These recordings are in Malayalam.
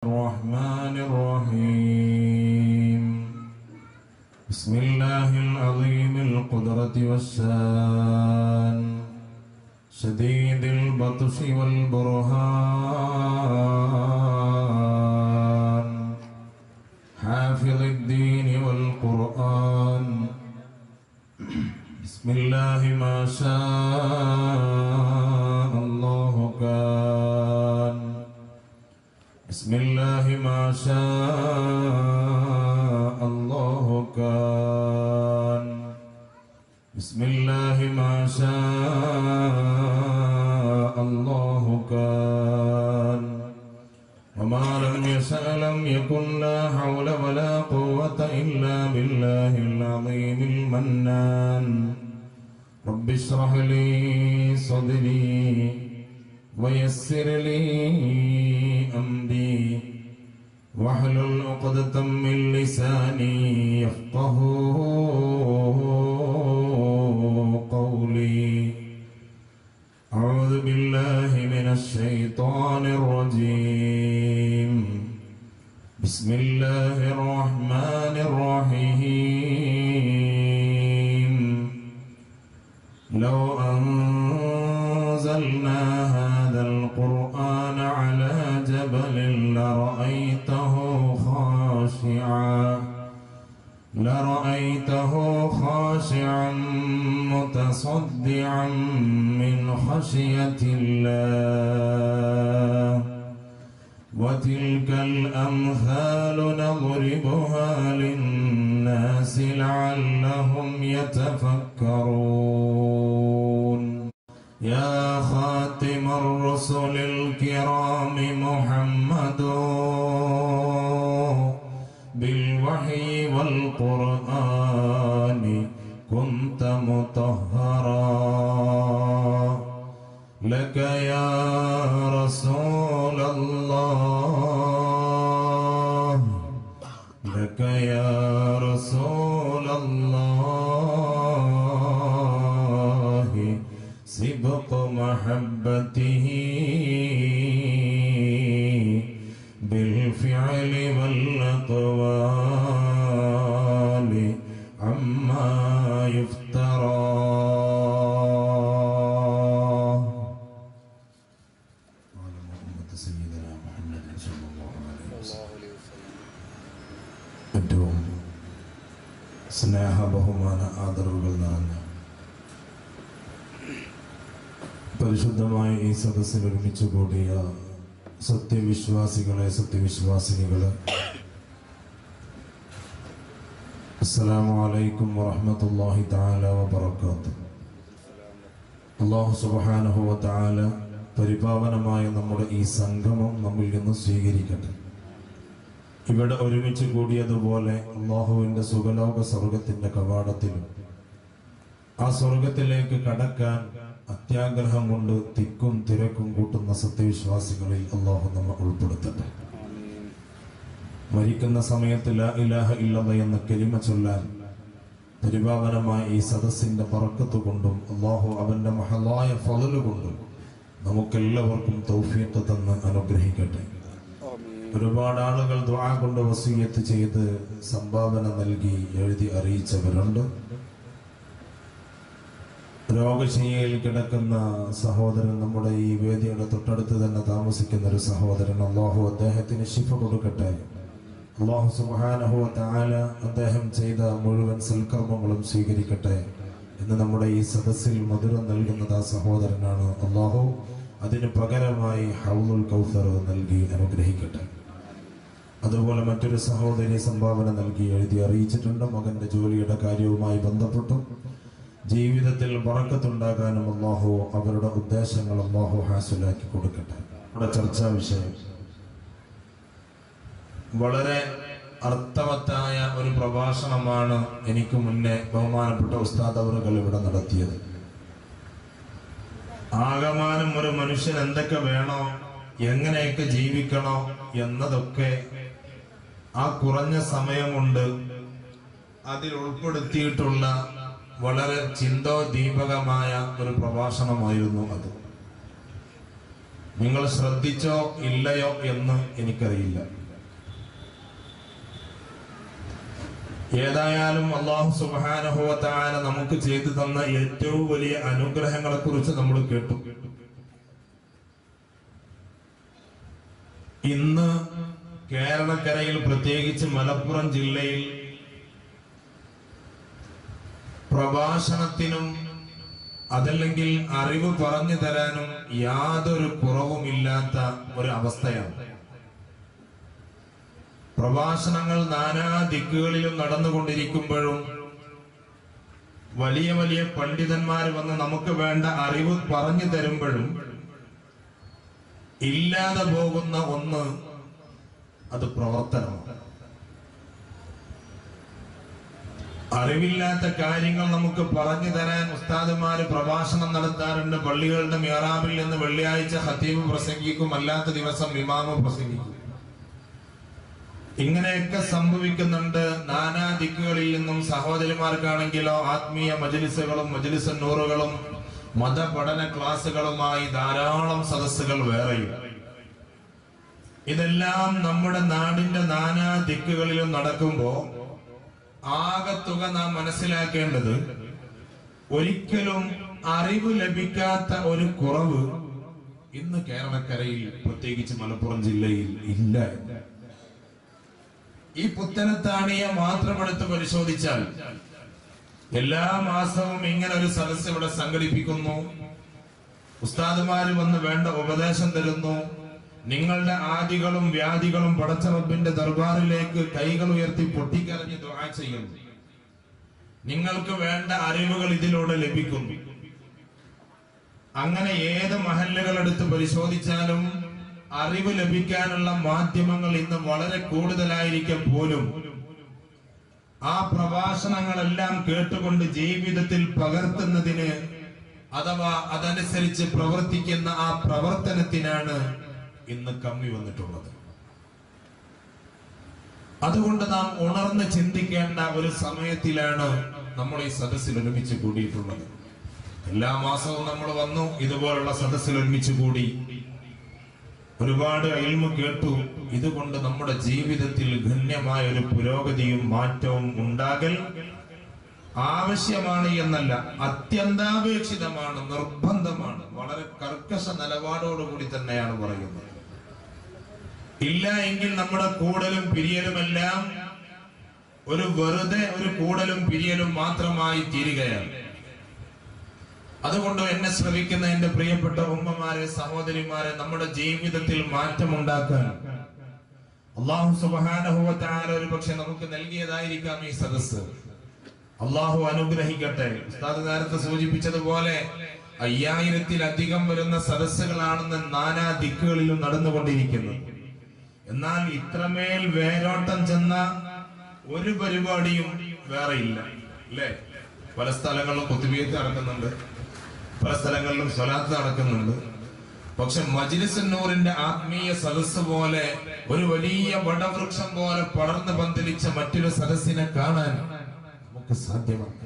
الرحمن الرحيم بسم الله العظيم القدرة والشان شديد البطش والبرهان حافظ الدين والقرآن بسم الله ما شاء الله كان بسم الله ما شاء الله كان بسم الله ما شاء الله كان وما لم يشأ لم يكن لا حول ولا قوة إلا بالله العظيم المنان رب اشرح لي صدري ويسر لي أمري واحلل عقدة من لساني يفقه قولي أعوذ بالله من الشيطان الرجيم بسم الله الرحمن الرحيم لو أنزلنا هذا القرآن على جبل لرأيته خاشعا لرأيته خاشعا متصدعا من خشية الله وتلك الأمثال نضربها للناس لعلهم يتفكرون يا خاتم الرسل الكرام محمد بالوحي والقرآن كنت مطهرا لك يا رسول الله لك يا رسول الله سبق محبته بالفعل والأقوال عما يفترى وعلى محمد سيدنا محمد صلى الله عليه وسلم ഏറ്റവും സ്നേഹ ബഹുമാന ആദരവുകൾ നിറഞ്ഞ പരിശുദ്ധമായ ഈ സദസ്സിൽ ഒരുമിച്ച് കൂടിയ സത്യവിശ്വാസികളെ സത്യവിശ്വാസിനികളെ അസ്സലാമു അലൈക്കും വറഹ്മത്തുള്ളാഹി തആല വബറകാത്തു അല്ലാഹു സുബ്ഹാനഹു വ തആല പരിപാവനമായ നമ്മുടെ ഈ സംഗമം നമ്മിൽ നിന്ന് സ്വീകരിക്കട്ടെ ഇവിടെ ഒരുമിച്ച് കൂടിയതുപോലെ അള്ളാഹുവിന്റെ സുഖലോക സ്വർഗത്തിന്റെ കവാടത്തിലും ആ സ്വർഗത്തിലേക്ക് കടക്കാൻ അത്യാഗ്രഹം കൊണ്ട് തിക്കും തിരക്കും കൂട്ടുന്ന സത്യവിശ്വാസികളിൽ അള്ളാഹു നമ്മെ ഉൾപ്പെടുത്തട്ടെ മരിക്കുന്ന സമയത്ത് ലാ ഇലാഹ ഇല്ലത എന്ന കെലിമ ചൊല്ലാൻ പരിപാവനമായ ഈ സദസ്സിന്റെ പറക്കത്ത് കൊണ്ടും അള്ളാഹു അവന്റെ മഹലായ ഫലല് കൊണ്ടും നമുക്കെല്ലാവർക്കും തൗഫീഖ് തന്ന് അനുഗ്രഹിക്കട്ടെ ഒരുപാട് ആളുകൾ ദുആ കൊണ്ട് വസീയത്ത് ചെയ്ത് സംഭാവന നൽകി എഴുതി അറിയിച്ചവരുണ്ട് രോഗശയ്യയിൽ കിടക്കുന്ന സഹോദരൻ നമ്മുടെ ഈ വേദിയുടെ തൊട്ടടുത്ത് തന്നെ താമസിക്കുന്ന ഒരു സഹോദരൻ അള്ളാഹു അദ്ദേഹത്തിന് ശിഫ കൊടുക്കട്ടെ അള്ളാഹു സുബ്ഹാനഹു വ തആല അദ്ദേഹം ചെയ്ത മുഴുവൻ സൽക്കർമ്മങ്ങളും സ്വീകരിക്കട്ടെ എന്ന് നമ്മുടെ ഈ സദസ്സിൽ മധുരം നൽകുന്നത് ആ സഹോദരനാണ് അള്ളാഹു അതിന് പകരമായി ഹൗലുൽ കൗസർ നൽകി അനുഗ്രഹിക്കട്ടെ അതുപോലെ മറ്റൊരു സഹോദരി സംഭാവന നൽകി എഴുതി അറിയിച്ചിട്ടുണ്ട് മകന്റെ ജോലിയുടെ കാര്യവുമായി ബന്ധപ്പെട്ടും ജീവിതത്തിൽ പറക്കത്തുണ്ടാകാനും അള്ളാഹു അവരുടെ ഉദ്ദേശങ്ങൾ അള്ളാഹു ഹാസുലാക്കി കൊടുക്കട്ടെ നമ്മുടെ ചർച്ചാ വിഷയം വളരെ അർത്ഥവത്തായ ഒരു പ്രഭാഷണമാണ് എനിക്ക് മുന്നേ ബഹുമാനപ്പെട്ട ഉസ്താദ് അവറുകൾ ഇവിടെ നടത്തിയത് ആകമാനം ഒരു മനുഷ്യൻ എന്തൊക്കെ വേണോ എങ്ങനെയൊക്കെ ജീവിക്കണോ എന്നതൊക്കെ ആ കുറഞ്ഞ സമയം കൊണ്ട് അതിൽ ഉൾപ്പെടുത്തിയിട്ടുള്ള വളരെ ചിന്തോദീപകമായ ഒരു പ്രഭാഷണമായിരുന്നു അത് നിങ്ങൾ ശ്രദ്ധിച്ചോ ഇല്ലയോ എന്ന് എനിക്കറിയില്ല ഏതായാലും അള്ളാഹു സുബാനുഭവത്തായ നമുക്ക് ചെയ്തു തന്ന ഏറ്റവും വലിയ അനുഗ്രഹങ്ങളെ കുറിച്ച് നമ്മൾ കേട്ടു ഇന്ന് കേരളക്കരയിൽ പ്രത്യേകിച്ച് മലപ്പുറം ജില്ലയിൽ പ്രഭാഷണത്തിനും അതല്ലെങ്കിൽ അറിവ് പറഞ്ഞു തരാനും യാതൊരു കുറവുമില്ലാത്ത ഒരു അവസ്ഥയാണ് പ്രഭാഷണങ്ങൾ നാനാ ദിക്കുകളിലും നടന്നുകൊണ്ടിരിക്കുമ്പോഴും വലിയ വലിയ പണ്ഡിതന്മാർ വന്ന് നമുക്ക് വേണ്ട അറിവ് പറഞ്ഞു തരുമ്പോഴും ഇല്ലാതെ പോകുന്ന ഒന്ന് അത് പ്രവർത്തനമാണ് അറിവില്ലാത്ത കാര്യങ്ങൾ നമുക്ക് പറഞ്ഞു തരാൻ ഉസ്താദുമാര് പ്രഭാഷണം നടത്താറുണ്ട് പള്ളികളുടെ മിയറാബിൽ നിന്ന് വെള്ളിയാഴ്ച ഹത്തീബ് പ്രസംഗിക്കും അല്ലാത്ത ദിവസം ഇമാമ് പ്രസംഗിക്കും ഇങ്ങനെയൊക്കെ സംഭവിക്കുന്നുണ്ട് നാനാ ദിക്കുകളിൽ നിന്നും സഹോദരിമാർക്കാണെങ്കിലോ ആത്മീയ മജലിസുകളും മജലിസ് നൂറുകളും മതപഠന ക്ലാസുകളുമായി ധാരാളം സദസ്സുകൾ വേറെയും ഇതെല്ലാം നമ്മുടെ നാടിന്റെ നാനാ ദിക്കുകളിലും നടക്കുമ്പോ ആകത്തുക നാം മനസ്സിലാക്കേണ്ടത് ഒരിക്കലും അറിവ് ലഭിക്കാത്ത ഒരു കുറവ് ഇന്ന് കേരളക്കരയിൽ പ്രത്യേകിച്ച് മലപ്പുറം ജില്ലയിൽ ഇല്ല എന്ന്. ഈ പുത്തനത്താണിയെ മാത്രം എടുത്ത് പരിശോധിച്ചാൽ എല്ലാ മാസവും ഇങ്ങനെ ഒരു സദസ്സ് ഇവിടെ സംഘടിപ്പിക്കുന്നു ഉസ്താദുമാര് വന്ന് വേണ്ട ഉപദേശം തരുന്നു നിങ്ങളുടെ ആദികളും വ്യാധികളും പടച്ച റബ്ബിന്റെ ദർബാറിലേക്ക് കൈകൾ ഉയർത്തി പൊട്ടിക്കരഞ്ഞ് ദുആ ചെയ്യുന്നു നിങ്ങൾക്ക് വേണ്ട അറിവുകൾ ഇതിലൂടെ ലഭിക്കുന്നു അങ്ങനെ ഏത് മഹല്ലുകൾ എടുത്ത് പരിശോധിച്ചാലും അറിവ് ലഭിക്കാനുള്ള മാധ്യമങ്ങൾ ഇന്ന് വളരെ കൂടുതലായിരിക്കെ പോലും ആ പ്രഭാഷണങ്ങളെല്ലാം കേട്ടുകൊണ്ട് ജീവിതത്തിൽ പകർത്തുന്നതിന് അഥവാ അതനുസരിച്ച് പ്രവർത്തിക്കുന്ന ആ പ്രവർത്തനത്തിനാണ് ഇന്ന് കമ്മി വന്നിട്ടുള്ളത് അതുകൊണ്ട് നാം ഉണർന്ന് ചിന്തിക്കേണ്ട ഒരു സമയത്തിലാണ് നമ്മൾ ഈ സദസ്സിൽ ഒരുമിച്ച് കൂടിയിട്ടുള്ളത് എല്ലാ മാസവും നമ്മൾ വന്നു ഇതുപോലുള്ള സദസ്സിൽ ഒരുമിച്ച് കൂടി ഒരുപാട് അയൽമ കേട്ടു ഇതുകൊണ്ട് നമ്മുടെ ജീവിതത്തിൽ ഗണ്യമായ ഒരു പുരോഗതിയും മാറ്റവും ഉണ്ടാകൽ ആവശ്യമാണ് എന്നല്ല അത്യന്താപേക്ഷിതമാണ് നിർബന്ധമാണ് വളരെ കർക്കശ നിലപാടോടുകൂടി തന്നെയാണ് പറയുന്നത് ഇല്ല എങ്കിൽ നമ്മുടെ കൂടലും പിരിയലുമെല്ലാം ഒരു വെറുതെ ഒരു കൂടലും പിരിയലും മാത്രമായി തീരുകയാണ് അതുകൊണ്ട് എന്നെ ശ്രവിക്കുന്ന എന്റെ പ്രിയപ്പെട്ട ഉമ്മമാരെ സഹോദരിമാരെ നമ്മുടെ ജീവിതത്തിൽ മാറ്റമുണ്ടാക്കാൻ അള്ളാഹു സുബാനഹുവത്താര ഒരു പക്ഷെ നമുക്ക് നൽകിയതായിരിക്കാം ഈ സദസ്സ് അള്ളാഹു അനുഗ്രഹിക്കട്ടെ ഉസ്താദ് നേരത്തെ സൂചിപ്പിച്ചതുപോലെ അയ്യായിരത്തിലധികം വരുന്ന സദസ്സുകളാണെന്ന് നാനാ ദിക്കുകളിലും നടന്നുകൊണ്ടിരിക്കുന്നത് എന്നാൽ ഇത്രമേൽ വേരോട്ടം ചെന്ന ഒരു പരിപാടിയും വേറെ ഇല്ല അല്ലേ പല സ്ഥലങ്ങളിലും കുത്തുബീയത്ത് നടക്കുന്നുണ്ട് പല സ്ഥലങ്ങളിലും സ്വലാത്ത് നടക്കുന്നുണ്ട് പക്ഷെ മജിലിസന്നൂറിന്റെ ആത്മീയ സദസ്സ് പോലെ ഒരു വലിയ വടവൃക്ഷം പോലെ പടർന്നു പന്തലിച്ച മറ്റൊരു സദസ്സിനെ കാണാൻ നമുക്ക് സാധ്യമാണ്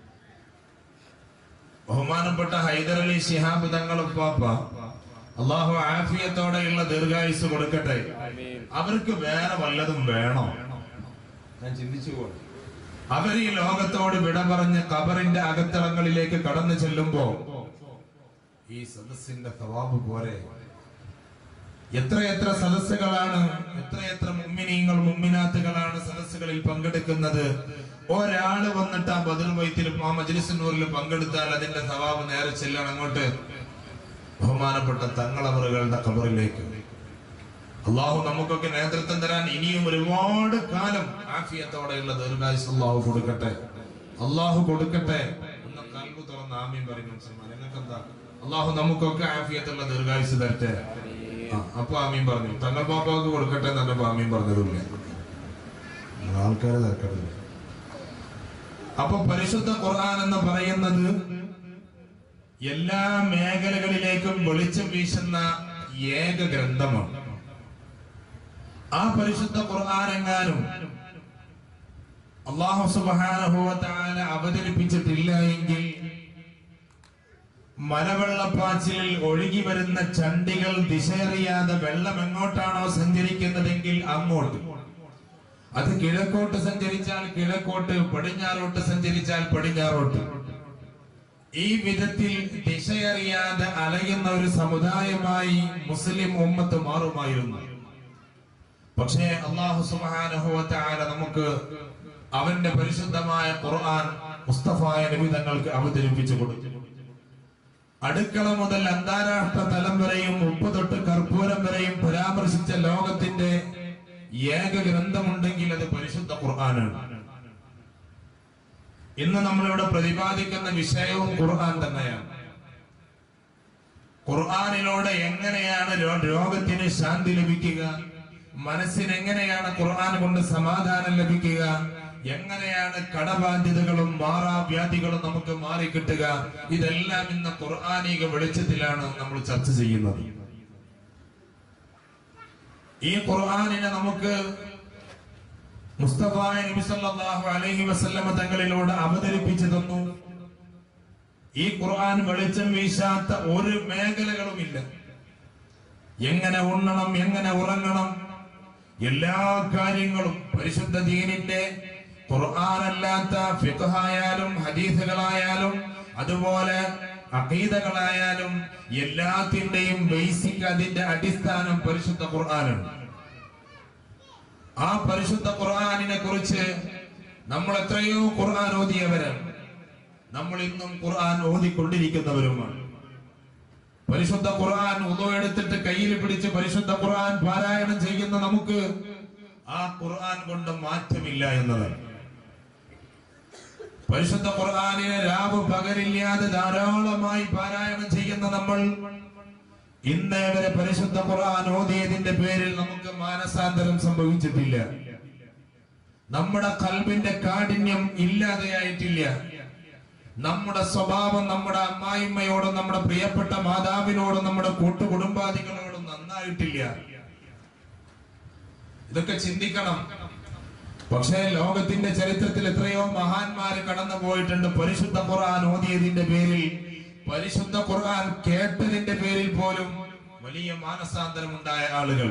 ബഹുമാനപ്പെട്ട ഹൈദരലി ശിഹാബ് തങ്ങൾ പാപ്പ അള്ളാഹു ആഫിയത്തോടെയുള്ള ദീർഘായുസ് കൊടുക്കട്ടെ അവർക്ക് വേറെ വല്ലതും വേണോ ഞാൻ ചിന്തിച്ചു പോയി അവർ ഈ ലോകത്തോട് വിട പറഞ്ഞ് കബറിന്റെ അകത്തളങ്ങളിലേക്ക് കടന്നു ചെല്ലുമ്പോ ഈ സദസ്സിന്റെ സവാബ് പോരെ എത്രയെത്ര സദസ്സുകളാണ് എത്രയെത്ര മുമ്മിനീങ്ങൾ മുമ്മിനാത്തുകളാണ് സദസ്സുകളിൽ പങ്കെടുക്കുന്നത് ഒരാള് വന്നിട്ട് ആ ബദർ വൈത്തിലും ആ മജ്ലിസിനൂറിൽ പങ്കെടുത്താൽ അതിന്റെ സവാബ് നേരെ ചെല്ലണം അങ്ങോട്ട് ബഹുമാനപ്പെട്ട തങ്ങളവറുകളുടെ കബറിലേക്ക് അള്ളാഹു നമുക്കൊക്കെ നേതൃത്വം തരാൻ ഇനിയും ഒരുപാട് കാലം ആഫിയത്തോടെയുള്ള ദീർഘായുസ് അള്ളാഹു കൊടുക്കട്ടെ അള്ളാഹു കൊടുക്കട്ടെ ഒന്ന് കൽബ് തുറന്ന് ആമീൻ പറയുന്നു നിങ്ങൾക്ക് എന്താ അള്ളാഹു നമുക്കൊക്കെ ആഫിയത്തുള്ള ദീർഘായുസ് തരട്ടെ ആ, അപ്പൊ ആമീൻ പറഞ്ഞു തങ്ങൾ പാപ്പാക്ക് കൊടുക്കട്ടെ തന്നെ ആമീൻ പറഞ്ഞതുമില്ല ആൾക്കാരെ തിരക്കട്ടില്ല അപ്പൊ പരിശുദ്ധ ഖുർആൻ എന്ന് പറയുന്നത് എല്ലാ മേഖലകളിലേക്കും വെളിച്ചം വീശുന്ന ഏക ഗ്രന്ഥമാണ് ആ പരിശുദ്ധ ഖുർആാനെങ്ങാനും അള്ളാഹു സുബാനഹുവ അവതരിപ്പിച്ചിട്ടില്ല എങ്കിൽ മലവെള്ളപ്പാച്ചിലിൽ ഒഴുകി വരുന്ന ചണ്ടികൾ ദിശയറിയാതെ വെള്ളം എങ്ങോട്ടാണോ സഞ്ചരിക്കുന്നതെങ്കിൽ അങ്ങോട്ട് അത് കിഴക്കോട്ട് സഞ്ചരിച്ചാൽ കിഴക്കോട്ട് പടിഞ്ഞാറോട്ട് സഞ്ചരിച്ചാൽ പടിഞ്ഞാറോട്ട് ഈ വിധത്തിൽ ദിശയറിയാതെ അലയുന്ന ഒരു സമുദായമായി മുസ്ലിം ഉമ്മത്ത് മാറുമായിരുന്നു പക്ഷേ അള്ളാഹു സുബാനുഭവത്തായ നമുക്ക് അവന്റെ പരിശുദ്ധമായ ഖുർആൻ മുസ്തഫായ നബിതങ്ങൾക്ക് അവതരിപ്പിച്ചു കൊടുത്തു അടുക്കള മുതൽ അന്താരാഷ്ട്ര തലം വരെയും ഉപ്പ് തൊട്ട് കർപ്പൂരം വരെയും പരാമർശിച്ച ലോകത്തിന്റെ ഏക ഗ്രന്ഥമുണ്ടെങ്കിൽ അത് പരിശുദ്ധ ഖുർആനാണ് ഇന്ന് നമ്മളിവിടെ പ്രതിപാദിക്കുന്ന വിഷയവും ഖുർആൻ തന്നെയാണ് ഖുർആാനിലൂടെ എങ്ങനെയാണ് രോ- രോഗത്തിന് ശാന്തി ലഭിക്കുക മനസ്സിന് എങ്ങനെയാണ് ഖുർആൻ കൊണ്ട് സമാധാനം ലഭിക്കുക എങ്ങനെയാണ് കടബാധ്യതകളും മാറാവ്യാധികളും നമുക്ക് മാറിക്കിട്ടുക ഇതെല്ലാം ഇന്ന് ഖുർആാനിക വെളിച്ചത്തിലാണ് നമ്മൾ ചർച്ച ചെയ്യുന്നത് ഈ ഖുർആാനിനെ നമുക്ക് മുസ്തഫായ നബി സല്ലല്ലാഹു അലൈഹി വസല്ലമ തങ്ങളിലൂടെ അവതരിപ്പിച്ചു തന്നു ഈ ഖുർആൻ വെളിച്ചം വീശാത്ത ഒരു മേഖലകളുമില്ല എങ്ങനെ ഉണ്ണണം എങ്ങനെ ഉറങ്ങണം എല്ലാ കാര്യങ്ങളും പരിശുദ്ധ ദീനിന്റെ ഖുർആനല്ലാത്ത ഫിഖായാലും ഹദീസുകളായാലും അതുപോലെ അഖീദകളായാലും എല്ലാത്തിന്റെയും ബേസിക് അതിന്റെ അടിസ്ഥാനം പരിശുദ്ധ ഖുർആനാണ് ആ പരിശുദ്ധ ഖുർആനിനെ കുറിച്ച് നമ്മൾ എത്രയോ ഖുർആൻ ഓതിയവരാണ് നമ്മൾ ഇന്നും ഖുർആൻ ഓതിക്കൊണ്ടിരിക്കുന്നവരുമാണ് പരിശുദ്ധ ഖുർആൻ ഉദോ എടുത്തിട്ട് കയ്യിൽ പിടിച്ച് പരിശുദ്ധ ഖുർആൻ പാരായണം ചെയ്യുന്ന നമുക്ക് ആ ഖുർആൻ കൊണ്ട് മാറ്റമില്ല എന്നതാണ് പരിശുദ്ധ ഖുർആനിനെ രാവ് പകലില്ലാതെ ധാരാളമായി പാരായണം ചെയ്യുന്ന നമ്മൾ ഇന്നേ വരെ പരിശുദ്ധ ഖുർആൻ ഓതിയതിന്റെ പേരിൽ നമുക്ക് മാനസാന്തരം സംഭവിച്ചിട്ടില്ല നമ്മുടെ കൽബിന്റെ കാഠിന്യം ഇല്ലാതെയായിട്ടില്ല നമ്മുടെ സ്വഭാവം നമ്മുടെ അമ്മായിമ്മയോടും നമ്മുടെ പ്രിയപ്പെട്ട മാതാവിനോടും നമ്മുടെ കൂട്ടുകുടുംബാദികളോടും നന്നായിട്ടില്ല ഇതൊക്കെ ചിന്തിക്കണം പക്ഷേ ലോകത്തിന്റെ ചരിത്രത്തിൽ എത്രയോ മഹാന്മാര് കടന്നു പോയിട്ടുണ്ട് പരിശുദ്ധ ഖുർആൻ ഓതിയതിന്റെ പേരിൽ പരിശുദ്ധ ഖുർആൻ കേട്ടതിന്റെ പേരിൽ പോലും വലിയ മാനസാന്തരം ഉണ്ടായ ആളുകൾ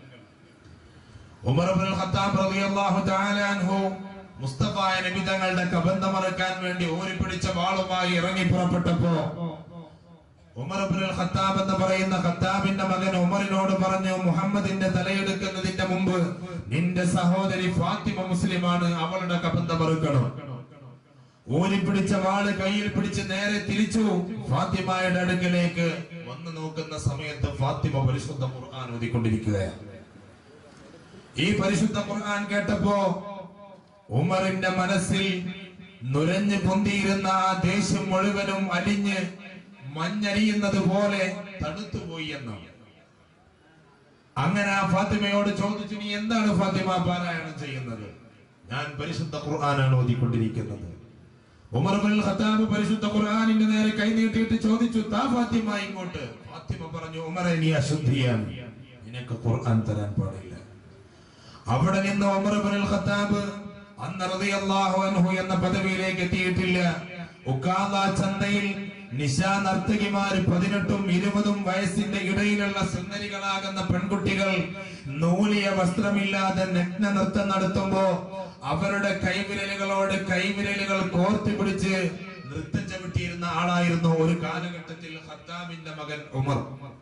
ഉമർ ഇബ്നുൽ ഖത്താബ് റളിയല്ലാഹു തആല അൻഹു മുസ്തഫായ നബി തങ്ങളുടെ കബന്ധമറക്കാൻ വേണ്ടി ഓരിപ്പിടിച്ച വാളുമായി ഇറങ്ങി പുറപ്പെട്ടപ്പോ ഉമർ ഇബ്നുൽ ഖത്താബ് എന്ന് പറയുന്ന ഖത്താബിന്റെ മകൻ ഉമറിനോട് പറഞ്ഞു മുഹമ്മദിന്റെ തലയെടുക്കുന്നതിന്റെ മുമ്പ് നിന്റെ സഹോദരി ഫാത്തിമ മുസ്ലിമാണ് അവളുടെ കബന്ധമറുക്കണം ഊരിപ്പിടിച്ച വാള് കയ്യിൽ പിടിച്ച് നേരെ തിരിച്ചു ഫാത്തിമയുടെ അടുക്കലേക്ക് വന്നു നോക്കുന്ന സമയത്ത് ഫാത്തിമ പരിശുദ്ധ ഖുർആൻ ഓതിക്കൊണ്ടിരിക്കുകയാണ് ഈ പരിശുദ്ധ ഖുർആൻ കേട്ടപ്പോ ഉമറിന്റെ മനസ്സിൽ നുരഞ്ഞു പൊന്തിയിരുന്ന ആ ദേഷ്യം മുഴുവനും അലിഞ്ഞ് മഞ്ഞരിയുന്നത് പോലെ തണുത്തുപോയി എന്നാണ് അങ്ങനെ ആ ഫാത്തിമയോട് ചോദിച്ചു നീ എന്താണ് ഫാത്തിമ പാരായണം ചെയ്യുന്നത് ഞാൻ പരിശുദ്ധ ഖുർആനാണ് ഓതിക്കൊണ്ടിരിക്കുന്നത് ഉമർ ബിൻ ഖത്താബ് പരിശുദ്ധ ഖുർആനിന്റെ നേരെ കൈ നീട്ടിയിട്ട് ചോദിച്ചു താ ഫാത്തിമ ഇങ്ങോട്ട് ഫാത്തിമ പറഞ്ഞു ഉമറെ നീ അശുദ്ധിയാണ് നിനക്ക് ഖുർആൻ തരാൻ പാടില്ല അവിടെ നിന്ന് ഉമർ ബിൻ ഖത്താബ് അന്ന് റളിയല്ലാഹു അൻഹു എന്ന പദവിയിലേക്ക് എത്തിയിട്ടില്ല ഉക്കാല ചന്തയിൽ നിശാ നർത്തകിമാര് പതിനെട്ടും ഇരുപതും വയസ്സിന്റെ ഇടയിലുള്ള സുന്ദരികളാകുന്ന പെൺകുട്ടികൾ നൂലിയ വസ്ത്രമില്ലാതെ നഗ്ന നൃത്തം നടത്തുമ്പോ അവരുടെ കൈവിരലുകളോട് കൈവിരലുകൾ കോർത്തി പിടിച്ച് നൃത്തം ചവിട്ടിയിരുന്ന ആളായിരുന്നു ഒരു കാലഘട്ടത്തിൽ ഖത്താബിന്റെ മകൻ ഉമർ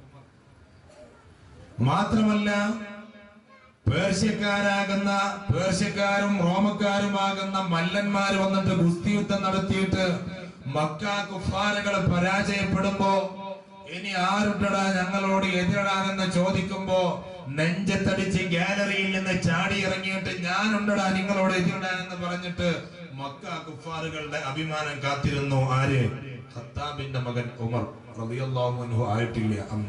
മാത്രമല്ല പേർഷ്യക്കാരാകുന്ന പേർഷ്യക്കാരും റോമക്കാരുമാകുന്ന മല്ലന്മാർ വന്നിട്ട് ഗുസ്തി യുദ്ധം നടത്തിയിട്ട് മക്ക കുഫാരകളെ പരാജയപ്പെടുമ്പോ ഇനി ആരുണ്ടടാ ഞങ്ങളോട് എതിരിടാനെന്ന് ചോദിക്കുമ്പോ നെഞ്ചത്തടിച്ച് ഗാലറിയിൽ നിന്ന് ചാടി ഇറങ്ങിയിട്ട് ഞാനുണ്ടടാ നിങ്ങളോട് എതിരിടാനെന്ന് പറഞ്ഞിട്ട് മക്ക കുഫാറുകളുടെ അഭിമാനം കാത്തിരുന്നു ആര് ഖത്താബിന്റെ മകൻ ഉമർ റളിയല്ലാഹു അൻഹു ആയിട്ടില്ല അന്ന്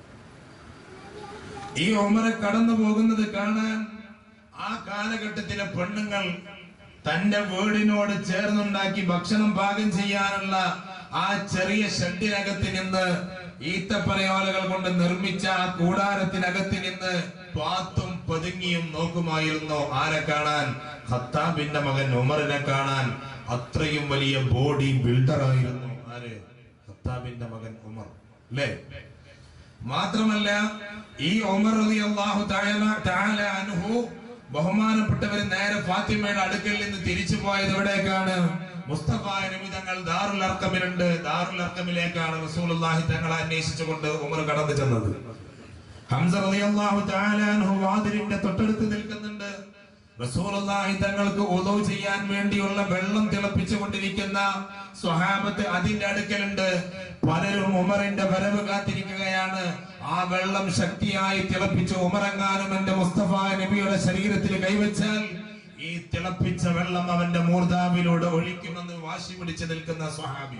ഈ ഉമറെ കടന്നു പോകുന്നത് കാണാൻ ആ കാലഘട്ടത്തിലെ പെണ്ണുങ്ങൾ തന്റെ വീടിനോട് ചേർന്നുണ്ടാക്കി ഭക്ഷണം പാകം ചെയ്യാനുള്ള ആ ചെറിയ ഷെഡിനകത്ത് നിന്ന് ഈത്തപ്പനയോലകൾ കൊണ്ട് നിർമ്മിച്ച ആ കൂടാരത്തിനകത്ത് നിന്ന് പാത്തും പതുങ്ങിയും നോക്കുമായിരുന്നു ആരെ കാണാൻ ഖത്താബിന്റെ മകൻ ഉമറിനെ കാണാൻ അത്രയും വലിയ ബോഡി ബിൽഡർ ആയിരുന്നു ആര് ഖത്താബിന്റെ മകൻ ഉമർ അല്ലേ മാത്രമല്ല ഈ ഉമർ റളിയല്ലാഹു തആല തആല അൻഹു ബഹുമാനപ്പെട്ടവര് നേരെ ഫാത്തിമയുടെ അടുക്കൽ നിന്ന് തിരിച്ചു പോയത് എവിടേക്കാണ് മുസ്തഫ നബി തങ്ങൾ ദാറുൽ അർക്കമിലുണ്ട് ദാറുൽ അർക്കമിലേക്കാണ് റസൂലുള്ളാഹി തങ്ങളെ അന്വേഷിച്ചുകൊണ്ട് ഉമർ കടന്നു ചെന്നത് ഹംസ റളിയല്ലാഹു തആല അൻഹു വാതിലിന്റെ തൊട്ടടുത്ത് നിൽക്കുന്നുണ്ട് റസൂലുള്ളാഹി തങ്ങൾക്ക് ഉദൗ ചെയ്യാൻ വേണ്ടിയുള്ള വെള്ളം തിളപ്പിച്ചു കൊണ്ടിരിക്കുന്ന സ്വഹാബത്ത് അതിന്റെ അടുക്കലുണ്ട് പലരും ഉമറിന്റെ വരവ് കാത്തിരിക്കുകയാണ് ആ വെള്ളം ശക്തിയായി തിളപ്പിച്ച് ഉമറങ്ങാനും എന്റെ മുസ്തഫ നബിയുടെ ശരീരത്തിൽ കൈവച്ചാൽ ഈ തിളപ്പിച്ച വെള്ളം അവന്റെ മൂർധാവിലൂടെ ഒഴിക്കുമെന്ന് വാശി പിടിച്ചു നിൽക്കുന്ന സ്വഹാബി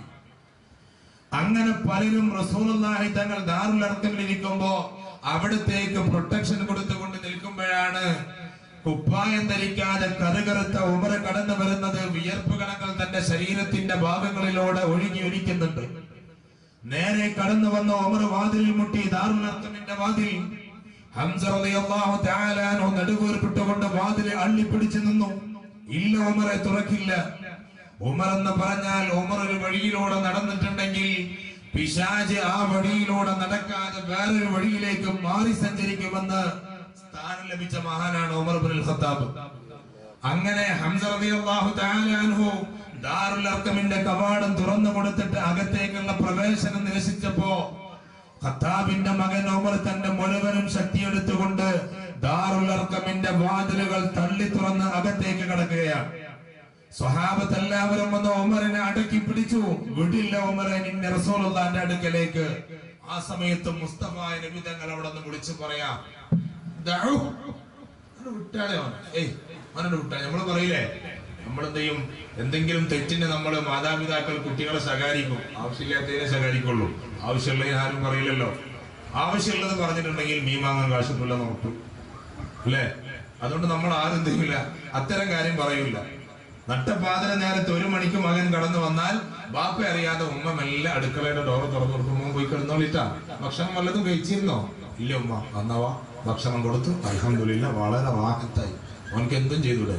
അങ്ങനെ പലരും റസൂലുള്ളാഹി തങ്ങൾ ദാറുൽ അർക്കമിലിരിക്കുമ്പോ അവിടത്തേക്ക് പ്രൊട്ടക്ഷൻ കൊടുത്തുകൊണ്ട് നിൽക്കുമ്പോഴാണ് കുപ്പായം ധരിക്കാതെ കറുകറുത്ത ഉമർ കടന്നു വരുന്നത് വിയർപ്പ് കണങ്ങൾ തന്റെ ശരീരത്തിന്റെ ഭാഗങ്ങളിലൂടെ ഒഴുകി ഒലിക്കുന്നുണ്ട് നേരെ കടന്നു വന്ന ഉമർ വാതിലിൽ മുട്ടി ദാറുൽ അർക്കമിന്റെ വാതിൽ ഹംസ റളിയല്ലാഹു തആല അൻഹു നടുവേർപ്പെട്ടുകൊണ്ട് വാതിൽ അള്ളിപ്പിടിച്ചു നിന്നു ഇല്ല ഉമറെ തുറക്കില്ല ഉമർ എന്ന് പറഞ്ഞാൽ ഉമർ ഒരു വഴിയിലൂടെ നടന്നിട്ടുണ്ടെങ്കിൽ പിശാജ് ആ വഴിയിലൂടെ നടക്കാതെ വേറൊരു വഴിയിലേക്ക് മാറി സഞ്ചരിക്കുമെന്ന് സ്ഥാനം ലഭിച്ച മഹാനാണ് ഉമർ ബിൻ ഖത്താബ് അങ്ങനെ ഹംസ റളിയല്ലാഹു തആല അൻഹു ദാറുൽ അർക്കമിന്റെ കവാടം തുറന്നു കൊടുത്തിട്ട് അകത്തേക്കുള്ള പ്രവേശനം നിരസിച്ചപ്പോ ഖത്താബിന്റെ മകൻ ഉമർ തന്റെ മുഴുവനും ശക്തിയെടുത്തുകൊണ്ട് ദാറുൽ അർക്കമിന്റെ വാതിലുകൾ തള്ളി തുറന്ന് അകത്തേക്ക് കടക്കുകയാണ് സ്വഹാബത്ത് എല്ലാവരും വന്ന് ഉമറിനെ അടക്കി പിടിച്ചു വിടില്ല ഉമറെ നിന്നെ റസൂലുള്ളാന്റെ അടുക്കലേക്ക് ആ സമയത്ത് മുസ്തഫ നബി തങ്ങൾ അവിടെ നിന്ന് വിളിച്ചു പറയാം ദഅു. അവനെ വിട്ടാളെ അവൻ. ഏയ് അവനെ വിട്ടാ നമ്മള് പറയില്ലേ നമ്മളെന്ത് ചെയ്യും എന്തെങ്കിലും തെറ്റിന് നമ്മൾ മാതാപിതാക്കൾ കുട്ടികളെ ശകാരിക്കും ആവശ്യമില്ലാത്തതിനെ ശകാരിക്കുള്ളൂ ആവശ്യമുള്ളതിന് ആരും പറയില്ലല്ലോ ആവശ്യമുള്ളത് പറഞ്ഞിട്ടുണ്ടെങ്കിൽ മീൻ വാങ്ങാൻ കാശിട്ടില്ല നമുക്ക് അല്ലേ അതുകൊണ്ട് നമ്മൾ ആരും ചെയ്യില്ല അത്തരം കാര്യം പറയൂല നട്ടപ്പാതിര നേരത്ത് ഒരു മണിക്ക് മകൻ കടന്നു വന്നാൽ ബാപ്പ അറിയാതെ ഉമ്മ മെല്ലെ അടുക്കളയുടെ ഡോർ തുറന്നു കൊടുക്കുമ്പോൾ പോയി കിടന്നോളിട്ടാ ഭക്ഷണം വല്ലതും കഴിച്ചിരുന്നോ ഇല്ല ഉമ്മ വന്നവാ ഭക്ഷണം കൊടുത്തു അൽഹംദുലില്ല വളരെ റാഹത്തായി അവനക്ക് എന്തും ചെയ്തൂടെ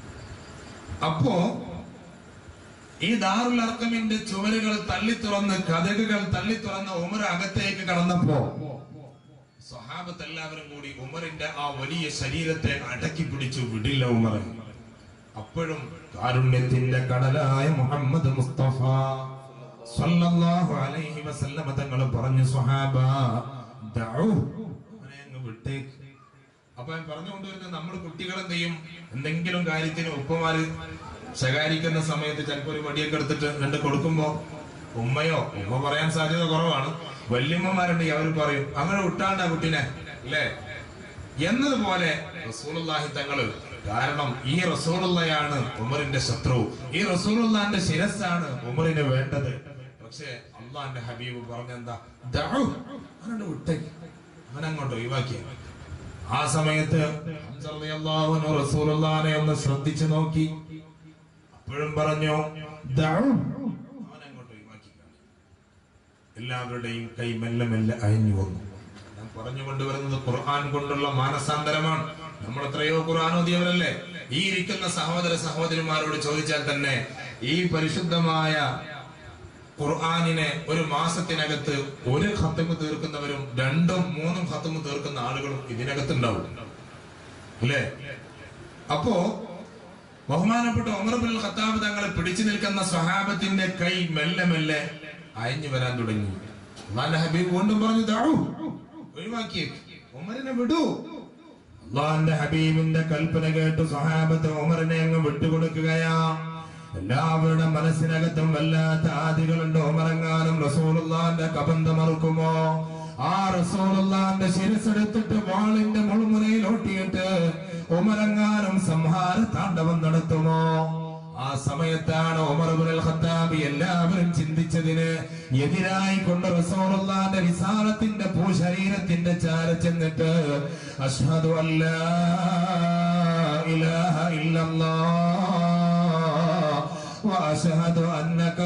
അപ്പോ ഈ ദാറുൽ അർക്കമിന്റെ ചുവരുകൾ തള്ളി തുറന്ന് കഥകുകൾ തള്ളി തുറന്ന് ഉമർ അകത്തേക്ക് കടന്നപ്പോ സ്വഹാബത്ത് എല്ലാവരും കൂടി ഉമറിന്റെ ആ വലിയ ശരീരത്തെ അടക്കി പിടിച്ചു വിടില്ല ഉമർ അപ്പോഴും കാരുണ്യത്തിന്റെ കടലായ മുഹമ്മദ് മുസ്തഫ സല്ലല്ലാഹു അലൈഹി വസല്ലമ തങ്ങൾ പറഞ്ഞു സ്വഹാബ ദഉ അവനെ അങ്ങ് വിട്ടേക്ക് അപ്പൊ ഞാൻ പറഞ്ഞുകൊണ്ടുവരുന്നത് നമ്മൾ കുട്ടികൾ എന്ത് ചെയ്യും എന്തെങ്കിലും കാര്യത്തിന് ഉപ്പമാര് ശകാരിക്കുന്ന സമയത്ത് ചിലപ്പോ ഒരു വടിയൊക്കെ എടുത്തിട്ട് രണ്ട് കൊടുക്കുമ്പോ ഉമ്മയോ ഉമ്മ പറയാൻ സാധ്യത കുറവാണ് വല്യമ്മമാരുണ്ടെങ്കിൽ അവർ പറയും അങ്ങനെ വിട്ടാണ്ട കുട്ടിനെ അല്ലേ എന്നതുപോലെ റസൂലുള്ളാഹി തങ്ങള് കാരണം ഈ റസൂലുള്ളയാണ് ഉമറിന്റെ ശത്രു ഈ റസൂലുള്ളാന്റെ ശിരസ്സാണ് ഉമറിന് വേണ്ടത് പക്ഷേ അള്ളാന്റെ ഹബീബ് പറഞ്ഞെന്താ ദഅു അവനോട് വിട്ടേക്ക് അവനങ്ങോട്ട് ഒഴിവാക്കിയ ആ സമയത്ത് ഹംസ റളിയല്ലാഹു അൻഹു റസൂലുള്ളാഹിനെ ഒന്ന് ശ്രദ്ധിച്ചു നോക്കി അപ്പോഴും പറഞ്ഞു ദഅു അവനങ്ങോട്ട് ഒഴിവാക്കി എല്ലാവരുടെയും കൈ മെല്ലെ മെല്ലെ അയഞ്ഞു വന്നു ഞാൻ പറഞ്ഞു കൊണ്ടുവരുന്നത് ഖുർആൻ കൊണ്ടുള്ള മാനസാന്തരമാണ് നമ്മൾ എത്രയോ ഖുർആൻ ഓതിയവരല്ലേ ഈ ഇരിക്കുന്ന സഹോദര സഹോദരിമാരോട് ചോദിച്ചാൽ തന്നെ ഈ പരിശുദ്ധമായ ഖുർആനിനെ ഒരു മാസത്തിനകത്ത് ഒരു ഖത്തമ് തീർക്കുന്നവരും രണ്ടും മൂന്നും ഖത്തമ് തീർക്കുന്ന ആളുകളും ഇതിനകത്തുണ്ടാവും അല്ലേ അപ്പോ ബഹുമാനപ്പെട്ട ഉമർ ബിൻ ഖത്താബ് തങ്ങളെ പിടിച്ചു നിൽക്കുന്ന സ്വഹാബത്തിന്റെ കൈ മെല്ലെ മെല്ലെ അയഞ്ഞു വരാൻ തുടങ്ങി അള്ളാന്റെ ഹബീബ് വീണ്ടും പറഞ്ഞു ദാവൂ ഒഴിവാക്കി ഉമറിനെ വിടൂ അള്ളാന്റെ ഹബീബിന്റെ കൽപ്പന കേട്ട് സ്വഹാബത്ത് ഉമറിനെ അങ്ങ് വിട്ടുകൊടുക്കുകയാ എല്ലാവരുടെ മനസ്സിനകത്തും വല്ലാത്ത ആദികളുണ്ട് ഉമറങ്ങാനും റസൂലുള്ളാന്റെ കബന്ധ മറുക്കുമോ ആ റസൂലുള്ളാന്റെ ശിരസെടുത്തിട്ട് വാളിന്റെ മുൾമുനയിൽ ഓട്ടിയിട്ട് ഉമറങ്ങാനും സംഹാര താണ്ഡവം നടത്തുമോ ആ സമയത്താണ് ഉമർ ഇബ്നുൽ ഖത്താബ് എല്ലാവരും ചിന്തിച്ചതിന് എതിരായി കൊണ്ട് റസൂലുള്ളാന്റെ വിസാലത്തിന്റെ ഭൂശരീരത്തിന്റെ ചാര ചെന്നിട്ട് അഷ്ഹദു അല്ലാ ഇലാഹ ഇല്ലല്ലാഹ് വഅഷ്ഹദു അന്നക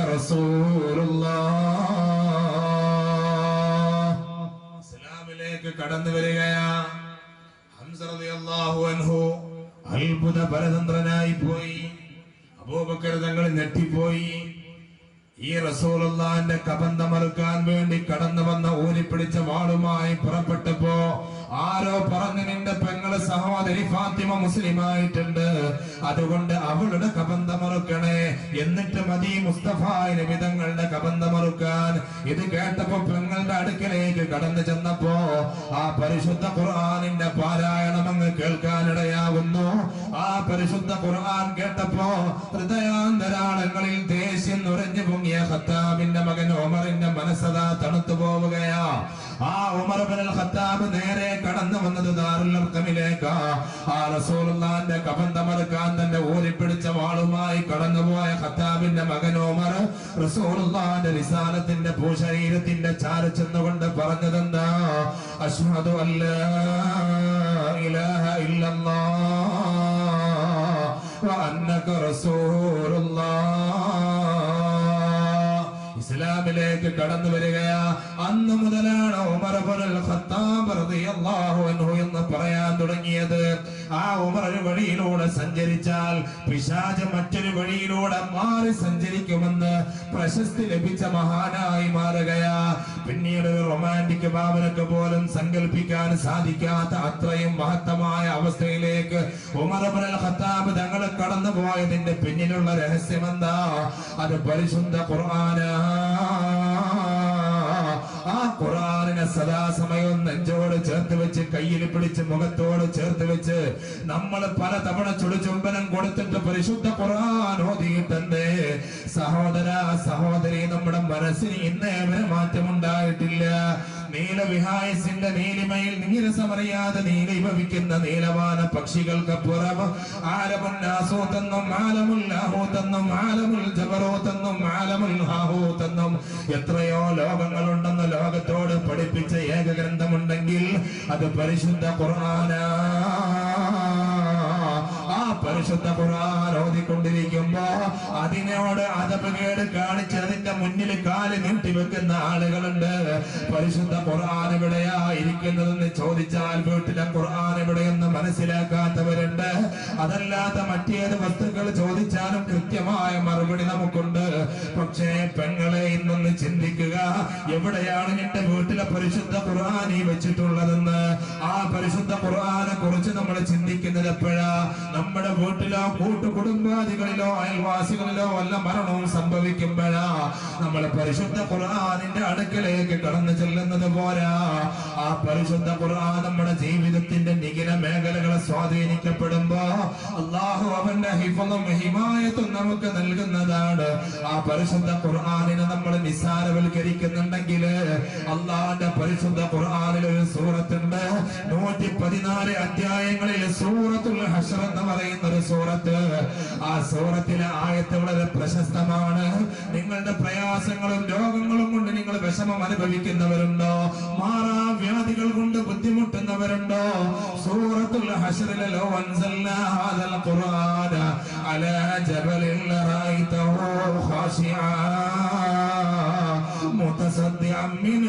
റസൂലുള്ളാഹ് ഇസ്ലാമിലേക്ക് കടന്നു വരികയാ ഹംസ റളിയല്ലാഹു അൻഹു അത്ഭുത പരതന്ത്രനായി പോയി അബൂബക്കർ തങ്ങൾ ഞെട്ടിപ്പോയി ഈ റസൂലുള്ളാന്റെ കബന്ധമറുക്കാൻ വേണ്ടി കടന്നു വന്ന ഊരിപ്പിടിച്ച വാളുമായി പുറപ്പെട്ടപ്പോ ആരോ പറഞ്ഞു നിന്റെ പെങ്ങള് സഹോദരി ഫാത്തിമ മുസ്ലിമായിട്ടുണ്ട് അതുകൊണ്ട് അവളുടെ കബന്ധമറുക്കണേ എന്നിട്ട് മതി മുസ്തഫ നിമിതങ്ങളുടെ കബന്ധമറുക്കാൻ ഇത് കേട്ടപ്പോ പെങ്ങളുടെ അടുക്കലേക്ക് കടന്നു ചെന്നപ്പോ ആ പരിശുദ്ധ ഖുർആാനിന്റെ പാരായണം അങ്ങ് കേൾക്കാനിടയാകുന്നു ആ പരിശുദ്ധ ഖുർആൻ കേട്ടപ്പോ ഹൃദയാന്തരാളങ്ങളിൽ ദേഷ്യം നുരഞ്ഞു പൊങ്ങിയ ഖത്താബിന്റെ മകൻ ഉമറിന്റെ മനസ്സതാ തണുത്തു പോവുകയാ ആ ഉമർ ബിൻ ഖത്താബ് നേരെ കടന്നു വന്നത് ദാറുൽ അർഖമിലേക്കാ ആ റസൂലുള്ളാന്റെ കബന്ധമറുക്കാൻ തന്നെ ഊരിപ്പിടിച്ച വാളുമായി കടന്നുപോയ ഖത്താബിന്റെ മകൻ ഉമർ റസൂലുള്ളാന്റെ റിസാലത്തിന്റെ ഭൂശരീരത്തിന്റെ ചാര ചെന്നുകൊണ്ട് പറഞ്ഞതെന്താ അഷ്ഹദു അല്ലാ ഇലാഹ ഇല്ലല്ലാഹ് വഅന്നക റസൂലുള്ളാഹ് ഇസ്ലാമിലേക്ക് കടന്നു വരികയാ അന്ന് മുതലാണ് ഉമർ ഇബ്നുൽ ഖത്താബ് റളിയല്ലാഹു അൻഹു എന്ന് പറയാൻ തുടങ്ങിയത് ആ ഉമർ ഒരു വഴിയിലൂടെ സഞ്ചരിച്ചാൽ പിശാച് മറ്റൊരു വഴിയിലൂടെ മാറി സഞ്ചരിക്കുമെന്ന് പ്രശസ്തി ലഭിച്ച മഹാനായി മാറുകയാ പിന്നീട് ഒരു റൊമാൻറ്റിക് ഭാവനക്ക് പോലും സങ്കല്പിക്കാൻ സാധിക്കാത്ത അത്രയും മഹത്തമായ അവസ്ഥയിലേക്ക് ഉമർ ഇബ്നുൽ ഖത്താബ് തങ്ങൾ കടന്നു പോയതിന്റെ പിന്നിലുള്ള രഹസ്യം എന്താ അത് പരിശുദ്ധ ഖുർആനാ ആ ഖുർആനിനെ സദാസമയവും നെഞ്ചോട് ചേർത്ത് വെച്ച് കയ്യിൽ പിടിച്ച് മുഖത്തോട് ചേർത്ത് വെച്ച് നമ്മൾ പല തവണ ചുടുചുംബനം കൊടുത്തിട്ട് പരിശുദ്ധ ഖുർആൻ ഓതിയിട്ടുണ്ട് സഹോദര സഹോദരി നമ്മുടെ മനസ്സിന് ഇന്നേ വരെ മാറ്റമുണ്ടായിട്ടില്ല നീലവിഹായസിന്റെ നീലിമയിൽ നീരസമറിയാതെ നീലീഭവിക്കുന്ന നീലവാന പക്ഷികൾക്കപ്പുറം ആലമുല്ലാസൂത്തെന്നും ആലമുല്ലാഹൂത്തെന്നും ആലമുൽ ജബറൂത്തെന്നും ആലമുൽ ഹാഹൂത്തെന്നും എത്രയോ ലോകങ്ങളുണ്ടെന്ന് ലോകത്തോട് പഠിപ്പിച്ച ഏക ഗ്രന്ഥമുണ്ടെങ്കിൽ അത് പരിശുദ്ധ ഖുർആനാ ആ പരിശുദ്ധ ഖുർആൻ ഓതിക്കൊണ്ടിരിക്കുമ്പോ അതിനോട് അതപകേട് കാണിച്ച് അതിന്റെ മുന്നിൽ കാല് നീട്ടിവെക്കുന്ന ആളുകളുണ്ട് പരിശുദ്ധ ഖുർആൻ എവിടെയാ ഇരിക്കുന്നതെന്ന് ചോദിച്ചാൽ വീട്ടിലെ ഖുർആൻ എവിടെയെന്ന് മനസ്സിലാക്കാത്തവരുണ്ട് അതല്ലാത്ത മറ്റേത് വസ്തുക്കൾ ചോദിച്ചാലും കൃത്യമായ മറുപടി നമുക്കുണ്ട് പക്ഷേ പെങ്ങളെ ഇന്നൊന്ന് ചിന്തിക്കുക എവിടെയാണ് നിന്റെ വീട്ടിലെ പരിശുദ്ധ ഖുർആൻ ഈ വെച്ചിട്ടുള്ളതെന്ന് ആ പരിശുദ്ധ ഖുർആനെ കുറിച്ച് നമ്മൾ ചിന്തിക്കുന്നത് എപ്പോഴാ നമ്മുടെ വീട്ടിലോ കൂട്ടു കുടുംബാദികളിലോ അയൽവാസികളിലോ വല്ല മരണവും സംഭവിക്കുമ്പോഴാ നമ്മൾ പരിശുദ്ധ ഖുർആനിന്റെ അടുക്കലേക്ക് കടന്നു ചെല്ലുന്നത് പോരാ ആ പരിശുദ്ധ ഖുർആൻ നമ്മുടെ ജീവിതത്തിന്റെ നികില മേഖലകളെ സ്വാധീനിക്കപ്പെടുമ്പോ അള്ളാഹു അവന്റെ ഹിഫലും ഹിമായത്തും നമുക്ക് നൽകുന്നതാണ് ആ പരിശുദ്ധ ഖുർആനിനെ നമ്മൾ നിസ്സാരവൽക്കരിക്കുന്നുണ്ടെങ്കിൽ അള്ളാഹിന്റെ പരിശുദ്ധ ഖുർആനിൽ ഒരു സൂറത്തുണ്ട് നൂറ്റി പതിനാല് അധ്യായങ്ങളിൽ സൂറത്തുൽ ഹഷർ എന്ന് പറയുന്ന ഒരു സൂറത്ത് ആ സൂറത്തിലെ ആയത്ത് വളരെ പ്രശസ്തമാണ് നിങ്ങളുടെ പ്രയാസങ്ങളും രോഗങ്ങളും കൊണ്ട് നിങ്ങൾ വിഷമം അനുഭവിക്കുന്നവരുണ്ടോ മാറാ വ്യാധികൾ കൊണ്ട് ബുദ്ധിമുട്ടുന്നവരുണ്ടോ സൂറത്തുൽ ഹഷറിലെ ലോ അൻസൽനാ ഹാദൽ ഖുർആന അലാ ജബലിൽ റഅയ്തഹു ഖാശിആ മുതസദ്ദിഅൻ മിൻ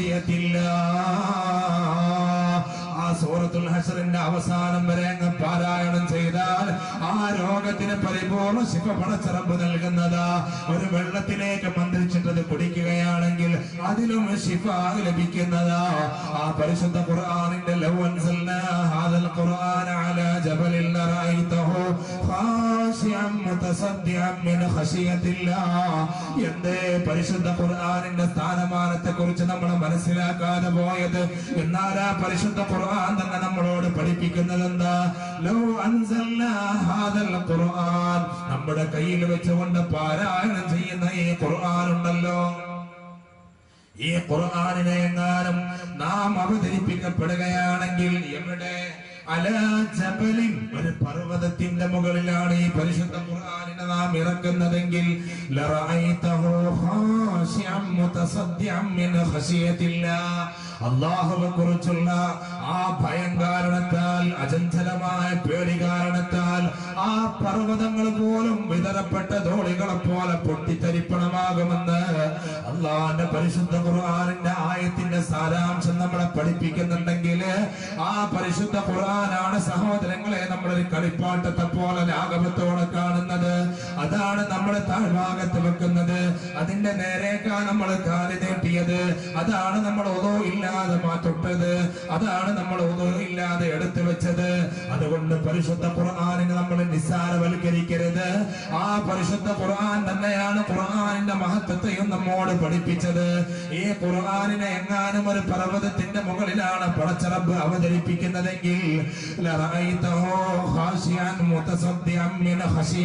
ഖശിയത്തില്ലാ ആ സൂറത്തുൽ ഹസറിന്റെ അവസാനം വരെ അങ്ങ് പാരായണം ചെയ്താൽ ആ രോഗത്തിന് പരിപൂർണ ശിഫ പടച്ചിറപ്പ് നൽകുന്നതാ ഒരു വെള്ളത്തിലേക്ക് മന്ത്രിച്ചിട്ടത് കുടിക്കുകയാണെങ്കിൽ അതിലും ശിഫ ലഭിക്കുന്നതാ ആ പരിശുദ്ധ ഖുർആനിന്റെ ലൗ അൻസൽനാ ഹാദൽ ഖുർആന അലാ ജബലിൽ ലറഅയ്തഹു ഖാശിഅൻ മുതസദ്ദിഅൻ മിൻ ഖശിയത്തില്ലാ എന്തേ പരിശുദ്ധ ഖുർആനിന്റെ സ്ഥാനമാനത്തെ കുറിച്ച് നമ്മൾ മനസ്സിലാക്കാതെ പോയത് എന്നാൽ ആ പരിശുദ്ധ ഖുർആൻ തന്നെ നമ്മളോട് പഠിപ്പിക്കുന്നത് എന്താ ലോ അൻസൽനാ ഹാദൽ ഖുർആൻ നമ്മുടെ കയ്യിൽ വെച്ചുകൊണ്ട് പാരായണം ചെയ്യുന്ന ഈ ഖുർആൻ ഉണ്ടല്ലോ ഈ ഖുർആനിനെ എങ്ങാനും നാം അവതരിപ്പിക്കപ്പെടുകയാണെങ്കിൽ എവിടെ അല ജബലിൻ ഒരു പർവ്വതത്തിന്റെ മുകളിലാണ് ഈ പരിശുദ്ധ ഖുർആനിനെ നാം ഇറക്കുന്നതെങ്കിൽ ലറഅയ്തഹു ഖാശിഅൻ മുതസദ്ദിഅൻ മിൻ ഖശിയത്തില്ലാ അള്ളാഹുവെ കുറിച്ചുള്ള ആ ഭയം കാരണത്താൽ അചഞ്ചലമായ പേടി കാരണത്താൽ ആ ആ പർവ്വതങ്ങൾ പോലും വിതരപ്പെട്ട ധോളികളെ പോലെ പൊട്ടിത്തരിപ്പണമാകുമെന്ന് അള്ളാന്റെ പരിശുദ്ധ ഖുർആാനിന്റെ ആയത്തിന്റെ സാരാംശം നമ്മളെ പഠിപ്പിക്കുന്നുണ്ടെങ്കിൽ ആ പരിശുദ്ധ ഖുർആനാണ് സഹോദരങ്ങളെ നമ്മളൊരു കളിപ്പാട്ടത്തെ പോലെ ലാഘവത്തോടെ കാണുന്നത് അതാണ് നമ്മൾ താഴ്ഭാഗത്ത് വെക്കുന്നത് അതിന്റെ നേരേക്കാ നമ്മൾ കാല് നീട്ടിയത് അതാണ് നമ്മൾ ഒതോ ഇല്ലാതെ മാറ്റൊട്ടത് അതാണ് നമ്മൾ ഒതോ ഇല്ലാതെ എടുത്തു വെച്ചത് അതുകൊണ്ട് പരിശുദ്ധ ഖുർആാനിനെ നമ്മൾ നിസ്സാരവൽക്കരിക്കരുത് ആ പരിശുദ്ധ ഖുർആൻ തന്നെയാണ് ഖുർആാനിന്റെ മഹത്വത്തെയും നമ്മോട് പഠിപ്പിച്ചത് ഈ ഖുർആാനിനെ എങ്ങാനും ഒരു പർവ്വതത്തിന്റെ മുകളിലാണ് പടച്ചറബ് അവതരിപ്പിക്കുന്നതെങ്കിൽ ലറഅയ്തഹു ഖാശിഅൻ മുതസദ്ദിഅൻ മിൻ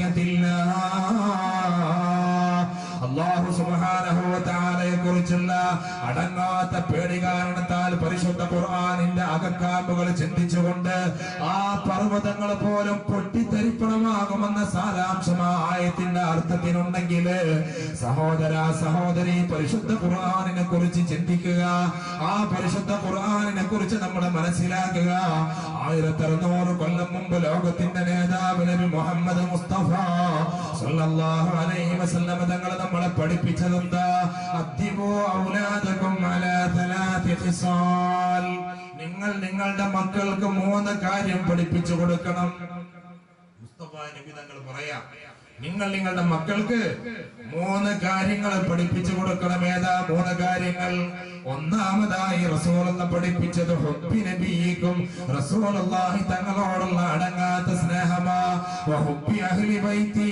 ഖശിയത്തില്ലാഹ് അള്ളാഹു സുബ്ഹാനഹു വ തആലയെ കുറിച്ചുള്ള അടങ്ങാത്ത പേടി കാരണത്താൽ പരിശുദ്ധ ഖുർആനിന്റെ അകക്കാമ്പുകൾ ചിന്തിച്ചുകൊണ്ട് ആ പർവ്വതങ്ങൾ പോലും പൊട്ടിത്തെറിപ്പണമാകുമെന്ന സാരാംശം ആ ആയത്തിന്റെ അർത്ഥത്തിനുണ്ടെങ്കിൽ സഹോദര സഹോദരി പരിശുദ്ധ ഖുർആനിനെ കുറിച്ച് ചിന്തിക്കുക ആ പരിശുദ്ധ ഖുർആനിനെ കുറിച്ച് നമ്മൾ മനസ്സിലാക്കുക ആയിരത്തി അറുന്നൂറ് കൊല്ലം മുമ്പ് ലോകത്തിന്റെ നേതാവ് നബി മുഹമ്മദ് മുസ്തഫ സല്ലല്ലാഹു അലൈഹി വസല്ലം തങ്ങൾ നമ്മളെ പഠിപ്പിച്ചതെന്താ അദ്ദിബു ഔലാദകും അലാ തലാത്തി ഖിസാൽ നിങ്ങൾ നിങ്ങളുടെ മക്കൾക്ക് മൂന്ന് കാര്യം പഠിപ്പിച്ചു കൊടുക്കണം മുസ്തഫ നബി തങ്ങൾ പറയാം നിങ്ങൾ നിങ്ങളുടെ മക്കൾക്ക് മൂന്ന് കാര്യങ്ങൾ പഠിപ്പിച്ചു കൊടുക്കണം ഏതാ മൂന്ന് കാര്യങ്ങൾ ഒന്നാമതായി റസൂലുള്ള പഠിപ്പിച്ചത് ഹുബ്ബി നബിയിക്കും റസൂലുള്ളാഹി തങ്ങളോടുള്ള അടങ്ങാത്ത സ്നേഹമാ വഹുബ്ബി അഹ്ലി ബൈത്തി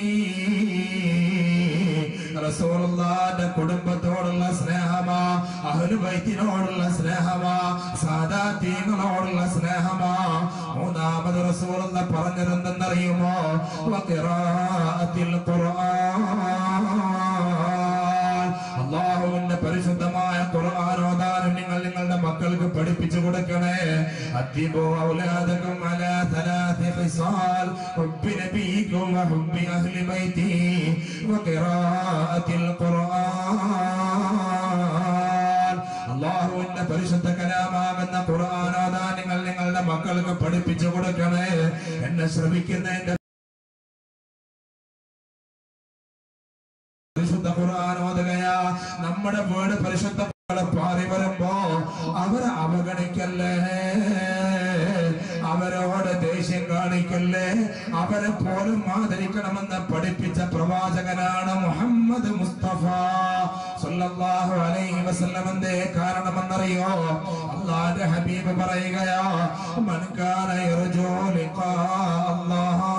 റസൂലുള്ളാന്റെ കുടുംബത്തോടുള്ള സ്നേഹമാ അഹ്ലു ബൈത്തിനോടുള്ള സ്നേഹമാ സാദാത്യങ്ങളോടുള്ള സ്നേഹമാ മൂന്നാമത് റസൂലുള്ള പറഞ്ഞതെന്തെന്നറിയുമോ വഖിറാഅത്തിൽ ഖുർആൻ അള്ളാഹുവിന്റെ പരിശുദ്ധമായ ഖുർആൻ ഓതാനും നിങ്ങൾ നിങ്ങളുടെ മക്കൾക്ക് പഠിപ്പിച്ചു കൊടുക്കണേ അത്തിബോ ഔലാദകും അലാ തലാത്തി ഖിസാൽ ഹുബ്ബി നബിയിക്കും വഹുബ്ബി അഹ്ലി ബൈതി വഖിറാഅത്തിൽ ഖുർആൻ അള്ളാഹുവിന്റെ പരിശുദ്ധ കലാമാകുന്ന ഖുർആൻ ഓതാൻ നിങ്ങൾ നിങ്ങളുടെ മക്കൾക്ക് പഠിപ്പിച്ചു കൊടുക്കണേ എന്നെ ശ്രമിക്കുന്നതിന്റെ പരിശുദ്ധ ഖുർആൻ ഓതുകയാ നമ്മുടെ വീട് പരിശുദ്ധ പാറി വരുമ്പോ അവരെ അവഗണിക്കല്ലേ അവരോട് ദേഷ്യം കാണിക്കല്ലേ അവരെ പോലും ആദരിക്കണമെന്ന് പഠിപ്പിച്ച പ്രവാചകനാണ് മുഹമ്മദ് മുസ്തഫ സല്ലല്ലാഹു അലൈഹി വസല്ലം എന്തേ കാരണമെന്നറിയോ അള്ളാന്റെ ഹബീബ് പറയുകയാ മൻ കാന യർജു ലിഖാ അല്ലാഹ്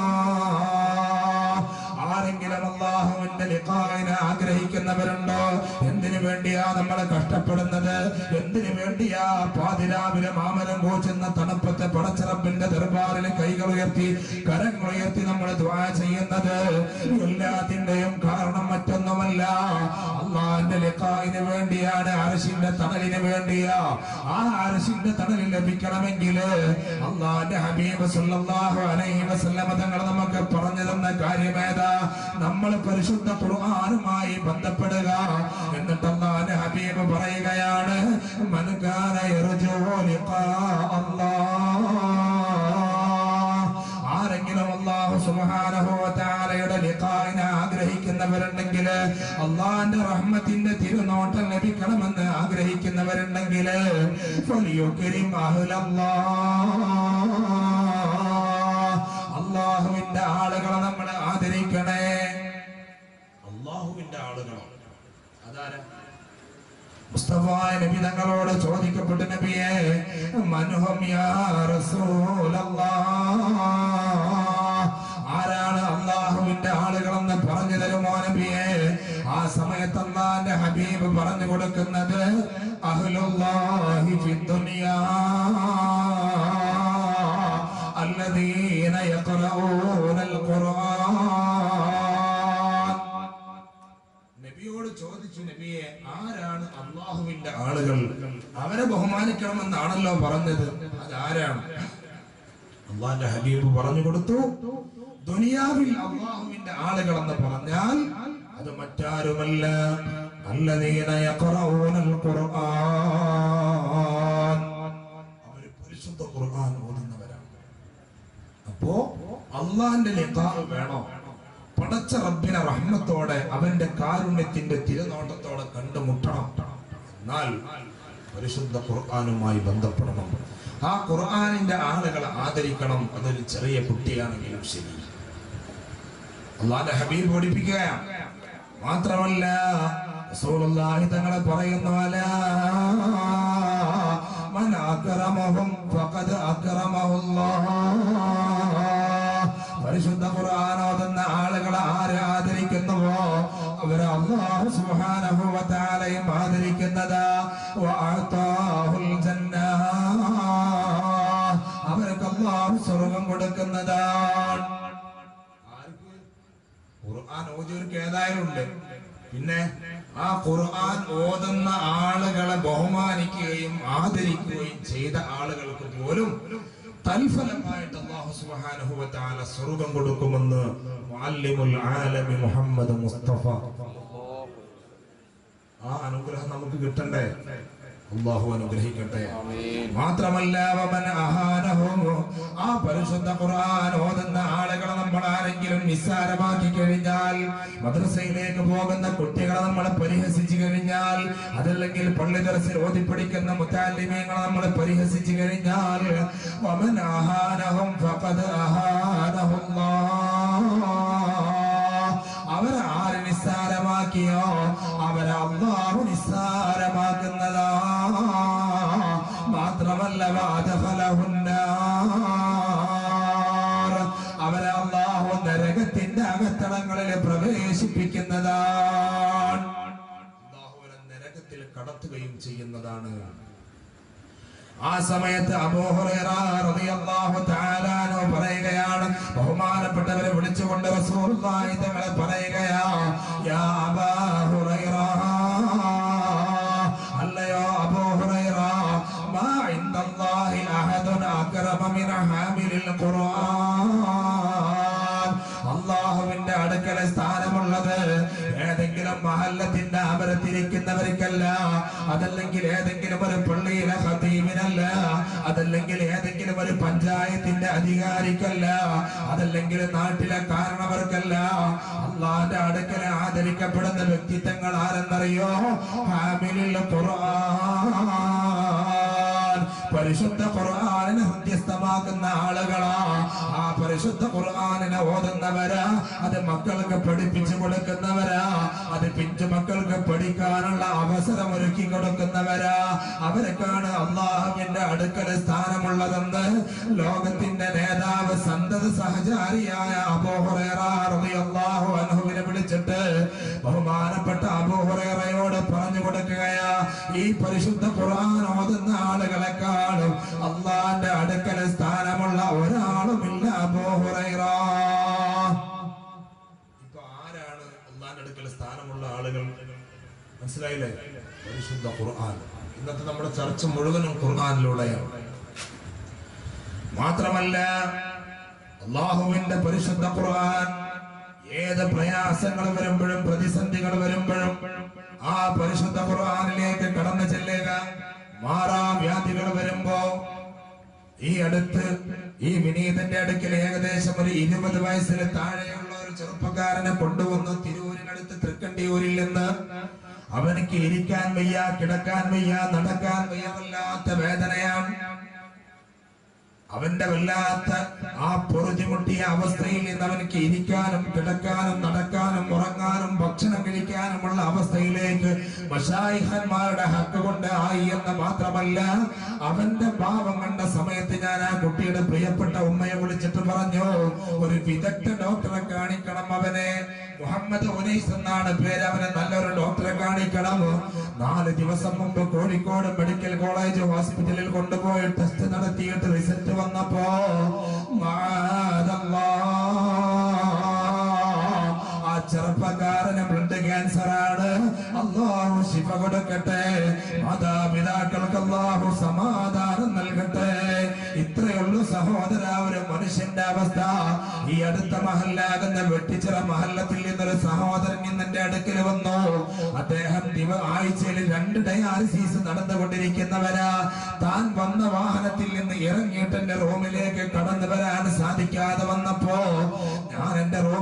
ആരെങ്കിലും അള്ളാഹുവിന്റെ ലിഖായിനെ ആഗ്രഹിക്കുന്നവരുണ്ടോ എന്തിനു വേണ്ടിയാ നമ്മൾ കഷ്ടപ്പെടുന്നത് എന്തിനു വേണ്ടിയാ പാതിരാവിലെ മാമരം കോച്ചുന്ന തണുപ്പത്തെ പടച്ചിറപ്പിന്റെ ദർബാറിൽ കൈകൾ ഉയർത്തി കരങ്ങൾ ഉയർത്തി നമ്മൾ ദ്വാ ചെയ്യുന്നത് എല്ലാത്തിന്റെയും കാരണം മറ്റൊന്നുമല്ല അള്ളാഹിന്റെ ലിഖായിന് വേണ്ടിയാണ് അരശിന്റെ തണലിന് വേണ്ടിയാ ആ അരശിന്റെ തണലിൽ ലഭിക്കണമെങ്കിൽ അള്ളാഹിന്റെ ഹബീബ് സല്ലല്ലാഹു അലൈഹി വസല്ലമ തങ്ങൾ നമുക്ക് പറഞ്ഞു തന്ന കാര്യമേതാ നമ്മൾ പരിശുദ്ധ ഖുർആനുമായി ബന്ധപ്പെടുക എന്നിട്ട് അള്ളാഹിന്റെ ഹബീബ് പറയുകയാണ് മൻ കാന യർജു ലിഖാ അല്ലാഹ് ആരെങ്കിലും അള്ളാഹു സുബ്ഹാനഹു വ തആലയുടെ ലിഖായിനെ ആഗ്രഹിക്കുന്നവരുണ്ടെങ്കിൽ അള്ളാഹിന്റെ റഹ്മത്തിന്റെ തിരുനോട്ടം ലഭിക്കണമെന്ന് ആഗ്രഹിക്കുന്നവരുണ്ടെങ്കിൽ ഫലിയുക്രിം അഹ്ലല്ലാഹ് അള്ളാഹുവിന്റെ ആളുകളെ നമ്മൾ ആദരിക്കണേ അള്ളാഹുവിന്റെ ആളുകളോ അതാരാ മുസ്തഫായ നബി തങ്ങളോട് ചോദിക്കപ്പെട്ട നബിയെ മനുഹം യാ റസൂലല്ലാഹ് ആരാണ് അള്ളാഹുവിന്റെ ആളുകളെന്ന് പറഞ്ഞു തരുമോ നബിയെ ആ സമയത്ത് അള്ളാന്റെ ഹബീബ് പറഞ്ഞു കൊടുക്കുന്നത് അഹ്ലുല്ലാഹി ഫിദ്ദുനിയാ الذين يقرؤون القرآن നബിയോട് ചോദിച്ചു നബിയെ ആരാണ് അള്ളാഹുവിന്റെ ആളുകൾ അവരെ ബഹുമാനിക്കണമെന്നാണല്ലോ പറഞ്ഞത് അതാരാണ് അള്ളാന്റെ ഹബീബ് പറഞ്ഞു കൊടുത്തു ദുനിയാവിൽ അള്ളാഹുവിന്റെ ആളുകൾ എന്ന് പറഞ്ഞാൽ അത് മറ്റാരുമല്ല الذين يقرؤون القرآن അവർ പരിശുദ്ധ ഖുർആൻ ഓതുന്നവരാണ് അപ്പോ അള്ളാന്റെ ലിഖാഹ് വേണോ പടച്ച റബ്ബിനെ റഹ്മത്തോടെ അവന്റെ കാരുണ്യത്തിന്റെ തിരുനോട്ടത്തോടെ കണ്ടുമുട്ടണം എന്നാൽ പരിശുദ്ധ ഖുർആാനുമായി ബന്ധപ്പെടണം ആ ഖുർആാനിന്റെ ആളുകളെ ആദരിക്കണം അതൊരു ചെറിയ കുട്ടിയാണെങ്കിലും ശരി അള്ളാന്റെ ഹബീബ് പഠിപ്പിക്കുകയാണ് മാത്രമല്ല റസൂലുള്ളാഹി തങ്ങളെ പറയുന്നു അലാ മൻ അക്രമഹും ഫഖദ് അക്രമഹുല്ലാഹ് പരിശുദ്ധ ഖുർആൻ ഓതുന്ന ആളുകളെ ആര് ആദരിക്കുന്നുവോ അവരെ അല്ലാഹു സുബ്ഹാനഹു വ തആലയും ആദരിക്കുന്നതാ വഅതാഹുൽ ജന്ന അവർക്ക് അല്ലാഹു സ്വർഗ്ഗം കൊടുക്കുന്നതാണ് ആർക്ക് ഖുർആൻ ഓതിയവർക്ക് ഏതായാലും ഉണ്ട് പിന്നെ ആ ഖുർആൻ ഓതുന്ന ആളുകളെ ബഹുമാനിക്കുകയും ആദരിക്കുകയും ചെയ്ത ആളുകൾക്ക് പോലും തൽഫലമായിട്ട് അല്ലാഹു സുബ്ഹാനഹു വ തആല സ്വർഗ്ഗം കൊടുക്കുമെന്ന് മുഅല്ലിമുൽ ആലമി മുഹമ്മദ് മുസ്തഫ ആ അനുഗ്രഹം നമുക്ക് കിട്ടണ്ടേ അള്ളാഹു അനുഗ്രഹിക്കട്ടെ മാത്രമല്ല വമൻ അഹാനഹു ആ പരിശുദ്ധ ഖുർആൻ ഓതുന്ന ആളുകളെ നമ്മൾ ആരെങ്കിലും നിസ്സാരമാക്കി കഴിഞ്ഞാൽ മദ്രസയിലേക്ക് പോകുന്ന കുട്ടികളെ നമ്മൾ പരിഹസിച്ചു കഴിഞ്ഞാൽ അതല്ലെങ്കിൽ പള്ളി ദർസിൽ ഓതിപ്പിടിക്കുന്ന മുത്താലിമീങ്ങളെ നമ്മൾ പരിഹസിച്ചു കഴിഞ്ഞാൽ വമൻ അഹാനഹും ഫഖദ് അഹാനഹുല്ലാഹ് അവരെ ആര് നിസ്സാരമാക്കിയോ അവരെ അള്ളാഹു നിസ്സാരമാക്കുന്നതാ മാത്രമല്ല വാദഫലഹുന്നാർ അവരെ അള്ളാഹു നരകത്തിന്റെ അകത്തളങ്ങളിൽ പ്രവേശിപ്പിക്കുന്നതാണ് അള്ളാഹുവിനെ നരകത്തിൽ കടത്തുകയും ചെയ്യുന്നതാണ് ആ സമയത്ത് അബൂഹുറൈറ റളിയല്ലാഹു തആല അൻഹു പറയുകയാണ് ബഹുമാനപ്പെട്ടവരെ വിളിച്ചുകൊണ്ട് റസൂലുള്ളാഹി തങ്ങളെ പറയുകയാ യാ അബാ ഹുറൈറ അല്ലയോ അബൂ ഹുറൈറ മാ ഇൻദല്ലാഹി അഹദുൻ അക്രമ മിൻ ഹാമിലിൽ ഖുർആൻ അള്ളാഹുവിന്റെ അടുക്കല സ്ഥാനമുള്ളത് ഏതെങ്കിലും മഹല്ലത്തിന്റെ അമരത്തിരിക്കുന്നവർക്കല്ല അതല്ലെങ്കിൽ ഏതെങ്കിലും ഒരു പള്ളിയിലെ ഖതീബിനല്ല അതല്ലെങ്കിൽ ഏതെങ്കിലും ഒരു പഞ്ചായത്തിന്റെ അധികാരിക്കല്ല അതല്ലെങ്കിൽ നാട്ടിലെ കാരണവർക്കല്ല അള്ളാന്റെ അടുക്കല ആദരിക്കപ്പെടുന്ന വ്യക്തിത്വങ്ങൾ ആരെന്നറിയോ ഹാമിലുള്ള ഖുർആൻ പരിശുദ്ധ ഖുർആനിനെ ഹൃദ്യസ്ഥമാക്കുന്ന ആളുകളാ ആ പരിശുദ്ധ ഖുർആനിനെ ഓതുന്നവരാ അത് മക്കൾക്ക് പഠിപ്പിച്ചു കൊടുക്കുന്നവരാ അത് പിഞ്ചു മക്കൾക്ക് പഠിക്കാനുള്ള അവസരം ഒരുക്കി കൊടുക്കുന്നവരാ അവരൊക്കെയാണ് അള്ളാഹുവിന്റെ അടുക്കൽ സ്ഥാനമുള്ളതെന്ന് ലോകത്തിന്റെ നേതാവ് സന്തത സഹചാരിയായ അബൂഹുറേറാഹു അൻഹുവിനെ വിളിച്ചിട്ട് ബഹുമാനപ്പെട്ട അബൂഹുറേറയോട് പറഞ്ഞു കൊടുക്കുകയാ ഈ പരിശുദ്ധ ഖുർആൻ ഓതുന്ന ആളുകളെക്കാളും അള്ളാന്റെ അടുക്കൽ സ്ഥാനമുള്ള ഒരാളുമില്ല അബൂഹുറൈറ ഇപ്പൊ ആരാണ് അള്ളാന്റെ അടുക്കൽ സ്ഥാനമുള്ള ആളുകൾ മനസ്സിലായില്ലേ പരിശുദ്ധ ഖുർആൻ ഇന്നത്തെ നമ്മുടെ ചർച്ച മുഴുവനും ഖുർആനിലൂടെയാണ് മാത്രമല്ല അള്ളാഹുവിന്റെ പരിശുദ്ധ ഖുർആൻ ഏത് പ്രയാസങ്ങൾ വരുമ്പോഴും പ്രതിസന്ധികൾ വരുമ്പോഴും ആ പരിശുദ്ധ ഖുർആനിലേക്ക് കടന്നു ചെല്ലുക മാറാം വ്യാധികൾ വരുമ്പോ ഈ അടുത്ത് ഈ വിനീതന്റെ അടുക്കൽ ഏകദേശം ഒരു ഇരുപത് വയസ്സിന് താഴെയുള്ള ഒരു ചെറുപ്പക്കാരനെ കൊണ്ടുവന്നു തിരൂരിനടുത്ത് തൃക്കണ്ടിയൂരിൽ നിന്ന് അവനിക്ക് ഇരിക്കാൻ വയ്യ കിടക്കാൻ വയ്യ നടക്കാൻ വയ്യ വല്ലാത്ത വേദനയാണ് അവന്റെ വല്ലാത്ത ആ പൊറുതിമുട്ടിയ അവസ്ഥയിൽ നിന്ന് അവനക്ക് ഇരിക്കാനും കിടക്കാനും നടക്കാനും ഉറങ്ങാനും ഭക്ഷണം കഴിക്കാനുമുള്ള അവസ്ഥയിലേക്ക് മഷായിഹന്മാരുടെ ഹക്ക് കൊണ്ട് ആയി എന്ന് മാത്രമല്ല അവന്റെ പാവം കണ്ട സമയത്ത് ഞാൻ ആ കുട്ടിയുടെ പ്രിയപ്പെട്ട ഉമ്മയെ വിളിച്ചിട്ട് പറഞ്ഞു ഒരു വിദഗ്ധ ഡോക്ടറെ കാണിക്കണം അവനെ മുഹമ്മദ് ഉനൈസ് എന്നാണ് പേര് അവനെ നല്ലൊരു ഡോക്ടറെ കാണിക്കണം നാല് ദിവസം മുമ്പ് കോഴിക്കോട് മെഡിക്കൽ കോളേജ് ഹോസ്പിറ്റലിൽ കൊണ്ടുപോയി ടെസ്റ്റ് നടത്തിയിട്ട് റിസൾട്ട് വന്നപ്പോ മാതല്ലാ ആ ചെറുപ്പക്കാരന് ബ്ലഡ് ക്യാൻസർ ആണ് അള്ളാഹു ശിഫ കൊടുക്കട്ടെ മാതാപിതാക്കൾക്ക് അള്ളാഹു സമാധാനം നൽകട്ടെ ഇത്രയുള്ളൂ സഹോദര ഒരു മനുഷ്യന്റെ അവസ്ഥ ഈ അടുത്ത മഹല്ലാകുന്ന വെട്ടിച്ചിറ മഹല്ലത്തിൽ നിന്നൊരു സഹോദരൻ ഇന്ന് എന്റെ അടുക്കൽ വന്നു അദ്ദേഹം ദിവ ആഴ്ചയിൽ രണ്ട് ഡയാലിസിസ് നടന്നുകൊണ്ടിരിക്കുന്നവരാ താൻ വന്ന വാഹനത്തിൽ നിന്ന് ഇറങ്ങിയിട്ട് എന്റെ റൂമിലേക്ക് കടന്നു വരാൻ സാധിക്കാതെ വന്നപ്പോ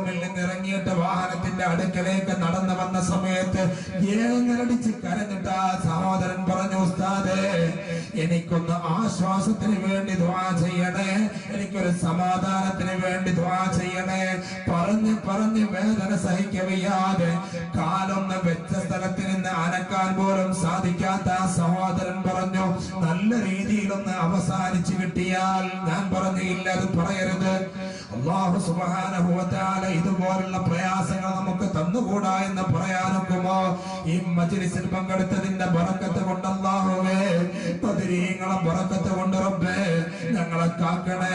റൂമിൽ നിന്ന് ഇറങ്ങിയിട്ട് വാഹനത്തിന്റെ അടുക്കലേക്ക് നടന്നു വന്ന സമയത്ത് ഏങ്ങലടിച്ച് കരഞ്ഞിട്ട് ആ സഹോദരൻ പറഞ്ഞു ഉസ്താദേ എനിക്കൊന്ന് ആശ്വാസത്തിന് വേണ്ടി ദ്വാ ചെയ്യണേ എനിക്കൊരു സമാധാനത്തിന് വേണ്ടി ദ്വാ ചെയ്യണേ പറഞ്ഞ് പറഞ്ഞ് വേദന സഹിക്കവയ്യാതെ കാലൊന്ന് വെച്ച സ്ഥലത്ത് നിന്ന് അനക്കാൻ പോലും സാധിക്കാത്ത ആ സഹോദരൻ പറഞ്ഞു നല്ല രീതിയിലൊന്ന് അവസാനിച്ചു കിട്ടിയാൽ ഞാൻ പറഞ്ഞു ഇല്ല അത് പറയരുത് അള്ളാഹു സുബ്ഹാനഹു വ തആല ഇതുപോലുള്ള പ്രയാസങ്ങൾ നമുക്ക് തന്നുകൂടാ എന്ന് പറയാനൊക്കുമോ ഈ മജ്ലിസിൽ പങ്കെടുത്തതിന്റെ ബറക്കത്ത് കൊണ്ട് അല്ലാഹുവേ പതിരീങ്ങളെ ബറക്കത്ത് കൊണ്ട് റബ്ബേ ഞങ്ങളെ കാക്കണേ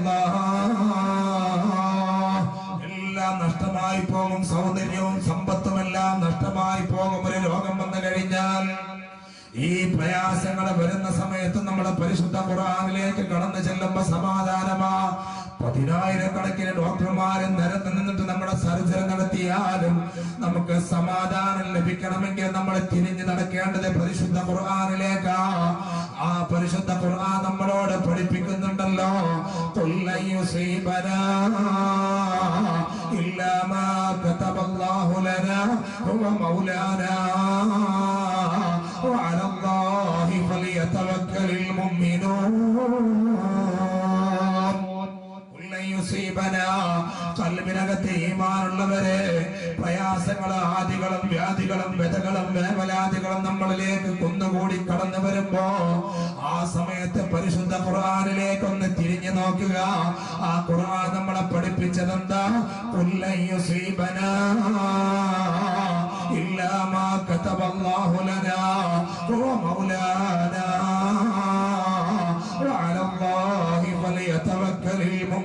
അല്ലാഹ് എല്ലാം നഷ്ടമായി പോകും സൗന്ദര്യവും സമ്പത്തും എല്ലാം നഷ്ടമായി പോകും ഒരു രോഗം വന്നു കഴിഞ്ഞാൽ ഈ പ്രയാസങ്ങൾ വരുന്ന സമയത്ത് നമ്മുടെ പരിശുദ്ധ ഖുർആനിലേക്ക് കടന്നു ചെല്ലുമ്പോ സമാധാനമാ പതിനായിരക്കണക്കിന് ഡോക്ടർമാരും നിരന്ന് നിന്നിട്ട് നമ്മുടെ സർജറി നടത്തിയാലും നമുക്ക് സമാധാനം ലഭിക്കണമെങ്കിൽ നമ്മൾ തിരിഞ്ഞു നടക്കേണ്ടത് പരിശുദ്ധ ഖുർആനിലേക്കാ ആ പരിശുദ്ധ ഖുർആൻ നമ്മളോട് പഠിപ്പിക്കുന്നുണ്ടല്ലോ "ഖുൽ ലൻ യുസീബനാ ഇല്ലാ മാ കതബല്ലാഹു ലനാ ഹുവ മൗലാനാ وعلى الله فليتوكل المؤمنون قل لن يصيبنا കൽബിനകത്ത് ഈമാനുള്ളവരെ പ്രയാസങ്ങളും ആദികളും വ്യാധികളും വ്യതകളും വേവലാദികളും നമ്മളിലേക്ക് കുന്നുകൂടി കടന്നു വരുമ്പോ ആ സമയത്ത് പരിശുദ്ധ ഖുർആനിലേക്ക് ഒന്ന് തിരിഞ്ഞു നോക്കുക ആ ഖുർആൻ നമ്മളെ പഠിപ്പിച്ചതെന്താ കുല്ലൻ യുസീബനാ إلا ما كتب الله لنا هو مولانا وعلى الله فليتوكل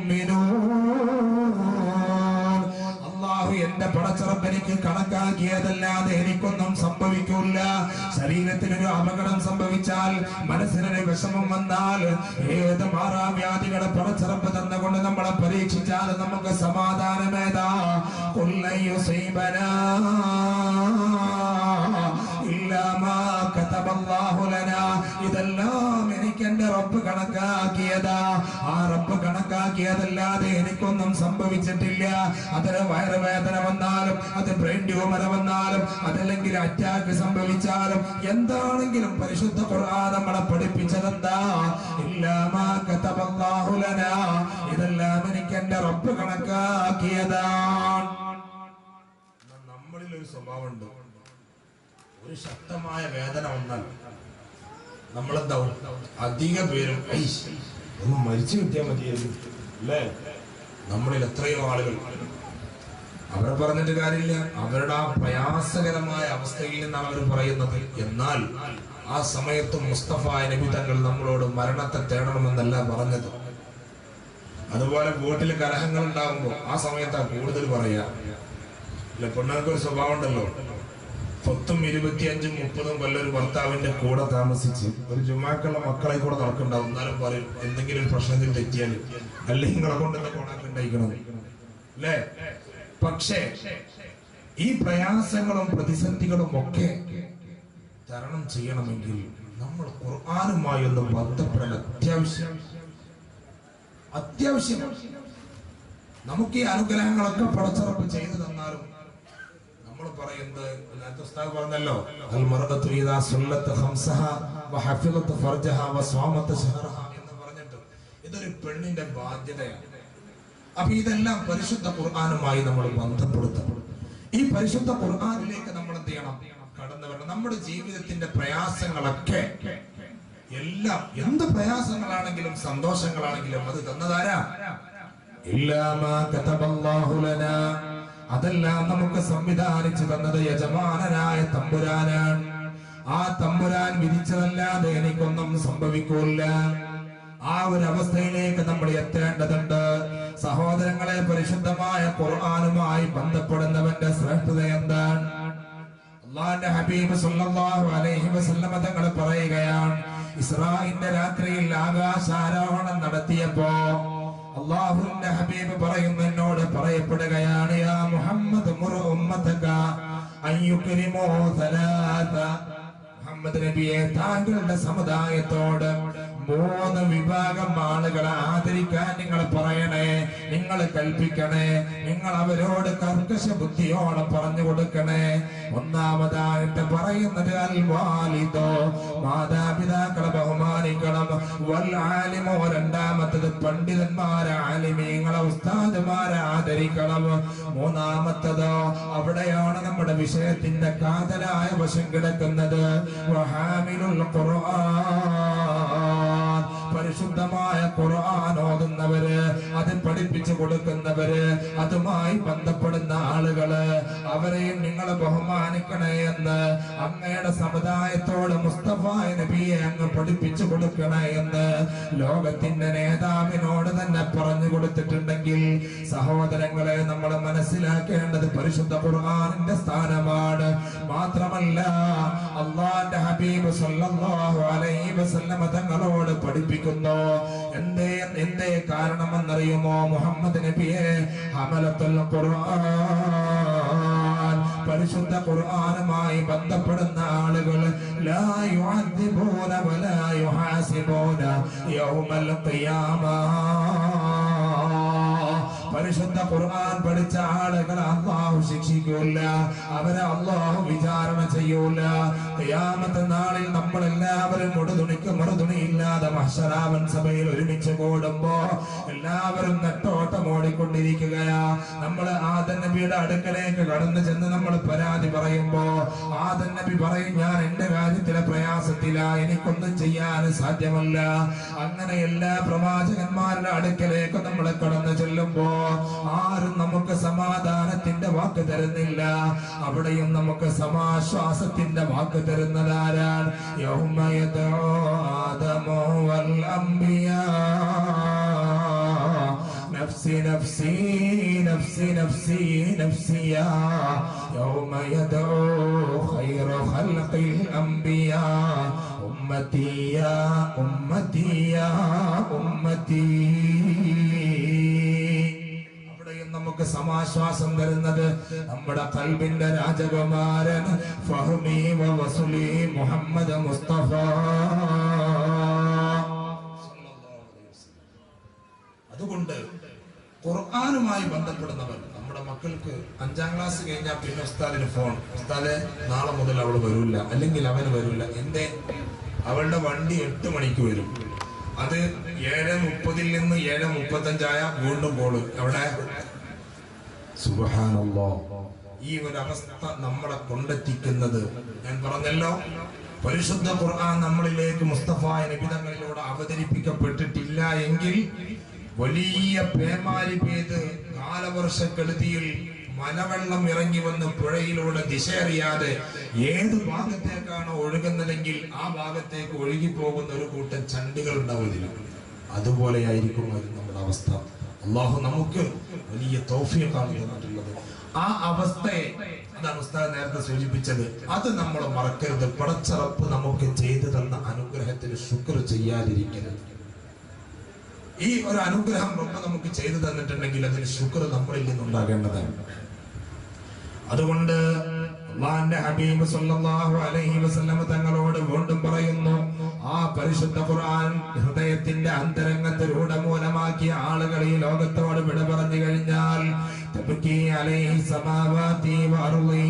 المؤمنون അള്ളാഹു എന്റെ പടച്ചറപ്പ് എനിക്ക് കണക്കാക്കിയതല്ലാതെ എനിക്കൊന്നും സംഭവിക്കൂല ശരീരത്തിനൊരു അപകടം സംഭവിച്ചാൽ മനസ്സിനൊരു വിഷമം വന്നാൽ ഏത് മാറാവ്യാധികളെ പടച്ചറപ്പ് തന്നുകൊണ്ട് നമ്മളെ പരീക്ഷിച്ചാൽ നമുക്ക് സമാധാനമേതാ കൊല്ലയുസൈബനാ ഇല്ലാമാ കതബല്ലാഹു ലനാ ഇതെല്ലാം എനിക്ക് എന്റെ റബ്ബ് കണക്കാക്കിയതാ ആ റബ്ബ് കണക്കാക്കിയതല്ലാതെ എനിക്കൊന്നും സംഭവിച്ചിട്ടില്ല അതിന് വയറുവേദന വന്നാലും അത് ബ്രെയിൻ ട്യൂമർ വന്നാലും അതല്ലെങ്കിൽ അറ്റാക്ക് സംഭവിച്ചാലും എന്താണെങ്കിലും പരിശുദ്ധ ഖുർആൻ നമ്മളെ പഠിപ്പിച്ചതെന്താ ഇല്ലാമാ കതബല്ലാഹു ലനാ ഇതെല്ലാം എനിക്ക് എന്റെ റബ്ബ് കണക്കാക്കിയതാണ് നമ്മളിൽ ഒരു സ്വഭാവമുണ്ട് ഒരു ശക്തമായ വേദന വന്നാൽ നമ്മളെന്താവും അധിക പേരും "ഐഷ്, ഒന്ന് മരിച്ചു കിട്ടിയാൽ മതിയായിരുന്നു അല്ലേ നമ്മളിൽ എത്രയോ ആളുകൾ അവരെ പറഞ്ഞിട്ട് കാര്യമില്ല അവരുടെ ആ പ്രയാസകരമായ അവസ്ഥയിൽ നിന്നാണ് അവർ പറയുന്നത് എന്നാൽ ആ സമയത്ത് മുസ്തഫ നബി തങ്ങൾ നമ്മളോട് മരണത്തെ തേടണമെന്നല്ല പറഞ്ഞത് അതുപോലെ വീട്ടിൽ കലഹങ്ങൾ ഉണ്ടാകുമ്പോൾ ആ സമയത്താണ് കൂടുതൽ പറയാ അല്ല പെണ്ണുങ്ങൾക്ക് ഒരു സ്വഭാവം ഉണ്ടല്ലോ പത്തും ഇരുപത്തിയഞ്ചും മുപ്പതും കൊല്ലൊരു ഭർത്താവിന്റെ കൂടെ താമസിച്ച് ഒരു ജുമാക്കുള്ള മക്കളെ കൂടെ നടക്കണ്ടാവും എന്നാലും പറയും എന്തെങ്കിലും ഒരു പ്രശ്നത്തിൽ തെറ്റിയാൽ അല്ലെങ്കിൽ നിങ്ങളെ കൊണ്ട് എന്താ കോണാക്കി ഉണ്ടായിക്കണം അല്ലേ പക്ഷേ ഈ പ്രയാസങ്ങളും പ്രതിസന്ധികളും ഒക്കെ തരണം ചെയ്യണമെങ്കിൽ നമ്മൾ ഖുർആാനുമായി ഒന്ന് ബന്ധപ്പെടൽ അത്യാവശ്യം അത്യാവശ്യം നമുക്ക് ഈ അനുഗ്രഹങ്ങളൊക്കെ പടച്ചുറപ്പ് ചെയ്തു തന്നാലും നമ്മൾ പറയുന്നത് നേരത്തെ ഉസ്താദ് പറഞ്ഞല്ലോ അൽ മർഅത്തു ഇദാ സുല്ലത്ത് ഖംസഹ വഹഫിളത്ത് ഫർജഹ വസ്വാമത്ത് ശഹറഹ എന്ന് പറഞ്ഞിട്ട് ഇതൊരു പെണ്ണിന്റെ ബാധ്യതയാണ് അപ്പൊ ഇതെല്ലാം പരിശുദ്ധ ഖുർആനുമായി നമ്മൾ ബന്ധപ്പെടുത്തണം ഈ പരിശുദ്ധ ഖുർആനിലേക്ക് നമ്മൾ എന്ത് ചെയ്യണം കടന്നു വരണം നമ്മുടെ ജീവിതത്തിന്റെ പ്രയാസങ്ങളൊക്കെ എല്ലാം എന്ത് പ്രയാസങ്ങളാണെങ്കിലും സന്തോഷങ്ങളാണെങ്കിലും അത് തന്നതാരാ ഇല്ലാമാ കതബല്ലാഹു ലനാ അതെല്ലാം നമുക്ക് സംവിധാനിച്ചു തന്നത് യജമാനനായ തമ്പുരാനാണ് ആ തമ്പുരാൻ വിധിച്ചതല്ലാതെ എനിക്കൊന്നും സംഭവിക്കൂല ആ ഒരു അവസ്ഥയിലേക്ക് നമ്മൾ എത്തേണ്ടതുണ്ട് സഹോദരങ്ങളെ പരിശുദ്ധമായ ഖുർആനുമായി ബന്ധപ്പെടുന്നവന്റെ ശ്രേഷ്ഠത എന്താണ് അള്ളാന്റെ ഹബീബ് സല്ലല്ലാഹു അലൈഹി വസല്ലമ തങ്ങൾ പറയുകയാണ് ഇസ്രായിന്റെ രാത്രിയിൽ ആകാശാരോഹണം നടത്തിയപ്പോ അള്ളാഹുവിന്റെ ഹബീബ് പറയുന്നു എന്നോട് പറയപ്പെടുകയാണ് യാ മുഹമ്മദ് മുറു ഉമ്മതക അയ്യുക്രിമോ സലാത്ത മുഹമ്മദ് നബിയെ താങ്കളുടെ സമുദായത്തോട് മൂന്ന് വിഭാഗം ആളുകളെ ആദരിക്കാൻ നിങ്ങൾ പറയണേ നിങ്ങൾ കൽപ്പിക്കണേ നിങ്ങൾ അവരോട് കർക്കശ ബുദ്ധിയോടെ പറഞ്ഞു കൊടുക്കണേ ഒന്നാമതായിട്ട് പറയുന്നത് അൽ വാലിദോ മാതാപിതാക്കളെ ബഹുമാനിക്കണം വൽ ആലിമോ രണ്ടാമത്തത് പണ്ഡിതന്മാരെ ആലിമീങ്ങളെ ഉസ്താദുമാരെ ആദരിക്കണം മൂന്നാമത്തതോ അവിടെയാണ് നമ്മുടെ വിഷയത്തിന്റെ കാതലായ വശം കിടക്കുന്നത് വഹാമിലുൽ ഖുർആൻ പരിശുദ്ധമായ ഖുർആൻ ഓതുന്നവര് അത് പഠിപ്പിച്ചു കൊടുക്കുന്നവര് അതുമായി ബന്ധപ്പെടുന്ന ആളുകള് അവരെയും നിങ്ങൾ ബഹുമാനിക്കണേ എന്ന് അങ്ങയുടെ സമുദായത്തോട് മുസ്തഫ നബിയെ അങ്ങ് പഠിപ്പിച്ചു കൊടുക്കണേ എന്ന് ലോകത്തിന്റെ നേതാവിനോട് തന്നെ പറഞ്ഞു കൊടുത്തിട്ടുണ്ടെങ്കിൽ സഹോദരങ്ങളെ നമ്മൾ മനസ്സിലാക്കേണ്ടത് പരിശുദ്ധ ഖുർആനിന്റെ സ്ഥാനമാണ് മാത്രമല്ല അള്ളാന്റെ ഹബീബ് സല്ലല്ലാഹു അലൈഹി വസല്ലമ തങ്ങളോട് പഠിപ്പിക്കുന്നു എന്തേ എന്തേ കാരണമെന്നറിയുമോ മുഹമ്മദ് നബിയെ ഹമലത്തുൽ ഖുർആൻ പരിശുദ്ധ ഖുർആനുമായി ബന്ധപ്പെടുന്ന ആളുകൾ ലാ യുഅദ്ദിബൂന വലാ യുഹാസിബൂന യൗമൽ ഖിയാമ പരിശുദ്ധ ഖുർആൻ പഠിച്ച ആളുകൾ അള്ളാഹു ശിക്ഷിക്കൂല അവരെ അള്ളാഹു വിചാരണ ചെയ്യൂല ഖിയാമത്ത് നാളിൽ നമ്മൾ എല്ലാവരും മുടുതുണിക്ക് മറുതുണിയില്ലാതെ മഹ്ശറാവൻ സഭയിൽ ഒരുമിച്ച് കൂടുമ്പോ എല്ലാവരും നെട്ടോട്ടം ഓടിക്കൊണ്ടിരിക്കുകയാ നമ്മൾ ആദൻ നബിയുടെ അടുക്കലേക്ക് കടന്നു ചെന്ന് നമ്മൾ പരാതി പറയുമ്പോ ആദൻ നബി പറയും ഞാൻ എന്റെ കാര്യത്തിലെ പ്രയാസത്തില എനിക്കൊന്നും ചെയ്യാൻ സാധ്യമല്ല അങ്ങനെ എല്ലാ പ്രവാചകന്മാരുടെ അടുക്കലേക്ക് നമ്മൾ കടന്നു ചെല്ലുമ്പോ ആരും നമുക്ക് സമാധാനത്തിന്റെ വാക്ക് തരുന്നില്ല അവിടെയും നമുക്ക് സമാശ്വാസത്തിന്റെ വാക്ക് തരുന്നതാരാണ് യൗമ യദ്ഉ ആദമു വൽ അംബിയാ نفسي نفسي نفسي نفسي نفسي يا يوم يدعو خير خلق الأنبياء أمتي يا أمتي يا أمتي അവിടെയും നമുക്ക് സമാശ്വാസം തരുന്നത് നമ്മുടെ കൽബിന്റെ രാജകുമാരൻ ഫഹ്മി വ വസുലി മുഹമ്മദ് മുസ്തഫ അതുകൊണ്ട് ഖുർആാനുമായി ബന്ധപ്പെടുന്നവർ നമ്മുടെ മക്കൾക്ക് അഞ്ചാം ക്ലാസ് കഴിഞ്ഞാൽ പിന്നെ ഉസ്താദിന് ഫോൺ ഉസ്താദെ നാളെ മുതൽ അവൾ വരൂല അല്ലെങ്കിൽ അവന് വരൂല എന്തേ അവളുടെ വണ്ടി എട്ട് മണിക്ക് വരും അത് ഏഴ് മുപ്പതിൽ നിന്ന് ഏഴ് മുപ്പത്തഞ്ചായ വീണ്ടും കോള് എവിടെ സുബഹാനല്ലോ ഈ ഒരു അവസ്ഥ നമ്മളെ കൊണ്ടെത്തിക്കുന്നത് ഞാൻ പറഞ്ഞല്ലോ പരിശുദ്ധ ഖുർആൻ നമ്മളിലേക്ക് മുസ്തഫായ നിബിതങ്ങളിലൂടെ അവതരിപ്പിക്കപ്പെട്ടിട്ടില്ല എങ്കിൽ വലിയ പേമാരി പെയ്ത് കാലവർഷക്കെടുതിയിൽ മലവെള്ളം ഇറങ്ങി വന്ന് പുഴയിലൂടെ ദിശ അറിയാതെ ഏത് ഭാഗത്തേക്കാണ് ഒഴുകുന്നതെങ്കിൽ ആ ഭാഗത്തേക്ക് ഒഴുകി പോകുന്ന ഒരു കൂട്ടം ചണ്ടികൾ ഉണ്ടാവുന്നില്ല അതുപോലെയായിരിക്കും അത് നമ്മുടെ അവസ്ഥ അള്ളാഹു നമുക്ക് വലിയ തോഫിയൊക്കെയാണ് തന്നിട്ടുള്ളത് ആ അവസ്ഥയെ അതാണ് ഉസ്താദ് നേരത്തെ സൂചിപ്പിച്ചത് അത് നമ്മൾ മറക്കരുത് പടച്ചറപ്പ് നമുക്ക് ചെയ്തു തന്ന അനുഗ്രഹത്തിന് ശുക്ർ ചെയ്യാതിരിക്കരുത് ഈ ഒരു അനുഗ്രഹം റബ്ബ് നമുക്ക് ചെയ്തു തന്നിട്ടുണ്ടെങ്കിൽ അതിന് ശുക്ർ നമ്മളിൽ നിന്നുണ്ടാകേണ്ടതാണ് അതുകൊണ്ട് അള്ളാന്റെ ഹബീബ് സല്ലല്ലാഹു അലൈഹി വസല്ലമ തങ്ങളോട് വീണ്ടും പറയുന്നു ആ പരിശുദ്ധ ഖുർആൻ ഹൃദയത്തിന്റെ അന്തരംഗത്തിലൂടെ മൂലമാക്കിയ ആളുകൾ ഈ ലോകത്തോട് വിട പറഞ്ഞു കഴിഞ്ഞാൽ തബ്കി അലൈഹി സമാവാതി വഅർളി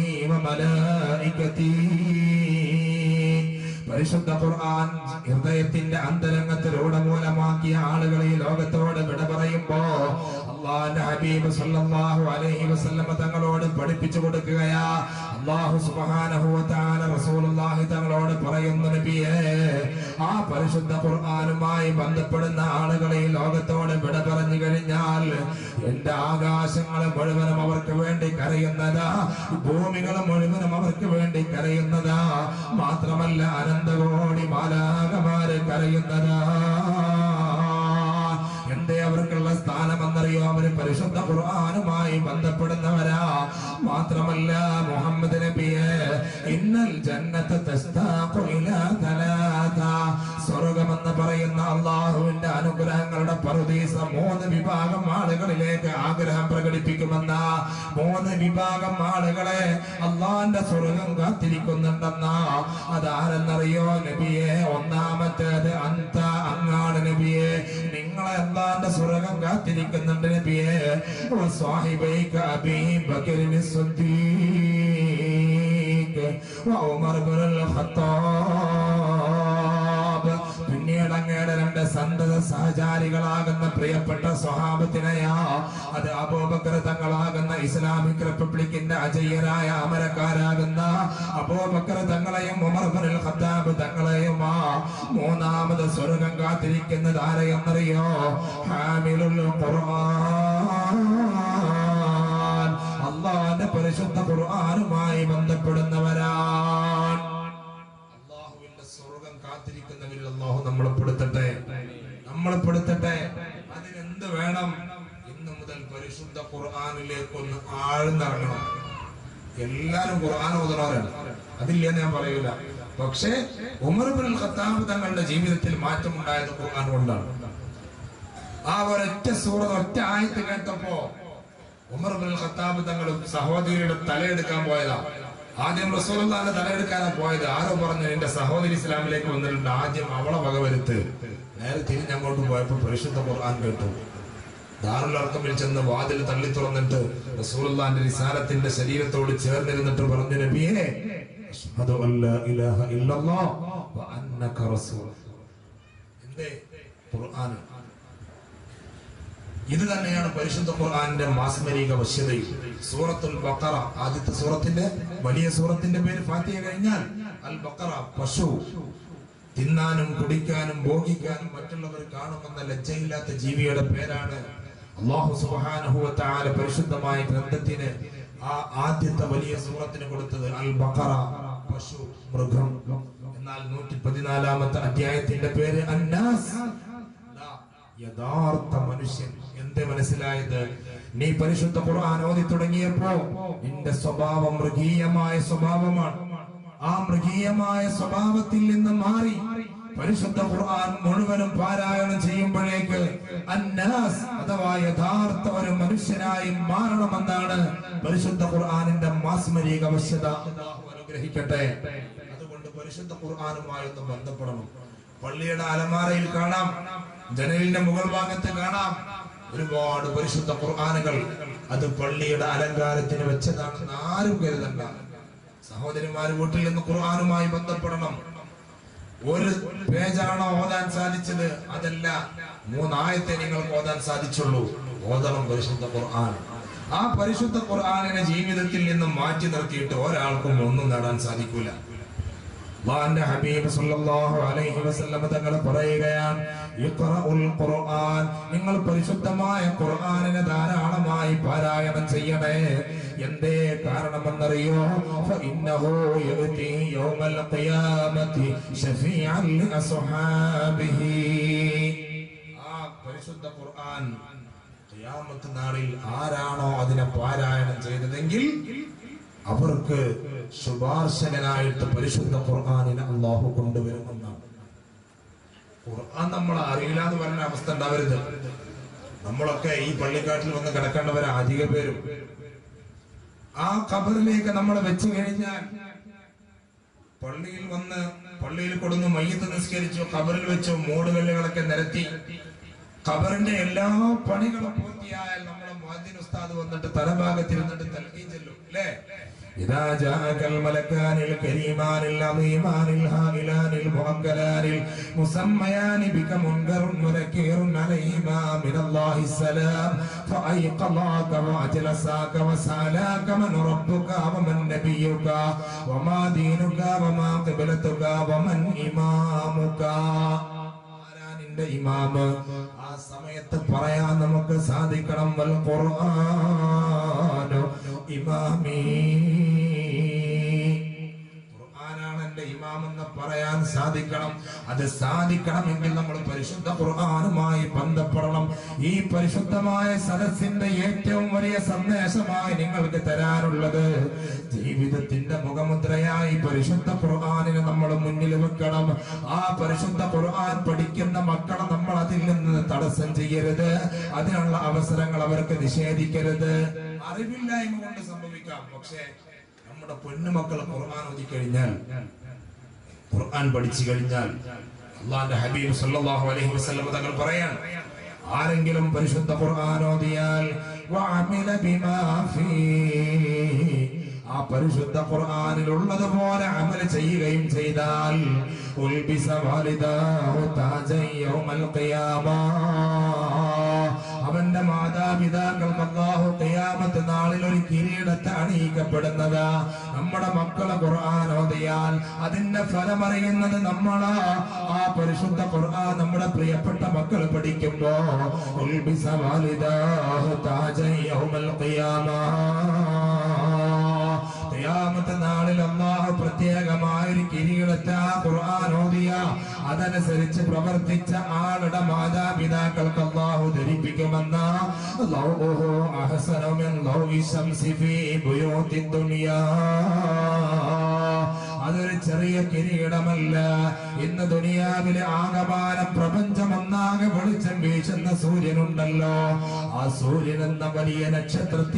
വമലായികതി പരിശുദ്ധ ഖുർആൻ ഹൃദയത്തിന്റെ അന്തരംഗത്തിലൂടെ മൂലമാക്കിയ ആളുകൾ ഈ ലോകത്തോട് വിട പറയുമ്പോ അള്ളാന്റെ ഹബീബ് സല്ലല്ലാഹു അലൈഹി വസല്ലമ തങ്ങളോട് പഠിപ്പിച്ചു കൊടുക്കുകയാ അള്ളാഹു സുബ്ഹാനഹു വ തആല റസൂലുള്ളാഹി തങ്ങളോട് പറയുന്നു നബിയേ ആ പരിശുദ്ധ ഖുർആനുമായി ബന്ധപ്പെടുന്ന ആളുകൾ ഈ ലോകത്തോട് വിട പറഞ്ഞു കഴിഞ്ഞാൽ എന്റെ ആകാശങ്ങൾ മുഴുവനും അവർക്ക് വേണ്ടി കരയുന്നതാ ഭൂമികൾ മുഴുവനും അവർക്ക് വേണ്ടി കരയുന്നതാ മാത്രമല്ല അനന്തകോടി മാലാകമാര് കരയുന്നതാ എന്തേ അവർക്കുള്ള സ്ഥാനമെന്നറിയോ അവര് പരിശുദ്ധ ഖുർആനുമായി ബന്ധപ്പെടുന്നവരാ മാത്രമല്ല മുഹമ്മദ് നബിയെ ഇന്നൽ ജന്നത്ത് തസ്താഖു ഇലാ തലാത സ്വർഗമെന്ന് പറയുന്ന സ്വർഗമാകുന്ന അള്ളാഹുവിന്റെ അനുഗ്രഹങ്ങളുടെ പറുദീസ മൂന്ന് വിഭാഗം ആളുകളിലേക്ക് ആഗ്രഹം പ്രകടിപ്പിക്കുമെന്ന മൂന്ന് വിഭാഗം ആളുകളെ അള്ളാന്റെ സ്വർഗം കാത്തിരിക്കുന്നുണ്ടെന്ന അതാരെന്നറിയോ നബിയെ ഒന്നാമത്തേത് അന്ത അങ്ങാണ് നബിയെ നിങ്ങളെ അള്ളാന്റെ സ്വർഗം കാത്തിരിക്കുന്നുണ്ട് നബിയെ വസ്വാഹിബൈക അബീ ബക്കറിന് الصديق وعمر بن الخطاب പിന്നീട് അങ്ങയുടെ രണ്ട് സന്തത സഹചാരികളാകുന്ന പ്രിയപ്പെട്ട സ്വഹാബത്തിനെയാ അത് അബൂബക്കർ തങ്ങളാകുന്ന ഇസ്ലാമിക് റിപ്പബ്ലിക്കിന്റെ അജയ്യരായ അമരക്കാരാകുന്ന അബൂബക്കർ തങ്ങളെയും ഉമർ ബിൻ ഖത്താബ് തങ്ങളെയുമാ മൂന്നാമത് സ്വർഗം കാത്തിരിക്കുന്നത് ആരെയെന്നറിയോ ഹാമിലുൽ ഖുർആൻ അള്ളാന്റെ പരിശുദ്ധ ഖുർആനുമായി ബന്ധപ്പെടുന്നവരാണ് അള്ളാഹുവിന്റെ സ്വർഗം കാത്തിരിക്കുന്നവരിൽ അള്ളാഹു നമ്മളെ പെടുത്തട്ടെ നമ്മളെ പെടുത്തട്ടെ അതിനെന്ത് വേണം ഇന്ന് മുതൽ പരിശുദ്ധ ഖുർആനിലേക്ക് ഒന്ന് ആഴ്ന്നിറങ്ങണം എല്ലാരും ഖുർആൻ ഓതുന്നവരാണ് അതില്ലെന്ന് ഞാൻ പറയൂല പക്ഷേ ഉമർ ബിൻ ഖത്താബ് തങ്ങളുടെ ജീവിതത്തിൽ മാറ്റമുണ്ടായത് ഖുർആൻ കൊണ്ടാണ് ആ ഒരൊറ്റ സൂറത്ത് ഒറ്റ ആയത്ത് കേട്ടപ്പോ ഉമർ ബിൻ ഖത്താബ് തങ്ങൾ സഹോദരിയുടെ തലയെടുക്കാൻ പോയതാ ആദ്യം റസൂലുള്ളാന്റെ തലയെടുക്കാനാ പോയത് ആരോ പറഞ്ഞു എന്റെ സഹോദരി ഇസ്ലാമിലേക്ക് വന്നിട്ടുണ്ട് ആദ്യം അവളെ വകവരുത്ത് നേരെ തിരിഞ്ഞങ്ങോട്ട് പോയപ്പോ പരിശുദ്ധ ഖുർആൻ കേട്ടു ദാറുൽ അർക്കമിൽ ചെന്ന് വാതിൽ തള്ളി തുറന്നിട്ട് റസൂലുള്ളാന്റെ റിസാലത്തിന്റെ ശരീരത്തോട് ചേർന്നിരുന്നിട്ട് പറഞ്ഞു നബിയേ അഷ്ഹദു അല്ലാ ഇലാഹ ഇല്ലല്ലാഹ് വ അന്നക റസൂൽ എന്തേ ഖുർആൻ ഇത് തന്നെയാണ് പരിശുദ്ധ ഖുർആന്റെ മാസ്മരിക വശ്യതയും സൂറത്തുൽ ബക്കറ ആദ്യത്തെ സൂറത്തിന്റെ വലിയ സൂറത്തിന്റെ പേര് ഫാത്തിയ കഴിഞ്ഞാൽ അൽ ബക്കറ പശു തിന്നാനും കുടിക്കാനും ഭോഗിക്കാനും മറ്റുള്ളവർ കാണുമെന്ന ലജ്ജയില്ലാത്ത ജീവിയുടെ പേരാണ് അള്ളാഹു സുബ്ഹാനഹു വ തആല പരിശുദ്ധമായ ഗ്രന്ഥത്തിന് ആ ആദ്യത്തെ വലിയ സൂറത്തിന് കൊടുത്തത് അൽ ബക്കറ പശു മൃഗം എന്നാൽ നൂറ്റി പതിനാലാമത്തെ അധ്യായത്തിന്റെ പേര് അന്നാസ് ദാ, യഥാർത്ഥ മനുഷ്യൻ എന്ത് മനസ്സിലായത് നീ പരിശുദ്ധ ഖുർആൻ ഓതി തുടങ്ങിയപ്പോ നിന്റെ സ്വഭാവം മൃഗീയമായ സ്വഭാവമാണ് ആ മൃഗീയമായ സ്വഭാവത്തിൽ നിന്ന് മാറി പരിശുദ്ധ ഖുർആൻ മുഴുവനും പാരായണം ചെയ്യുമ്പോഴേക്ക് അന്നാസ് അഥവാ യഥാർത്ഥ ഒരു മനുഷ്യനായി മാറണമെന്നാണ് പരിശുദ്ധ ഖുർആനിന്റെ മാസ്മരിക വശ്യത അല്ലാഹു അനുഗ്രഹിക്കട്ടെ അതുകൊണ്ട് പരിശുദ്ധ ഖുർആനുമായി ഒന്ന് ബന്ധപ്പെടണം പള്ളിയുടെ അലമാരയിൽ കാണാം ജനലിന്റെ മുകൾ ഭാഗത്ത് കാണാം ഒരുപാട് പരിശുദ്ധ ഖുർആനുകൾ അത് പള്ളിയുടെ അലങ്കാരത്തിന് വെച്ചതാണെന്ന് ആരും കരുതണ്ട സഹോദരിമാര് വീട്ടിൽ നിന്ന് ഖുർആനുമായി ബന്ധപ്പെടണം ഒരു പേജാണോ ഓതാൻ സാധിച്ചത് അതല്ല മൂന്നായത്തെ നിങ്ങൾക്ക് ഓതാൻ സാധിച്ചുള്ളൂ ഓതണം പരിശുദ്ധ ഖുർആൻ ആ പരിശുദ്ധ ഖുർആനിനെ ജീവിതത്തിൽ നിന്നും മാറ്റി നിർത്തിയിട്ട് ഒരാൾക്കും ഒന്നും നേടാൻ സാധിക്കൂല അള്ളാഹുവിന്റെ ഹബീബ് സല്ലല്ലാഹു അലൈഹി വസല്ലം തങ്ങൾ പറയുകയാണ് ഇഖ്റഉൽ ഖുർആൻ നിങ്ങൾ പരിശുദ്ധമായ ഖുർആനിനെ ധാരാളമായി പാരായണം ചെയ്യണേ എന്തേ കാരണമെന്നറിയോ ഫഇന്നഹു യഅതി യൗമൽ ഖിയാമത്തി ശഫീഅൻ ലിഅസ്ഹാബിഹി ആ പരിശുദ്ധ ഖുർആൻ ഖിയാമത്ത് നാളിൽ ആരാണോ അതിനെ പാരായണം ചെയ്തതെങ്കിൽ അവർക്ക് ശുപാർശകനായിട്ട് പരിശുദ്ധ ഖുർആാനിനെ അള്ളാഹു കൊണ്ടുവരുമെന്നാണ് ഖുർആൻ നമ്മൾ അറിയില്ല എന്ന് പറഞ്ഞ അവസ്ഥ ഉണ്ടാവരുത് നമ്മളൊക്കെ ഈ പള്ളിക്കാട്ടിൽ വന്ന് കിടക്കേണ്ടവരെ അധിക പേരും ആ ഖബറിലേക്ക് നമ്മൾ വെച്ചു കഴിഞ്ഞാൽ പള്ളിയിൽ വന്ന് പള്ളിയിൽ കൊടുന്ന് മയ്യത്ത് നിസ്കരിച്ചു ഖബറിൽ വെച്ചു മൂടുകല്ലുകളൊക്കെ നിരത്തി ഖബറിന്റെ എല്ലാ പണികളും പൂർത്തിയായാൽ നമ്മളെ മുഅദ്ദിൻ ഉസ്താദ് വന്നിട്ട് തലഭാഗത്തിരുന്നിട്ട് തൽകീൻ ചെല്ലും അല്ലേ إذا جاءك الملكان الكريمان العظيمان الهائلان المؤكلان المسميان بك منكر ونكير عليهما من الله السلام فأيقظاك وأجلساك وسألاك من ربك ومن نبيك وما دينك وما قبلتك ومن إمامك ആരാ നിന്റെ ഇമാമ് ആ സമയത്ത് പറയാൻ നമുക്ക് സാധിക്കണം വൽ ഖുർആനു ഇമാമീ ഖുർആനാണ് എന്റെ ഇമാമെന്ന് പറയാൻ സാധിക്കണം അത് സാധിക്കണമെങ്കിൽ നമ്മൾ പരിശുദ്ധ ഖുർആാനുമായി ബന്ധപ്പെടണം ഈ പരിശുദ്ധമായ സദസ്സിന്റെ ഏറ്റവും വലിയ സന്ദേശമായി നിങ്ങൾക്ക് തരാനുള്ളത് ജീവിതത്തിന്റെ മുഖമുദ്രയായി പരിശുദ്ധ ഖുർആാനിനെ നമ്മൾ മുന്നിൽ വെക്കണം ആ പരിശുദ്ധ ഖുർആൻ പഠിക്കുന്ന മക്കളെ നമ്മൾ അതിൽ നിന്ന് തടസ്സം ചെയ്യരുത് അതിനുള്ള അവസരങ്ങൾ അവർക്ക് നിഷേധിക്കരുത് അറിവില്ലായ്മ കൊണ്ട് സംഭവിക്കാം പക്ഷേ നമ്മുടെ പൊന്നുമക്കൾ ഖുർആൻ ഓതി കഴിഞ്ഞാൽ ഖുർആൻ പഠിച്ചു കഴിഞ്ഞാൽ അള്ളാന്റെ ഹബീബ് സല്ലല്ലാഹു അലൈഹി വസല്ലം തങ്ങൾ പറയാൻ ആരെങ്കിലും പരിശുദ്ധ ഖുർആൻ ഓതിയാൽ വഅമില ബിമാ ഫീ ആ പരിശുദ്ധ ഖുർആനിലുള്ളതുപോലെ അമൽ ചെയ്യുകയും ചെയ്താൽ ഉൽബിസ വാലിദാഹു താജൻ യൗമൽ ഖിയാമ അവന്റെ മാതാപിതാക്കൾക്ക് അല്ലാഹു ഖിയാമത്ത് നാളിൽ ഒരു കിരീടത്തെ അണിയിക്കപ്പെടുന്നത് നമ്മുടെ മക്കളെ ഖുർആൻ ഓതിയാൽ അതിന്റെ ഫലം അറിയുന്നത് നമ്മളാ ആ പരിശുദ്ധ ഖുർആൻ നമ്മുടെ പ്രിയപ്പെട്ട മക്കൾ പഠിക്കുമ്പോ ഉൽബിസ വാലിദാഹു താജൻ യൗമൽ ഖിയാമ ഖിയാമത്ത് നാളിൽ അള്ളാഹു പ്രത്യേകമായ ഒരു കിരീടത്തെ ആ ഖുർആൻ ഓതിയ അതനുസരിച്ച് പ്രവർത്തിച്ച ആളുടെ മാതാപിതാക്കൾക്ക് അള്ളാഹു ധരിപ്പിക്കുമെന്ന ലൗഹു അഹ്സനു മിൻ ലൗഹി ശംസി ഫീ ബുയൂത്തി ദുനിയാ അതൊരു ചെറിയ കിരീടമല്ല ഇന്ന് ദുനിയാവിലെ ആകമാനം പ്രപഞ്ചം ഒന്നാകെ വെളിച്ചം വീശുന്ന സൂര്യനുണ്ടല്ലോ ആ സൂര്യൻ എന്ന വലിയ നക്ഷത്രത്തിൽ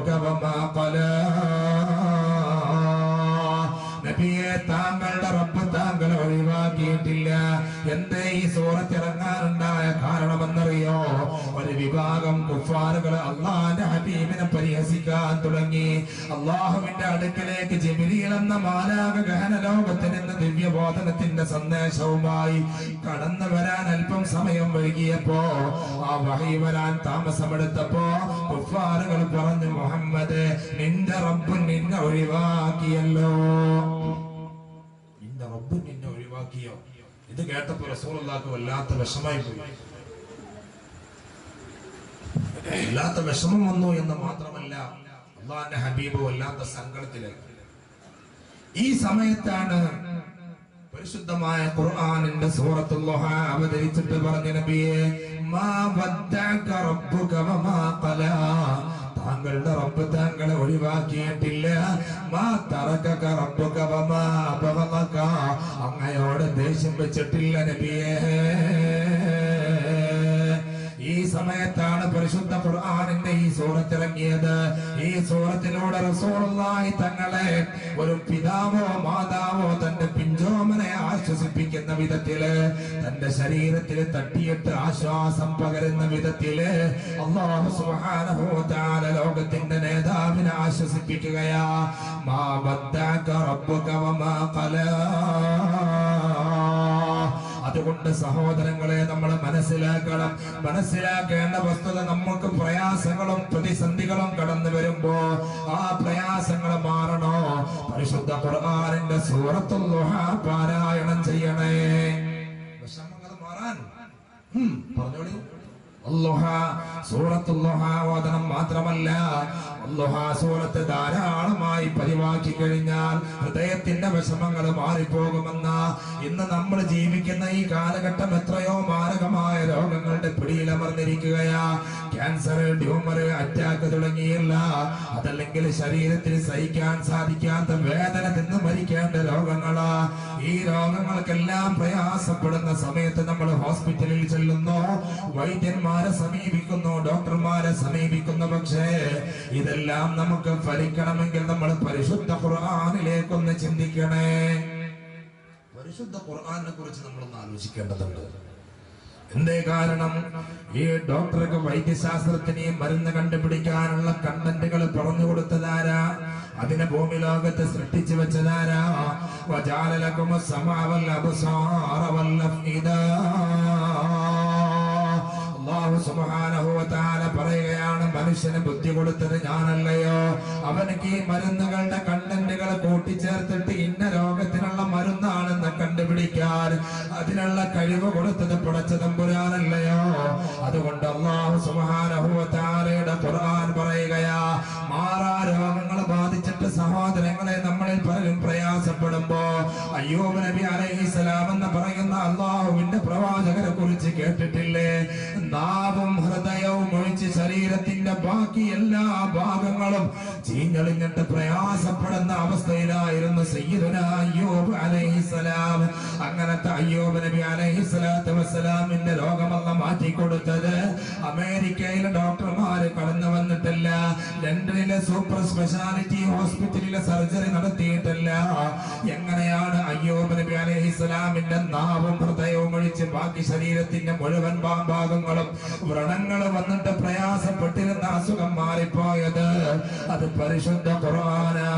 നബിയെ താങ്കളുടെ റബ്ബ് താങ്കളെ ഒഴിവാക്കിയിട്ടില്ല എന്തേ ഈ സൂറത്ത് ഇറങ്ങാനുണ്ടായ കാരണമെന്നറിയോ ഒരു വിഭാഗം കുഫാറുകൾ അള്ളാന്റെ ഹബീബിനെ പരിഹസിക്കാൻ തുടങ്ങി അള്ളാഹുവിന്റെ അടുക്കലേക്ക് ജബിരിയിൽ എന്ന മാലാക ഗഹന ലോകത്തിൽ നിന്ന് ദിവ്യബോധനത്തിന്റെ സന്ദേശവുമായി കടന്നു വരാൻ അല്പം സമയം വൈകിയപ്പോ ആ വഹി വരാൻ താമസമെടുത്തപ്പോ കുഫാറുകൾ പറഞ്ഞു മുഹമ്മദ് നിന്റെ റബ്ബ് നിന്നെ ഒഴിവാക്കിയല്ലോ നിന്റെ റബ്ബ് നിന്നെ ഒഴിവാക്കിയോ ഇത് കേട്ടപ്പോ റസൂലുള്ളാഹിക്ക് വല്ലാത്ത വിഷമായി പോയി വല്ലാത്ത വിഷമം വന്നു എന്ന് മാത്രമല്ല അള്ളാന്റെ ഹബീബ് വല്ലാത്ത സങ്കടത്തിലേക്ക് ഈ സമയത്താണ് പരിശുദ്ധമായ ഖുർആനിന്റെ സൂറത്തുൽ ളുഹ അവതരിച്ചിട്ട് പറഞ്ഞ നബിയെ മാ വദ്ദഅക റബ്ബുക വമാ ഖലാ താങ്കളുടെ റബ്ബ് താങ്കളെ ഒഴിവാക്കിയിട്ടില്ല മാ തറകക റബ്ബുക വമാ അബഗലക അങ്ങയോട് ദേഷ്യം വെച്ചിട്ടില്ല നബിയേ ഈ സമയത്താണ് പരിശുദ്ധ ഖുർആനിന്റെ ഈ സൂറത്ത് ഇറങ്ങിയത് ഈ സൂറത്തിലൂടെ റസൂലുള്ളാഹി തങ്ങളെ ഒരു പിതാവോ മാതാവോ തന്റെ പിഞ്ചോമനെ ആശ്വസിപ്പിക്കുന്ന വിധത്തില് തന്റെ ശരീരത്തിൽ തട്ടിയിട്ട് ആശ്വാസം പകരുന്ന വിധത്തില് അള്ളാഹു സുബ്ഹാനഹു വ തആല ലോകത്തിന്റെ നേതാവിനെ ആശ്വസിപ്പിക്കുകയാ മാ ബദ്ദഅക റബ്ബുക വമാ ഖലാ അതുകൊണ്ട് സഹോദരങ്ങളെ നമ്മൾ മനസ്സിലാക്കണം മനസ്സിലാക്കേണ്ട വസ്തുത നമുക്ക് പ്രയാസങ്ങളും പ്രതിസന്ധികളും കടന്നു വരുമ്പോ ആ പ്രയാസങ്ങൾ മാറണോ പരിശുദ്ധ ഖുർആനിന്റെ സൂറത്തുൽ ളുഹ പാരായണം ചെയ്യണേ വിഷമങ്ങൾ മാറാൻ ഉം, പറഞ്ഞോളി അല്ലുഹ സൂറത്തുല്ലുഹ ഓതണം മാത്രമല്ല അല്ലുഹ സൂറത്ത് ധാരാളമായി പതിവാക്കി കഴിഞ്ഞാൽ ഹൃദയത്തിന്റെ വിഷമങ്ങൾ മാറിപ്പോകുമെന്ന ഇന്ന് നമ്മൾ ജീവിക്കുന്ന ഈ കാലഘട്ടം എത്രയോ മാരകമായ രോഗങ്ങളുടെ പിടിയിലമർന്നിരിക്കുകയാ ക്യാൻസർ ട്യൂമർ അറ്റാക്ക് തുടങ്ങിയില്ല അതല്ലെങ്കിൽ ശരീരത്തിൽ സഹിക്കാൻ സാധിക്കാത്ത വേദന തിന്ന് മരിക്കേണ്ട രോഗങ്ങളാ ഈ രോഗങ്ങൾക്കെല്ലാം പ്രയാസപ്പെടുന്ന സമയത്ത് നമ്മൾ ഹോസ്പിറ്റലിൽ ചെല്ലുന്നു വൈദ്യന്മാരെ സമീപിക്കുന്നു ഡോക്ടർമാരെ സമീപിക്കുന്നു പക്ഷേ ഇതെല്ലാം നമുക്ക് ഫലിക്കണമെങ്കിൽ നമ്മൾ പരിശുദ്ധ ഖുർആനിലേക്കൊന്ന് ചിന്തിക്കണേ പരിശുദ്ധ ഖുർആനെ കുറിച്ച് നമ്മളൊന്ന് ആലോചിക്കേണ്ടതുണ്ട് എന്തേ കാരണം ഈ ഡോക്ടർക്ക് വൈദ്യശാസ്ത്രത്തിന് ഈ മരുന്ന് കണ്ടുപിടിക്കാനുള്ള കണ്ടന്റുകൾ പറഞ്ഞു കൊടുത്തതാരാ അതിനെ ഭൂമി ലോകത്ത് സൃഷ്ടിച്ചു വെച്ചതാരാ വജാലലകുമ സമാവൽ അബ്സാറ വൽ അഫ്ഇദാ അല്ലാഹു സുബ്ഹാനഹു വ തആല പറയുകയാണ് മനുഷ്യന് ബുദ്ധി കൊടുത്തത് ഞാനല്ലയോ അവനക്ക് ഈ മരുന്നുകളുടെ കണ്ടന്റുകൾ കൂട്ടിച്ചേർത്തിട്ട് ഇന്ന രോഗത്തിനുള്ള മരുന്നാണെന്ന് കണ്ടുപിടിക്കാൻ അതിനുള്ള കഴിവ് കൊടുത്തത് പുടച്ച തമ്പുരാനല്ലയോ അതുകൊണ്ട് അള്ളാഹു സുബ്ഹാനഹു വ തആലയുടെ ഖുർആൻ പറയുകയാ മാറാ രോഗങ്ങൾ ബാധിച്ചിട്ട് വന്നിട്ട് സഹോദരങ്ങളെ നമ്മളിൽ പലരും പ്രയാസപ്പെടുമ്പോ അയ്യോബ് നബി അലൈഹിസ്സലാം എന്ന് പറയുന്ന അള്ളാഹുവിന്റെ പ്രവാചകരെ കുറിച്ച് കേട്ടിട്ടില്ലേ നാവും ഹൃദയവും ഒഴിച്ച് ശരീരത്തിന്റെ ബാക്കി എല്ലാ ഭാഗങ്ങളും ചീഞ്ഞളിഞ്ഞിട്ട് പ്രയാസപ്പെടുന്ന അവസ്ഥയിലായിരുന്നു സയ്യിദുന അയ്യൂബ് അലൈഹിസ്സലാം അങ്ങനത്തെ അയ്യൂബ് നബി അലൈഹിസ്സലാത്തു വസ്സലാമിന്റെ രോഗമല്ല മാറ്റിക്കൊടുത്തത് അമേരിക്കയിലെ ഡോക്ടർമാര് കടന്നു വന്നിട്ടില്ല ലണ്ടനിലെ സൂപ്പർ സ്പെഷ്യാലിറ്റി ഹോസ്പിറ്റലിലെ സർജറി നടത്തിയിട്ടില്ല എങ്ങനെയാണ് അയ്യൂബ് നബി അലൈഹിസ്സലാമിന്റെ നാവും ഹൃദയവും ഒഴിച്ച് ബാക്കി ശരീരത്തിന്റെ മുഴുവൻ ഭാ- ഭാഗങ്ങളും വ്രണങ്ങൾ വന്നിട്ട് പ്രയാസപ്പെട്ടിരുന്ന അസുഖം മാറിപ്പോയത് അത് പരിശുദ്ധ ഖുർആനാ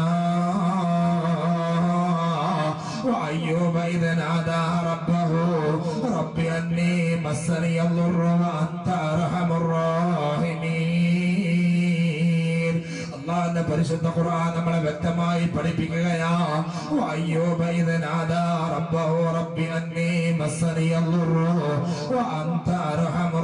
وأيوب إذ نادى ربه رب أني مسني الضر وأنت أرحم الراحمين അള്ളാന്റെ പരിശുദ്ധ ഖുർആൻ നമ്മളെ വ്യക്തമായി പഠിപ്പിക്കുകയാ അയ്യൂബ ഇദ് നാദാ റബ്ബഹു റബ്ബി അന്നി മസ്സനി അദ്ദുർ വഅൻത അർഹമുർ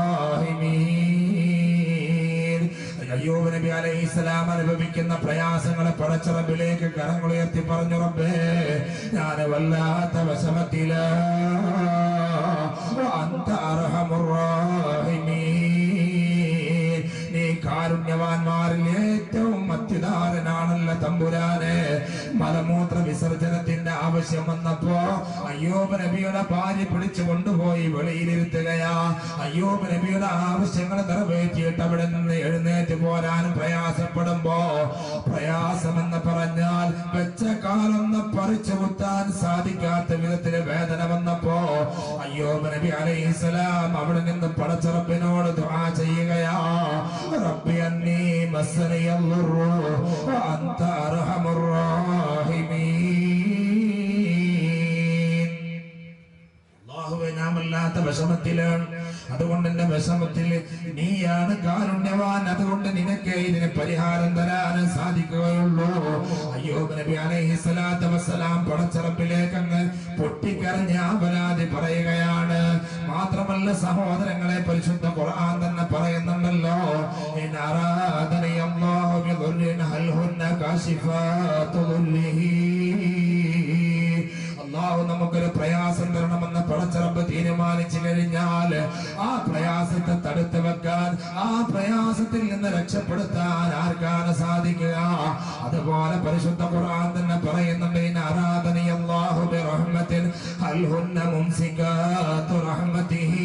റാഹിമീൻ അയ്യൂബ് നബി അലൈഹി സ്വലാം അനുഭവിക്കുന്ന പ്രയാസങ്ങളെ പടച്ചറബിലേക്ക് കരങ്ങളുയർത്തി പറഞ്ഞു റബ്ബേ ഞാൻ വല്ലാത്ത വിഷമത്തില അന്ത അർഹമുർ റാഹിമീൻ നീ കാരുണ്യവാന്മാരിൽ ഏറ്റവും അത്യുദാരനാണല്ല തമ്പുരാനെ മലമൂത്ര വിസർജനത്തിന്റെ ആവശ്യം വന്നപ്പോ അയ്യോബ് നബിയുടെ ഭാര്യ പിടിച്ചു കൊണ്ടുപോയി വെളിയിലിരുത്തുകയാ അയ്യോബ് നബിയുടെ ആവശ്യങ്ങൾ നിറവേറ്റിയിട്ട് അവിടെ നിന്ന് എഴുന്നേറ്റ് പോരാനും പ്രയാസപ്പെടുമ്പോ പ്രയാസമെന്ന് പറഞ്ഞാൽ വെച്ച കാലൊന്ന് പറിച്ചു കുത്താൻ സാധിക്കാത്ത വിധത്തില് വേദന വന്നപ്പോ അയ്യോബ് നബി അലൈഹിസ്സലാം അവിടെ നിന്ന് പടച്ചറപ്പിനോട് ദുആ ചെയ്യുകയാ റബ്ബി അന്നീ മസ്സനിയ الضر وأنت أرحم الراحمين അള്ളാഹുവെ നാം വല്ലാത്ത വിഷമത്തിലാണ് അതുകൊണ്ട് എന്റെ വിഷമത്തിൽ നീയാണ് കാരുണ്യവാൻ അതുകൊണ്ട് നിനക്ക് ഇതിന് പരിഹാരം തരാൻ സാധിക്കുകയുള്ളൂ അയ്യോബ് നബി അലൈഹി സ്വലാത്തു വസ്സലാം പടച്ചറപ്പിലേക്ക് അങ്ങ് പൊട്ടിക്കരഞ്ഞ് അപരാധി പറയുകയാണ് മാത്രമല്ല സഹോദരങ്ങളെ പരിശുദ്ധ ഖുർആൻ തന്നെ പറയുന്നുണ്ടല്ലോ ഇൻ അറാദനി അല്ലാഹു ബിദുർരിൻ ഹൽ ഹുന്ന കാശിഫാതു ദുർരിഹി അള്ളാഹു നമുക്കൊരു പ്രയാസം തരണമെന്ന് പടച്ചറപ്പ് തീരുമാനിച്ചു കഴിഞ്ഞാൽ ആ പ്രയാസത്തെ തടുത്തു വെക്കാൻ ആ പ്രയാസത്തിൽ നിന്ന് രക്ഷപ്പെടുത്താൻ ആർക്കാണ് സാധിക്കുക അതുപോലെ പരിശുദ്ധ ഖുർആൻ തന്നെ പറയുന്നുണ്ട് ഇൻ അറാദനി അല്ലാഹു ബിറഹ്മത്തിൻ ഹൽ ഹുന്ന മുംസികാതു റഹ്മതിഹി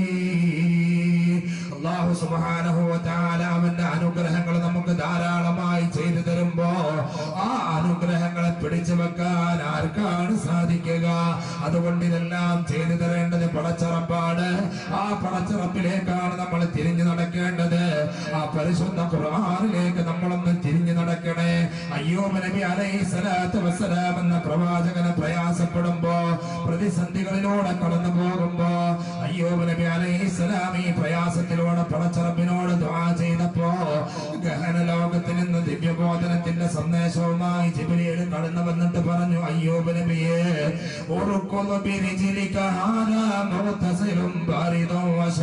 അള്ളാഹു സുബ്ഹാനഹു വ തആല അവന്റെ അനുഗ്രഹങ്ങൾ നമുക്ക് ധാരാളമായി ചെയ്തു തരുമ്പോ ആ അനുഗ്രഹങ്ങളെ പിടിച്ചു വെക്കാൻ ആർക്കാണ് സാധിക്കുക അതുകൊണ്ട് ഇതെല്ലാം ചെയ്തു തരേണ്ടത് പടച്ചറപ്പാണ് ആ പടച്ചറപ്പിലേക്കാണ് നമ്മൾ തിരിഞ്ഞു നടക്കേണ്ടത് ആ പരിശുദ്ധ ഖുർആനിലേക്ക് നമ്മളൊന്ന് തിരിഞ്ഞു നടക്കണേ അയ്യോബ് നബി അലൈഹി സ്വലാത്തു വസ്സലാം എന്ന പ്രവാചകനെ പ്രയാസപ്പെടുമ്പോ പ്രതിസന്ധികളിലൂടെ കടന്നു പോകുമ്പോ അയ്യോബ് നബി അലൈഹി സ്വലാം ഈ പ്രയാസത്തിലൂടെ പടച്ചറപ്പിനോട് ദുആ ചെയ്തപ്പോ ഗഹന ലോകത്തിൽ നിന്ന് ദിവ്യബോധനത്തിന്റെ സന്ദേശവുമായി ജിബ്രീൽ കടന്നു വന്നിട്ട് പറഞ്ഞു അയ്യോബ് നബിയെ ഉറുക്കുദു ബിരിജിലിക ഹാദാ മുഗ്തസിലും ബാരിദും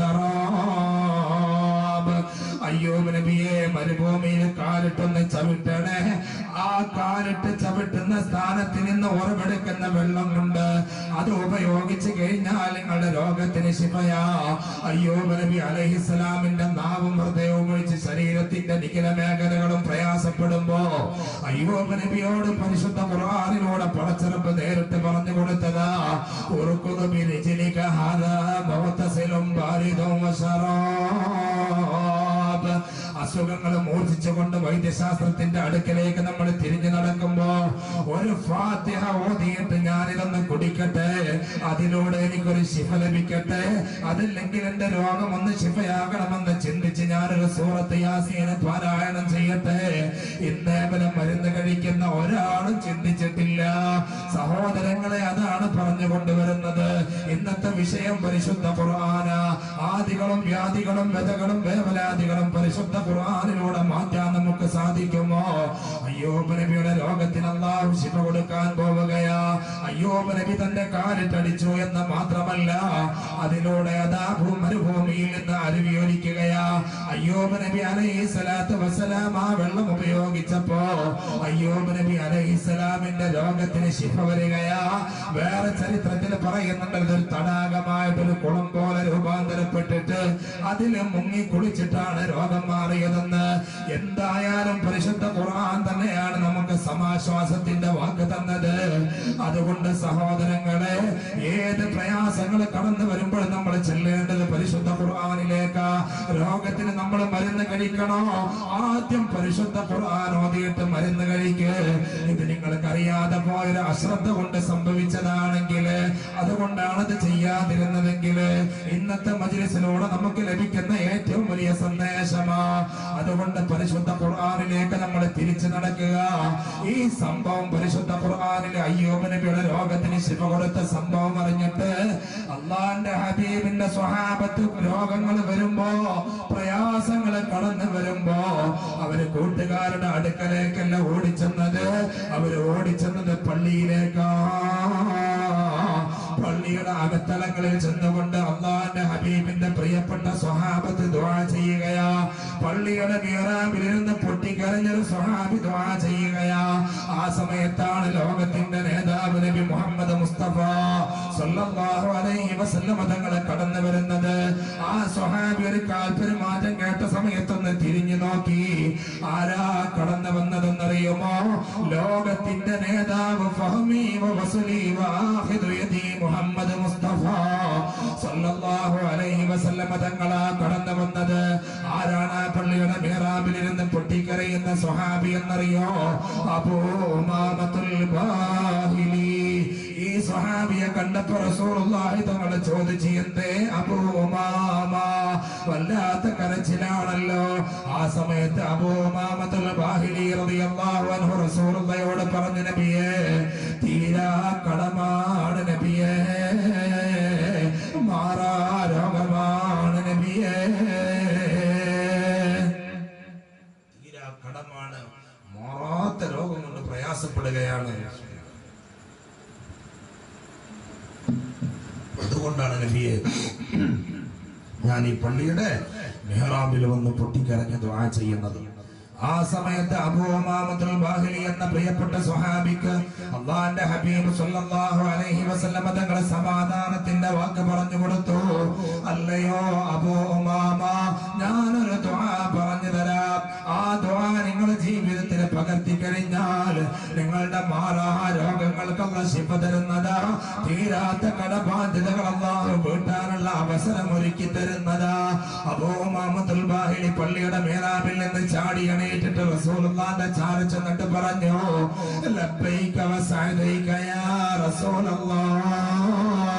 വശറാബ് അയ്യോബ് നബിയെ മരുഭൂമിയിൽ കാലിട്ടൊന്ന് ചവിട്ടണേ ആ കാലിട്ട് ചവിട്ടുന്ന സ്ഥാനത്ത് നിന്ന് ഉറവെടുക്കുന്ന വെള്ളം കൊണ്ട് അത് ഉപയോഗിച്ച് കഴിഞ്ഞാൽ നിങ്ങളുടെ രോഗത്തിന് ശിഫയാ അയ്യോബ് നബി അലഹിസ്സലാമിന്റെ നാവും ഹൃദയവും ഒഴിച്ച് ശരീരത്തിന്റെ നിഖില മേഖലകളും പ്രയാസപ്പെടുമ്പോ അയ്യോബ് നബിയോട് പരിശുദ്ധ ഖുർആനിലൂടെ പടച്ചിറപ്പ് നേരിട്ട് പറഞ്ഞു കൊടുത്തതാ ഉറുക്കുതു ബിരിജിലിക ഹാദാ മൗതസിലും ബാരിദും വശറാബ് അസുഖങ്ങൾ മൂർച്ഛിച്ചുകൊണ്ട് വൈദ്യശാസ്ത്രത്തിന്റെ അടുക്കലേക്ക് നമ്മൾ തിരിഞ്ഞു നടക്കുമ്പോ ഒരു ഫാത്തിഹ ഓതിയിട്ട് ഞാനിതൊന്ന് കുടിക്കട്ടെ അതിലൂടെ എനിക്കൊരു ശിഫ ലഭിക്കട്ടെ അതില്ലെങ്കിൽ എന്റെ രോഗം ഒന്ന് ശിഫയാകണമെന്ന് ചിന്തിച്ച് ഞാനൊരു സൂറത്ത് യാസീന് പാരായണം ചെയ്യട്ടെ ഇന്നേവരെ മരുന്ന് കഴിക്കുന്ന ഒരാളും ചിന്തിച്ചിട്ടില്ല സഹോദരങ്ങളെ അതാണ് പറഞ്ഞു കൊണ്ടുവരുന്നത് ഇന്നത്തെ വിഷയം പരിശുദ്ധ ഖുർആന ആദികളും വ്യാധികളും വ്യതകളും വേവലാദികളും പരിശുദ്ധ ഖുർആനിലൂടെ മാറ്റാൻ നമുക്ക് സാധിക്കുമോ അയ്യോബ് നബിയുടെ രോഗത്തിന് അള്ളാഹു ശിഫ കൊടുക്കാൻ പോവുകയാ അയ്യോബ് നബി തന്റെ കാലിട്ടടിച്ചു എന്ന് മാത്രമല്ല അതിലൂടെ അതാ ഭൂ- മരുഭൂമിയിൽ നിന്ന് അരുവിയൊലിക്കുകയാ അയ്യോബ് നബി അലൈഹി സ്വലാത്തു വസ്സലാം ആ വെള്ളം ഉപയോഗിച്ച് ഉപയോഗിച്ചപ്പോ അയ്യൂബ് നബി അലൈഹിസ്സലാമിന്റെ രോഗത്തിന് ശിഫ വരികയാ വേറെ ചരിത്രത്തിൽ പറയുന്നുണ്ട് ഇതൊരു തടാകമായിട്ടൊരു കുളം പോലെ രൂപാന്തരപ്പെട്ടിട്ട് അതിൽ മുങ്ങി കുളിച്ചിട്ടാണ് രോഗം മാറിയതെന്ന് എന്തായാലും പരിശുദ്ധ ഖുർആൻ തന്നെയാണ് നമുക്ക് സമാശ്വാസത്തിന്റെ വാക്ക് തന്നത് അതുകൊണ്ട് സഹോദരങ്ങളെ ഏത് പ്രയാസങ്ങൾ കടന്നു വരുമ്പോൾ നമ്മൾ ചെല്ലേണ്ടത് പരിശുദ്ധ ഖുർആനിലേക്ക് രോഗത്തിന് നമ്മൾ മരുന്ന് കഴിക്കണോ ആദ്യം പരിശുദ്ധ ഖുർആൻ ഓതിയിട്ട് മരുന്ന് കഴിക്ക് ഇത് നിങ്ങൾക്ക് അറിയാതെ പോയൊരു അശ്രദ്ധ കൊണ്ട് സംഭവിച്ചതാണെങ്കിൽ അതുകൊണ്ടാണ് ഇത് ചെയ്യാതിരുന്നതെങ്കിൽ ഇന്നത്തെ മജ്ലിസിലൂടെ നമുക്ക് ലഭിക്കുന്ന ഏറ്റവും വലിയ സന്ദേശമാ അതുകൊണ്ട് പരിശുദ്ധ ഖുർആനിലേക്ക് നമ്മൾ തിരിച്ചു നടക്കുക ഈ സംഭവം പരിശുദ്ധ ഖുർആനിലെ അയ്യൂബ് നബിയുടെ രോഗത്തിന് ശിവ കൊടുത്ത സംഭവം അറിഞ്ഞിട്ട് അള്ളാന്റെ ഹബീബിന്റെ സ്വഹാബത്ത് രോഗങ്ങൾ വരുമ്പോ പ്രയാസങ്ങൾ കടന്നു വരുമ്പോ അവര് കൂട്ടുകാരുടെ അടുക്കലേക്കല്ല ഓടിച്ചെന്നത് അവര് ഓടിച്ചെന്നത് പള്ളിയിലേക്കാ പള്ളിയുടെ അകത്തളങ്ങളിൽ ചെന്നുകൊണ്ട് അള്ളാന്റെ ഹബീബിന്റെ പ്രിയപ്പെട്ട സ്വഹാബത്ത് ദ്വാ ചെയ്യുകയാ പള്ളിയുടെ മീറാബിലിരുന്ന് പൊട്ടിക്കരഞ്ഞൊരു സ്വഹാബി ദ്വാ ചെയ്യുകയാ ആ സമയത്താണ് ലോകത്തിന്റെ നേതാവ് നബി മുഹമ്മദ് മുസ്തഫ സല്ലല്ലാഹു അലൈഹി വസല്ലം തങ്ങളെ കടന്നു വരുന്നത് ആ സ്വഹാബി ഒരു കാൽപെരുമാറ്റം കേട്ട സമയത്തൊന്ന് തിരിഞ്ഞു നോക്കി ആരാ കടന്നു വന്നതെന്നറിയുമോ ലോകത്തിന്റെ നേതാവ് ഫഹ്മി വ വസലി വ ആഖിദു യദി മുഹമ്മദ് മുസ്തഫ സല്ലല്ലാഹു അലൈഹി വസല്ലം തങ്ങളാ കടന്നു വന്നത് ആരാണ് ആ പള്ളിയുടെ മിഹ്റാബിൽ ഇരുന്ന് പൊട്ടിക്കരയുന്ന സ്വഹാബി എന്നറിയോ അബൂ ഉമാമത്തുൽ ബാഹിലി ഈ സ്വഹാബിയെ കണ്ടപ്പോ റസൂലുള്ളാഹി തങ്ങൾ ചോദിച്ചു എന്തേ അബൂ ഉമാമ വല്ലാത്ത കരച്ചിലാണല്ലോ ആ സമയത്ത് അബൂ ഉമാമത്തുൽ ബാഹിലി റളിയല്ലാഹു അൻഹു റസൂലുള്ളാഹിയോട് പറഞ്ഞു നബിയേ തീരാ കടമാണ് നബിയേ മാറാ രോഗമാണ് നബിയേ തീരാ കടമാണ് മാറാത്ത രോഗം കൊണ്ട് പ്രയാസപ്പെടുകയാണ് അതുകൊണ്ടാണ് നബിയെ ഞാൻ ഈ പള്ളിയുടെ മെഹ്റാബിൽ വന്ന് പൊട്ടിക്കരഞ്ഞ് ദ്വാ ചെയ്യുന്നത് ആ സമയത്ത് അബൂമാമത്തുൽ ബാഹിലി എന്ന പ്രിയപ്പെട്ട സ്വഹാബിക്ക് അള്ളാന്റെ ഹബീബ് സല്ലല്ലാഹു അലൈഹി വസല്ലമ തങ്ങളെ സമാധാനത്തിന്റെ വാക്ക് പറഞ്ഞു കൊടുത്തു അല്ലയോ അബൂ ഉമാമ ഞാനൊരു ദുആ പറഞ്ഞു തരാം ആ ദുആ നിങ്ങളുടെ ജീവിതത്തിൽ പകർത്തി കഴിഞ്ഞാൽ നിങ്ങളുടെ മാറാ രോഗങ്ങൾക്കുള്ള ശിഫ തരുന്നതാ തീരാത്ത കടബാധ്യതകൾ അള്ളാഹു വീട്ടാനുള്ള അവസരം ഒരുക്കി തരുന്നതാ അബൂ ഉമാമത്തുൽ ബാഹിലി പള്ളിയുടെ മേലാബിൽ നിന്ന് ചാടി എണീറ്റിട്ട് റസൂലുള്ളാന്റെ ചാരി ചെന്നിട്ട് പറഞ്ഞു ലബ്ബൈക വസഅദൈക യാ റസൂലല്ലാഹ്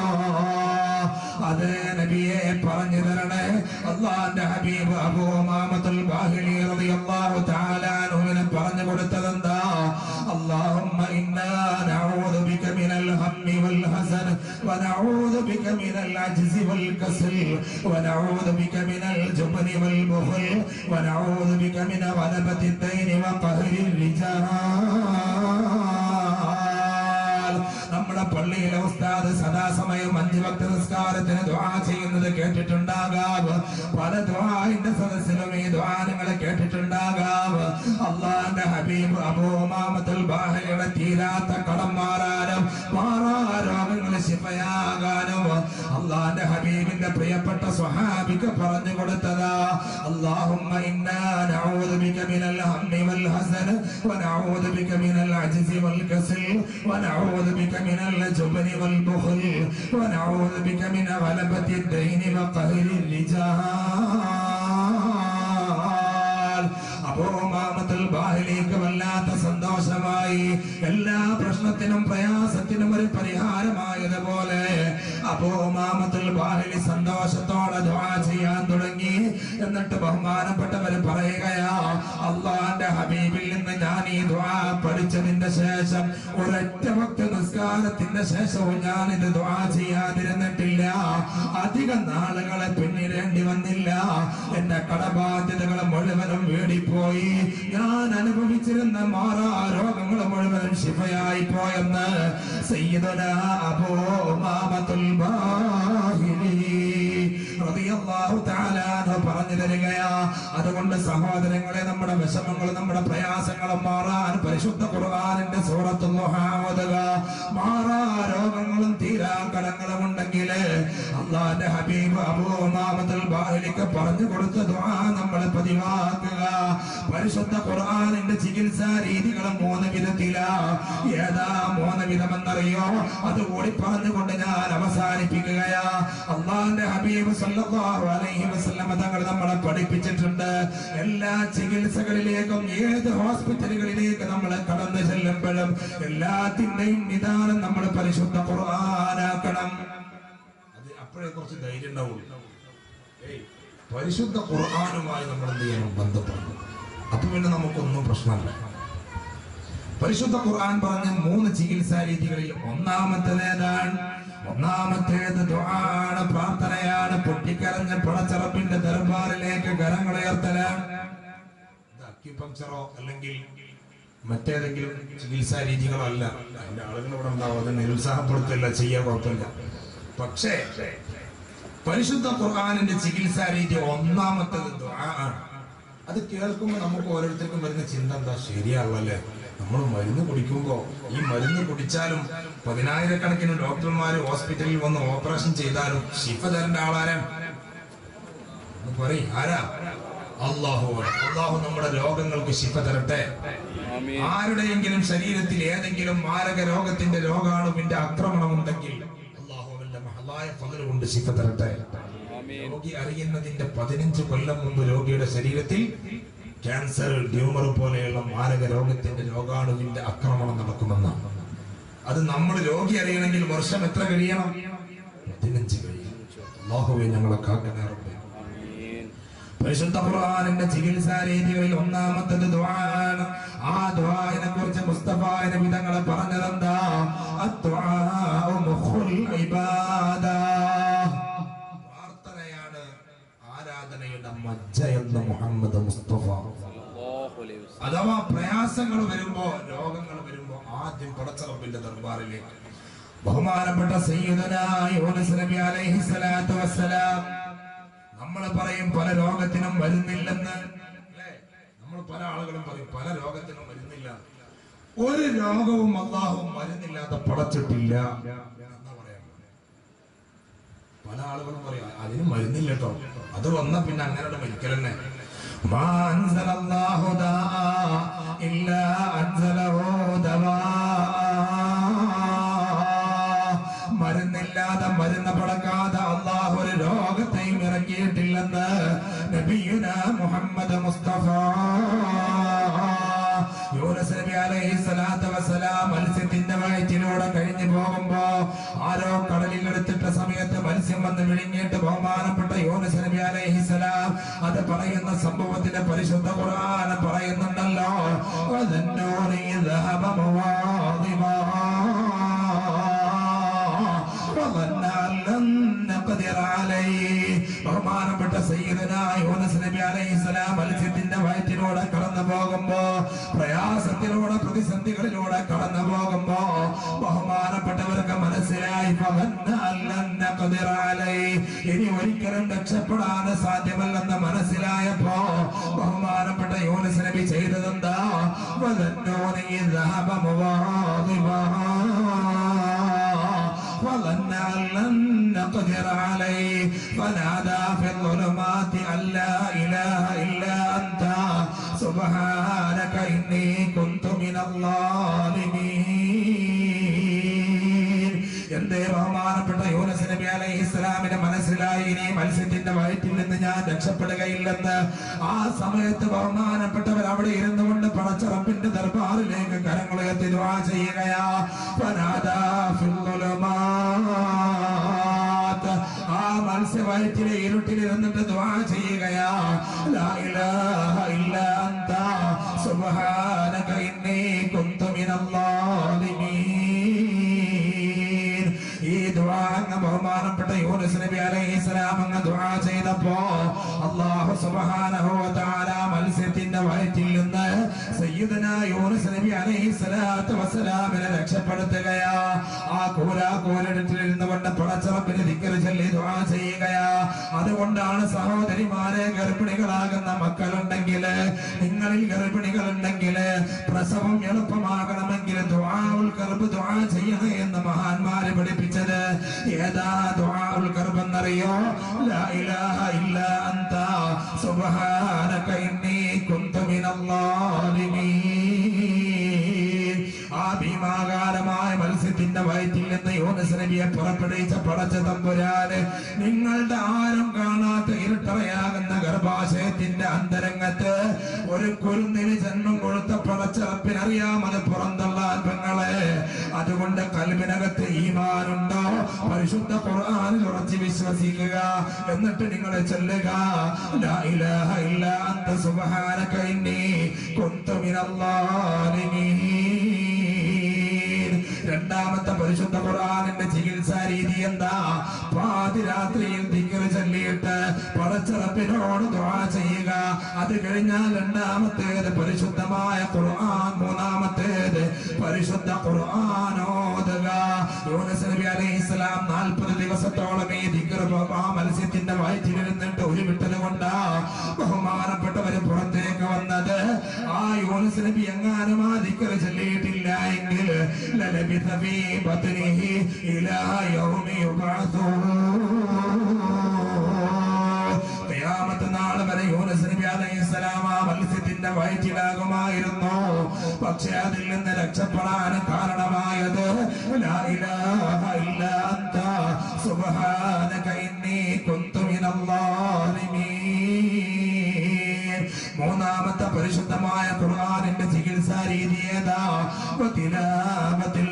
അതേ നബിയെ പറഞ്ഞു തരണേ അള്ളാന്റെ ഹബീബ് അബൂമാമത്തുൽ ബാഹിലി റളിയല്ലാഹു തആല അൻഹുവിനെ പറഞ്ഞു കൊടുത്തതെന്താ اللهم إنا نعوذ بك من الهم والحزن ونعوذ بك من العجز والكسل ونعوذ بك من الجبن والبخل ونعوذ بك من غلبة الدين وقهر الرجال നമ്മുടെ പള്ളിയിലെ ഉസ്താദ് സദാസമയം അഞ്ചു ഭക്ത നിസ്കാരത്തിന് ദ്വാ ചെയ്യുന്നത് കേട്ടിട്ടുണ്ടാകാം പല ദ്വാന്റെ സദസ്സിലും ഈ ദ്വാ നിങ്ങൾ കേട്ടിട്ടുണ്ടാകാം അള്ളാന്റെ ഹബീബ് അബൂമാമത്തുൽ ബാഹയുടെ തീരാത്ത കടം മാറാനും മാറാ രോഗങ്ങൾ ശിഫയാകാനും അള്ളാന്റെ ഹബീബിന്റെ പ്രിയപ്പെട്ട സ്വഹാബിക്ക് പറഞ്ഞു കൊടുത്തതാ اللهم إنا نعوذ بك من الهم والحزن ونعوذ بك من العجز والكسل ونعوذ بك من الجبن والبخل ونعوذ بك من غلبة الدين وقهر الرجال അബൂമാമത്തുൽ ബാഹിലേക്ക് വല്ലാത്ത സന്തോഷമായി എല്ലാ പ്രശ്നത്തിനും പ്രയാസത്തിനും ഒരു പരിഹാരമായതുപോലെ അബൂമാമത്തുൽ ബാഹിലി സന്തോഷത്തോടെ ദുആ ചെയ്യാൻ തുടങ്ങി എന്നിട്ട് ബഹുമാനപ്പെട്ടവര് പറയുകയാ അള്ളാന്റെ ഹബീബിൽ നിന്ന് ഞാൻ ഈ ദുആ പഠിച്ചതിന്റെ ശേഷം ഒരൊറ്റ ഭക്ത നിസ്കാരത്തിന്റെ ശേഷവും ഞാൻ ഇത് ദുആ ചെയ്യാതിരുന്നിട്ടില്ല അധിക നാളുകളെ പിന്നിടേണ്ടി വന്നില്ല എന്റെ കടബാധ്യതകൾ മുഴുവനും വേടിപ്പോയി ഞാൻ അനുഭവിച്ചിരുന്ന മാറാ രോഗങ്ങൾ മുഴുവനും ശിഫയായി പോയെന്ന് സയ്യിദുന അബൂ ഉമാമത്തുൽ ബാഹിലി റളിയല്ലാഹു തആല അൻഹു പറഞ്ഞു തരികയാ അതുകൊണ്ട് സഹോദരങ്ങളെ നമ്മുടെ വിഷമങ്ങൾ നമ്മുടെ പ്രയാസങ്ങളും മാറാൻ പരിശുദ്ധ ഖുർആാനിന്റെ സൂറത്ത് ഓതുക മാറാ രോഗങ്ങളും തീരാ കടങ്ങളും ഉണ്ടെങ്കിൽ അള്ളാന്റെ ഹബീബ് അബൂമാമത്തുൽ ബാഹിലിക്ക് പറഞ്ഞു കൊടുത്ത ദുആ നമ്മൾ പതിവാക്കുക പരിശുദ്ധ ഖുർആാനിന്റെ ചികിത്സാ രീതികളും മൂന്ന് വിധത്തിലാ ഏതാ മൂന്ന് വിധമെന്നറിയോ അതുകൂടി പറഞ്ഞുകൊണ്ട് ഞാൻ അവസാനിപ്പിക്കുകയാ അള്ളാന്റെ ഹബീബ് സല്ലല്ലാഹു അലൈഹി വസല്ലമ തങ്ങൾ നമ്മളെ പഠിപ്പിച്ചിട്ടുണ്ട് എല്ലാ ചികിത്സകളിലേക്കും ഏത് ഹോസ്പിറ്റലുകളിലേക്ക് നമ്മൾ കടന്നു ചെല്ലുമ്പോഴും എല്ലാത്തിന്റെയും നിദാനം നമ്മൾ പരിശുദ്ധ ഖുർആനാക്കണം അത് അപ്പോഴേ കുറച്ച് ധൈര്യം ഉണ്ടാവുള്ളൂ ഏയ്, പരിശുദ്ധ ഖുർആനുമായി നമ്മൾ എന്ത് ചെയ്യണം ബന്ധപ്പെടണം അപ്പൊ പിന്നെ നമുക്കൊന്നും പ്രശ്നമല്ല പരിശുദ്ധ ഖുർആൻ പറഞ്ഞ മൂന്ന് ചികിത്സാ രീതികളിൽ ഒന്നാമത്തേത് ഏതാണ് ഒന്നാമത്തേത് ദുആണ് പ്രാർത്ഥനയാണ് പൊട്ടിക്കരഞ്ഞ പടച്ചറപ്പിന്റെ ദർബാറിലേക്ക് കരങ്ങളുയർത്തലാണ് ഇത് അക്യുപങ്ചറോ അല്ലെങ്കിൽ മറ്റേതെങ്കിലും ചികിത്സാ രീതികളോ അല്ല അതിന്റെ ആളുകൾ ഇവിടെ ഉണ്ടാവും അത് നിരുത്സാഹപ്പെടുത്തില്ല ചെയ്യാൻ കുഴപ്പമില്ല പക്ഷേ പരിശുദ്ധ ഖുർആാനിന്റെ ചികിത്സാ രീതി ഒന്നാമത്തത് ദുആ ആണ് അത് കേൾക്കുമ്പോൾ നമുക്ക് ഓരോരുത്തർക്കും വരുന്ന ചിന്ത എന്താ ശരിയാണല്ലേ നമ്മൾ മരുന്ന് കുടിക്കുമ്പോൾ ഈ മരുന്ന് കുടിച്ചാലും പതിനായിരക്കണക്കിന് ഡോക്ടർമാർ ഹോസ്പിറ്റലിൽ വന്ന് ഓപ്പറേഷൻ ചെയ്താലും ശിഫ തരേണ്ട ആളാരാ ഒന്ന് പറയ് ആരാ അള്ളാഹു അള്ളാഹു നമ്മുടെ രോഗങ്ങൾക്ക് ശിഫ തരട്ടെ ആരുടെയെങ്കിലും ശരീരത്തിൽ ഏതെങ്കിലും മാരക രോഗത്തിന്റെ രോഗാണുവിന്റെ ആക്രമണം ഉണ്ടെങ്കിൽ അള്ളാഹു അവന്റെ മഹലായ ഫضل കൊണ്ട് ശിഫ തരട്ടെ രോഗി അറിയുന്നതിന്റെ പതിനഞ്ച് കൊല്ലം മുമ്പ് രോഗിയുടെ ശരീരത്തിൽ ക്യാൻസർ ട്യൂമർ പോലെയുള്ള മാരക രോഗത്തിന്റെ രോഗാണുവിന്റെ ആക്രമണം നടക്കുമെന്നാണ് അത് നമ്മൾ രോഗി അറിയണമെങ്കിൽ വർഷം എത്ര കഴിയണം പതിനഞ്ച് കഴിയണം അള്ളാഹുവെ ഞങ്ങളെ കാക്കനേറും പരിശുദ്ധ ഖുർആനിന്റെ ചികിത്സാ രീതികളിൽ ഒന്നാമത്തത് ദുആണ് ആ ദുആനെ കുറിച്ച് മുസ്തഫ നബി തങ്ങൾ പറഞ്ഞതെന്താ അദ്ദുആഉ മുഖുൽ ഇബാദ പ്രാർത്ഥനയാണ് ആരാധനയുടെ മജ്ജ എന്ന് മുഹമ്മദ് മുസ്തഫ അഥവാ പ്രയാസങ്ങൾ വരുമ്പോ രോഗങ്ങൾ വരുമ്പോ ആദ്യം പടച്ചറപ്പിന്റെ ദർബാറിലേക്ക് ബഹുമാനപ്പെട്ട സയ്യിദനായ യൂനുസ് നബി അലൈഹി സ്വലാത്തു വസ്സലാം നമ്മൾ പറയും പല രോഗത്തിനും വരുന്നില്ലെന്ന് അല്ലേ? നമ്മൾ പല ആളുകളും പറയും പല രോഗത്തിനും വരുന്നില്ല ഒരു രോഗവും അള്ളാഹും മരുന്നില്ലാതെ പടച്ചിട്ടില്ല എന്നാ പറയാ പല ആളുകളും പറയും അതിന് മരുന്നില്ല കേട്ടോ അത് വന്ന പിന്നെ അങ്ങനെ മരിക്കൽ തന്നെ മാ അൻസലല്ലാഹു ദാഅ ഇല്ലാ അൻസലഹു ദവാ മരുന്നില്ലാതെ മരുന്ന് പടക്കാതെ അള്ളാഹു ഒരു രോഗത്തെയും ഇറക്കിയിട്ടില്ലെന്ന് നബിയുന മുഹമ്മദ് മുസ്തഫ യൂനസ് നബി അലൈഹി സ്വലാത്തു വസ്സലാം മത്സ്യത്തിന്റെ വയറ്റിലൂടെ കഴിഞ്ഞു പോകുമ്പോ ആരോ കടലിൽ എടുത്തിട്ട സമയത്ത് മത്സ്യം വന്ന് വിഴുങ്ങിയിട്ട് ബഹുമാനപ്പെട്ട യൂനസ് നബി അലൈഹി സ്വലാം അത് പറയുന്ന സംഭവത്തിന്റെ പരിശുദ്ധ ഖുർആൻ പറയുന്നുണ്ടല്ലോ വദന്നൂനി ذهب مواظبا وظن أن لن نقدر عليه ബഹുമാനപ്പെട്ട സയ്യിദനായ യൂനസ് നബി അലൈഹിസ്സലാം മത്സ്യത്തിന്റെ വയറ്റിലൂടെ കടന്നു പോകുമ്പോ പ്രയാസത്തിലൂടെ പ്രതിസന്ധികളിലൂടെ കടന്നു പോകുമ്പോ ബഹുമാനപ്പെട്ടവർക്ക് മനസ്സിലായി فظن أن لن نقدر عليه. ഇനി ഒരിക്കലും രക്ഷപ്പെടാൻ സാധ്യമല്ലെന്ന് മനസ്സിലായപ്പോ ബഹുമാനപ്പെട്ട യൂനസ് നബി ചെയ്തതെന്താ وظنوني ذهب مواظبا وظن أن لن نقدر عليه فنادى في الظلمات أن لا إله إلا أنت سبحانك إني كنت من الظالمين എന്തേ ബഹുമാനപ്പെട്ട യൂനസ് നബി അലൈഹി ഇസ്ലാമിന്റെ മനസ്സിലായി ഇനി മത്സ്യത്തിന്റെ വയറ്റിൽ നിന്ന് ഞാൻ രക്ഷപ്പെടുകയില്ലെന്ന് ആ സമയത്ത് ബഹുമാനപ്പെട്ടവർ അവിടെ ഇരുന്നു കൊണ്ട് പടച്ചറപ്പിന്റെ ദർബാറിലേക്ക് കരങ്ങളുയർത്തി ദുആ ചെയ്യുകയാ ഫനാദാ ഫിൽ ളുലുമാത്ത്. ആ മത്സ്യവയറ്റിലെ ഇരുട്ടിൽ ഇരുന്നിട്ട് ദുആ ചെയ്യുകയാ ലാ ഇലാഹ ഇല്ലാ അന്ത സുബ്ഹാനക ഇന്നി കുന്തു മിനൽ ളാലിമീൻ ഈ ദുആ അങ്ങ് ബഹുമാനപ്പെട്ട യൂനുസ് നബി അലൈഹിസ്സലാം അങ്ങ് ദുആ ചെയ്തപ്പോ അല്ലാഹു സുബ്ഹാനഹു വ തആല മത്സ്യത്തിന്റെ വയറ്റിൽ നിന്ന് സയ്യിദന യൂനുസ് നബി അലൈഹി സ്വലാത്തു വസ്സലാമിനെ രക്ഷപ്പെടുത്തുകയാ ആ കൂരാ കൂരിടത്തിലിരുന്ന് കൊണ്ട് പടച്ചറപ്പിന് ദിക്കറ് ചൊല്ലി ദുആ ചെയ്യുകയാ അതുകൊണ്ടാണ് സഹോദരിമാരെ ഗർഭിണികളാകുന്ന മക്കളുണ്ടെങ്കിൽ നിങ്ങളിൽ ഗർഭിണികളുണ്ടെങ്കിൽ പ്രസവം എളുപ്പമാകണമെങ്കിൽ ദുആഉൽ കർബ് ദുആ ചെയ്യണേ എന്ന് മഹാന്മാര് പഠിപ്പിച്ചത് ഏതാ ദുആഉൽ കർബ് എന്നറിയോ ലാ ഇലാഹ ഇല്ലാ അന്ത സുബ്ഹാനക ഇന്നി കുന്തു മിനൽ ളാലിമീൻ ആ ഭീമാകാരമായ മത്സ്യത്തിന്റെ വയറ്റിൽ നിന്ന് യൂനസ് നബിയെ പുറപ്പെടുവിച്ച പടച്ച തമ്പുരാന് നിങ്ങളുടെ ആരും കാണാത്ത ഇരുട്ടറയാകുന്ന ഗർഭാശയത്തിന്റെ അന്തരംഗത്ത് ഒരു കുരുന്നിന് ജന്മം കൊടുത്ത പടച്ചറപ്പിനറിയാം അത് പുറന്തള്ളാൻ പെങ്ങളെ അതുകൊണ്ട് കൽബിനകത്ത് ഈമാനുണ്ടോ പരിശുദ്ധ ഖുർആനിൽ ഉറച്ചു വിശ്വസിക്കുക എന്നിട്ട് നിങ്ങൾ ചൊല്ലുക ലാ ഇലാഹ ഇല്ലാ അന്ത സുബ്ഹാനക ഇന്നി കുന്തു മിനൽ ളാലിമീൻ രണ്ടാമത്തെ പരിശുദ്ധ ഖുർആനിന്റെ ചികിത്സാ രീതി എന്താ പാതിരാത്രിയിൽ ദിക്ർ ചൊല്ലിയിട്ട് പടച്ചറപ്പിനോട് ദുആ ചെയ്യുക അത് കഴിഞ്ഞാൽ രണ്ടാമത്തേത് പരിശുദ്ധമായ ഖുർആൻ മൂന്നാമത്തേത് പരിശുദ്ധ ഖുർആൻ ഓതുക യൂനുസ് നബി അലൈഹിസ്സലാം 40 ദിവസത്തോളം ഈ ദിക്ർ ആ മത്സ്യത്തിന്റെ വയറ്റിലിരുന്നിട്ട് ഉരുവിട്ടത് കൊണ്ടാ ബഹുമാനപ്പെട്ടവര് പുറത്തേക്ക് വന്നത് ആ യൂനുസ് നബി എങ്ങാനും ആ ദിക്ർ ചൊല്ലിയിട്ടില്ല എങ്കിൽ ലലബിഥ ഫീ ബത്നിഹി ഇലാ യൗമി യുബഅഥൂൻ ഖിയാമത്ത് നാൾ വരെ യൂനുസ് നബി അലൈഹിസ്സലാം ആ മത്സ്യത്തിന്റെ വയറ്റിലാകുമായിരുന്നു പക്ഷെ അതിൽ നിന്ന് രക്ഷപ്പെടാൻ കാരണമായത് ലാ ഇലാഹ ഇല്ലാ അന്ത സുബ്ഹാനക ഇന്നി കുന്തു മിനൽ ളാലിമീൻ മൂന്നാമത്തെ പരിശുദ്ധമായ ഖുർആനിന്റെ ചികിത്സാ രീതി ഏതാ വതിലാവത്തിൽ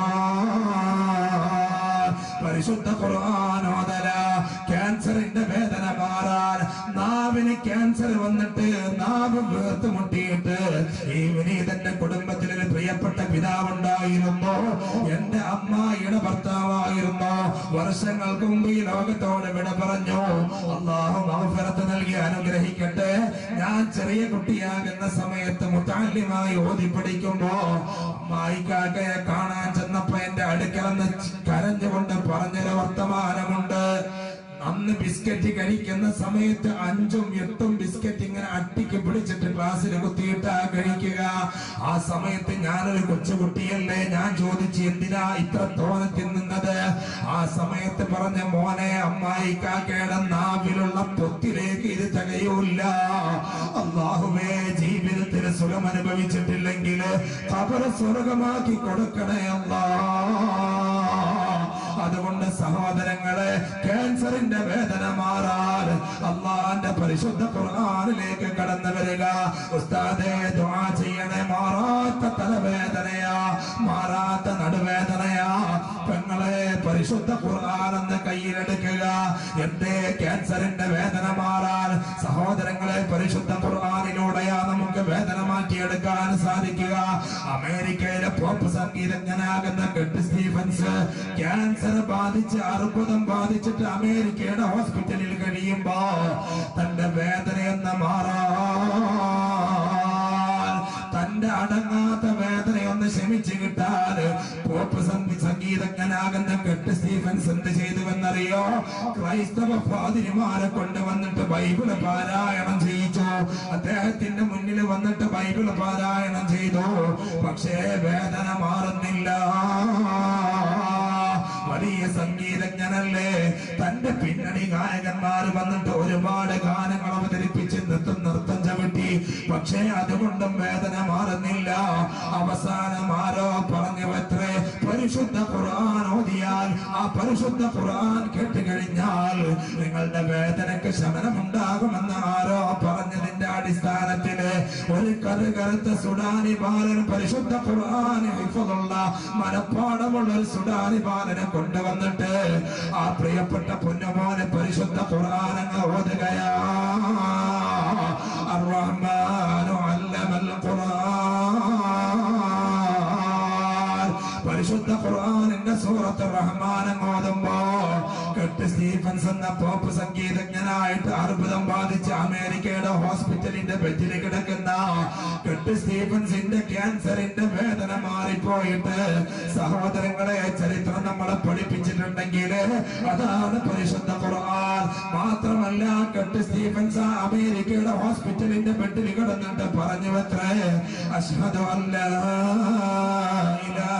ഖുർആൻ പരിശുദ്ധ ഖുർആൻ ഓതല ക്യാൻസറിന്റെ വേദന മാറാൻ നാവിന് ക്യാൻസർ വന്നിട്ട് നാവ് വീർത്ത് മുട്ടിയിട്ട് ഈ വിനീതന്റെ കുടുംബത്തിൽ ഒരു പ്രിയപ്പെട്ട പിതാവുണ്ടായിരുന്നു എന്റെ അമ്മായിയുടെ ഭർത്താവായിരുന്നു വർഷങ്ങൾക്ക് മുമ്പ് ഈ ലോകത്തോട് വിട പറഞ്ഞു അള്ളാഹു മഹഫറത്ത് നൽകി അനുഗ്രഹിക്കട്ടെ ഞാൻ ചെറിയ കുട്ടിയാകുന്ന സമയത്ത് മുത്താല്യമായി ഓതി പഠിക്കുമ്പോ അമ്മായിക്കാക്കയെ കാണാൻ ചെന്നപ്പോ എന്റെ അടുക്കലെന്ന് കരഞ്ഞുകൊണ്ട് പറഞ്ഞൊരു വർത്തമാനമുണ്ട് അന്ന് ബിസ്ക്കറ്റ് കഴിക്കുന്ന സമയത്ത് അഞ്ചും എട്ടും ബിസ്ക്കറ്റ് ഇങ്ങനെ അട്ടിക്ക് പിടിച്ചിട്ട് ഗ്ലാസ്സിൽ കുത്തിയിട്ടാ കഴിക്കുക ആ സമയത്ത് ഞാനൊരു കൊച്ചുകുട്ടിയല്ലേ ഞാൻ ചോദിച്ചു എന്തിനാ ഇത്ര തോന തിന്നുന്നത് ആ സമയത്ത് പറഞ്ഞ മോനെ അമ്മായി കാക്കയുടെ നാവിലുള്ള പൊത്തിലേക്ക് ഇത് തികയൂല അള്ളാഹുവേ ജീവിതത്തിൽ സുഖം അനുഭവിച്ചിട്ടില്ലെങ്കിൽ കബറ സ്വർഗമാക്കി കൊടുക്കണേ അല്ലാ അതുകൊണ്ട് സഹോദരങ്ങളെ ക്യാൻസറിന്റെ വേദന മാറാൻ അള്ളാന്റെ പരിശുദ്ധ ഖുർആനിലേക്ക് കടന്നു വരിക ഉസ്താദെ ദുആ ചെയ്യണേ മാറാത്ത തലവേദനയാ മാറാത്ത നടുവേദനയാ പെങ്ങളെ പരിശുദ്ധ ഖുർആൻ എന്ന് കയ്യിലെടുക്കുക എന്തേ ക്യാൻസറിന്റെ വേദന മാറാൻ സഹോദരങ്ങളെ പരിശുദ്ധ ഖുർആനിലൂടെയാ നമുക്ക് വേദന മാറ്റിയെടുക്കാൻ സാധിക്കുക അമേരിക്കയിലെ പോപ്പ് സംഗീതജ്ഞനാകുന്ന കെട്ട് സ്റ്റീഫൻസ് ക്യാൻസർ ബാധിച്ച് അർബുദം ബാധിച്ചിട്ട് അമേരിക്കയുടെ ഹോസ്പിറ്റലിൽ കഴിയുമ്പോ തന്റെ വേദനയെന്ന് മാറാൻ തന്റെ അടങ്ങാത്ത വേദനയൊന്ന് ശമിച്ചു കിട്ടാൻ പോപ്പ് സംഗീ- സംഗീതജ്ഞനാകുന്ന കെട്ട് സ്റ്റീഫൻസ് എന്ത് ചെയ്തുവെന്നറിയോ ക്രൈസ്തവ ഫാതിരിമാരെ കൊണ്ടുവന്നിട്ട് ബൈബിള് പാരായണം ചെയ്യിച്ചു അദ്ദേഹത്തിന്റെ മുന്നിൽ വന്നിട്ട് ബൈബിള് പാരായണം ചെയ്തു പക്ഷേ വേദന മാറുന്നില്ല വലിയ സംഗീതജ്ഞനല്ലേ തന്റെ പിന്നണി ഗായകന്മാർ വന്നിട്ട് ഒരുപാട് ഗാനങ്ങൾ അവതരിപ്പിച്ച് നൃത്തം നൃത്തം ചവിട്ടി പക്ഷേ അതുകൊണ്ടും വേദന മാറുന്നില്ല അവസാനം ആരോ പറഞ്ഞവത്രേ പരിശുദ്ധ ഖുർആൻ ഓതിയാൽ ആ പരിശുദ്ധ ഖുർആൻ കേട്ട് കഴിഞ്ഞാൽ നിങ്ങളുടെ വേദനയ്ക്ക് ശമനമുണ്ടാകുമെന്ന് ആരോ പറഞ്ഞതിന്റെ അടിസ്ഥാനത്തില് ഒരു കറുകറുത്ത സുഡാനി ബാലൻ പരിശുദ്ധ ഖുർആൻ ഹിഫ്ളുള്ള മനപ്പാടമുള്ള ഒരു സുഡാനി ബാലനെ കൊണ്ടുവന്നിട്ട് ആ പ്രിയപ്പെട്ട പൊന്നുമോനെ പരിശുദ്ധ ഖുർആനങ്ങ് ഓതുകയാ الرحمن علم القرآن പരിശുദ്ധ ഖുർആനിന്റെ സൂറത്ത് റഹ്മാൻ ഓതുമ്പോ കെട്ട് സ്റ്റീഫൻസ് എന്ന പോപ്പ് സംഗീതജ്ഞനായിട്ട് അർബുദം ബാധിച്ച് അമേരിക്കയുടെ ഹോസ്പിറ്റലിന്റെ ബെഡിൽ കിടക്കുന്ന കെട്ട് കെട്ട് സ്റ്റീഫൻസിന്റെ ക്യാൻസറിന്റെ വേദന മാറിപ്പോയിട്ട് സഹോദരങ്ങളെ ചരിത്രം നമ്മളെ പഠിപ്പിച്ചിട്ടുണ്ടെങ്കിൽ അതാണ് പരിശുദ്ധ ഖുർആൻ മാത്രമല്ല കെട്ട് സ്റ്റീഫൻസ് അമേരിക്കയുടെ ഹോസ്പിറ്റലിന്റെ ബെഡിൽ കിടന്നിട്ട് പറഞ്ഞു അത്രേ അഷ്ഹദു അല്ലാ ഇലാഹ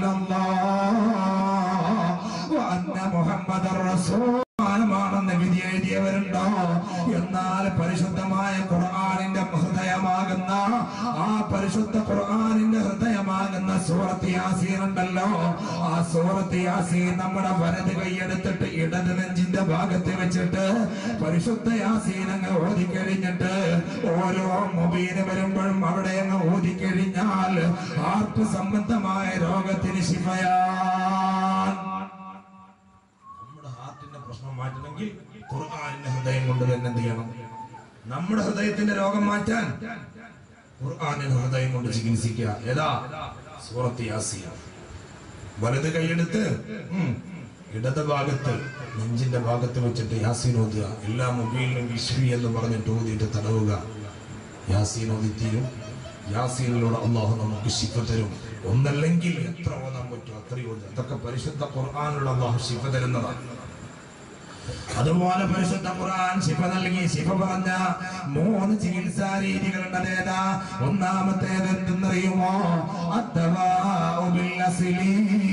ഇല്ലല്ലാഹ് വ അന്ന മുഹമ്മദർ റസൂൽ ാണെന്ന് വിധി എഴുതിയവരുണ്ടോ എന്നാൽ പരിശുദ്ധമായ ഖുർആാനിന്റെ ഹൃദയമാകുന്ന ആ പരിശുദ്ധ ഖുർആാനിന്റെ ഹൃദയമാകുന്ന സൂറത്ത് യാസീൻ ഉണ്ടല്ലോ ആ സൂറത്ത് യാസീൻ നമ്മുടെ വലത് കൈയെടുത്തിട്ട് ഇടത് നെഞ്ചിന്റെ ഭാഗത്ത് വെച്ചിട്ട് പരിശുദ്ധ യാസീൻ അങ്ങ് ഓതിക്കഴിഞ്ഞിട്ട് ഓരോ മൊബൈല് വരുമ്പോഴും അവിടെ അങ്ങ് ഓതിക്കഴിഞ്ഞാൽ ആർക്ക് സംബന്ധമായ രോഗത്തിന് ശിഫയാൻ നമ്മുടെ ഹാർട്ടിന്റെ പ്രശ്നം മാറ്റണമെങ്കിൽ ഖുർആാനിന്റെ ഹൃദയം കൊണ്ട് തന്നെ എന്ത് ചെയ്യണം നമ്മുടെ ഹൃദയത്തിന്റെ രോഗം മാറ്റാൻ ഖുർആാനിന്റെ ഹൃദയം കൊണ്ട് ചികിത്സിക്കുക ഏതാ സൂറത്ത് യാസിയ വലത് കൈയെടുത്ത് ഉം, ഇടത് ഭാഗത്ത് നെഞ്ചിന്റെ ഭാഗത്ത് വെച്ചിട്ട് യാസീൻ ഓതുക എല്ലാ മൊബൈലിലും വിശ്വി എന്ന് പറഞ്ഞിട്ട് ഓതിയിട്ട് തടവുക യാസീൻ ഓതിത്തീരും യാസീനിലൂടെ അള്ളാഹു നമുക്ക് ശിഫ തരും ഒന്നല്ലെങ്കിൽ എത്ര ഓതാൻ പറ്റും അത്രയും ഓതുക അതൊക്കെ പരിശുദ്ധ ഖുർആാനുള്ള അള്ളാഹു ശിഫ തരുന്നതാണ് അതുപോലെ പരിശുദ്ധ ഖുർആൻ ശിഫ നൽകി ശിഫ പറഞ്ഞ മൂന്ന് ചികിത്സാ രീതികളുണ്ട് അതേതാ ഒന്നാമത്തേത് എന്തെന്നറിയുമോ അദ്ദവാഉ ബിൽ അസ്ലി.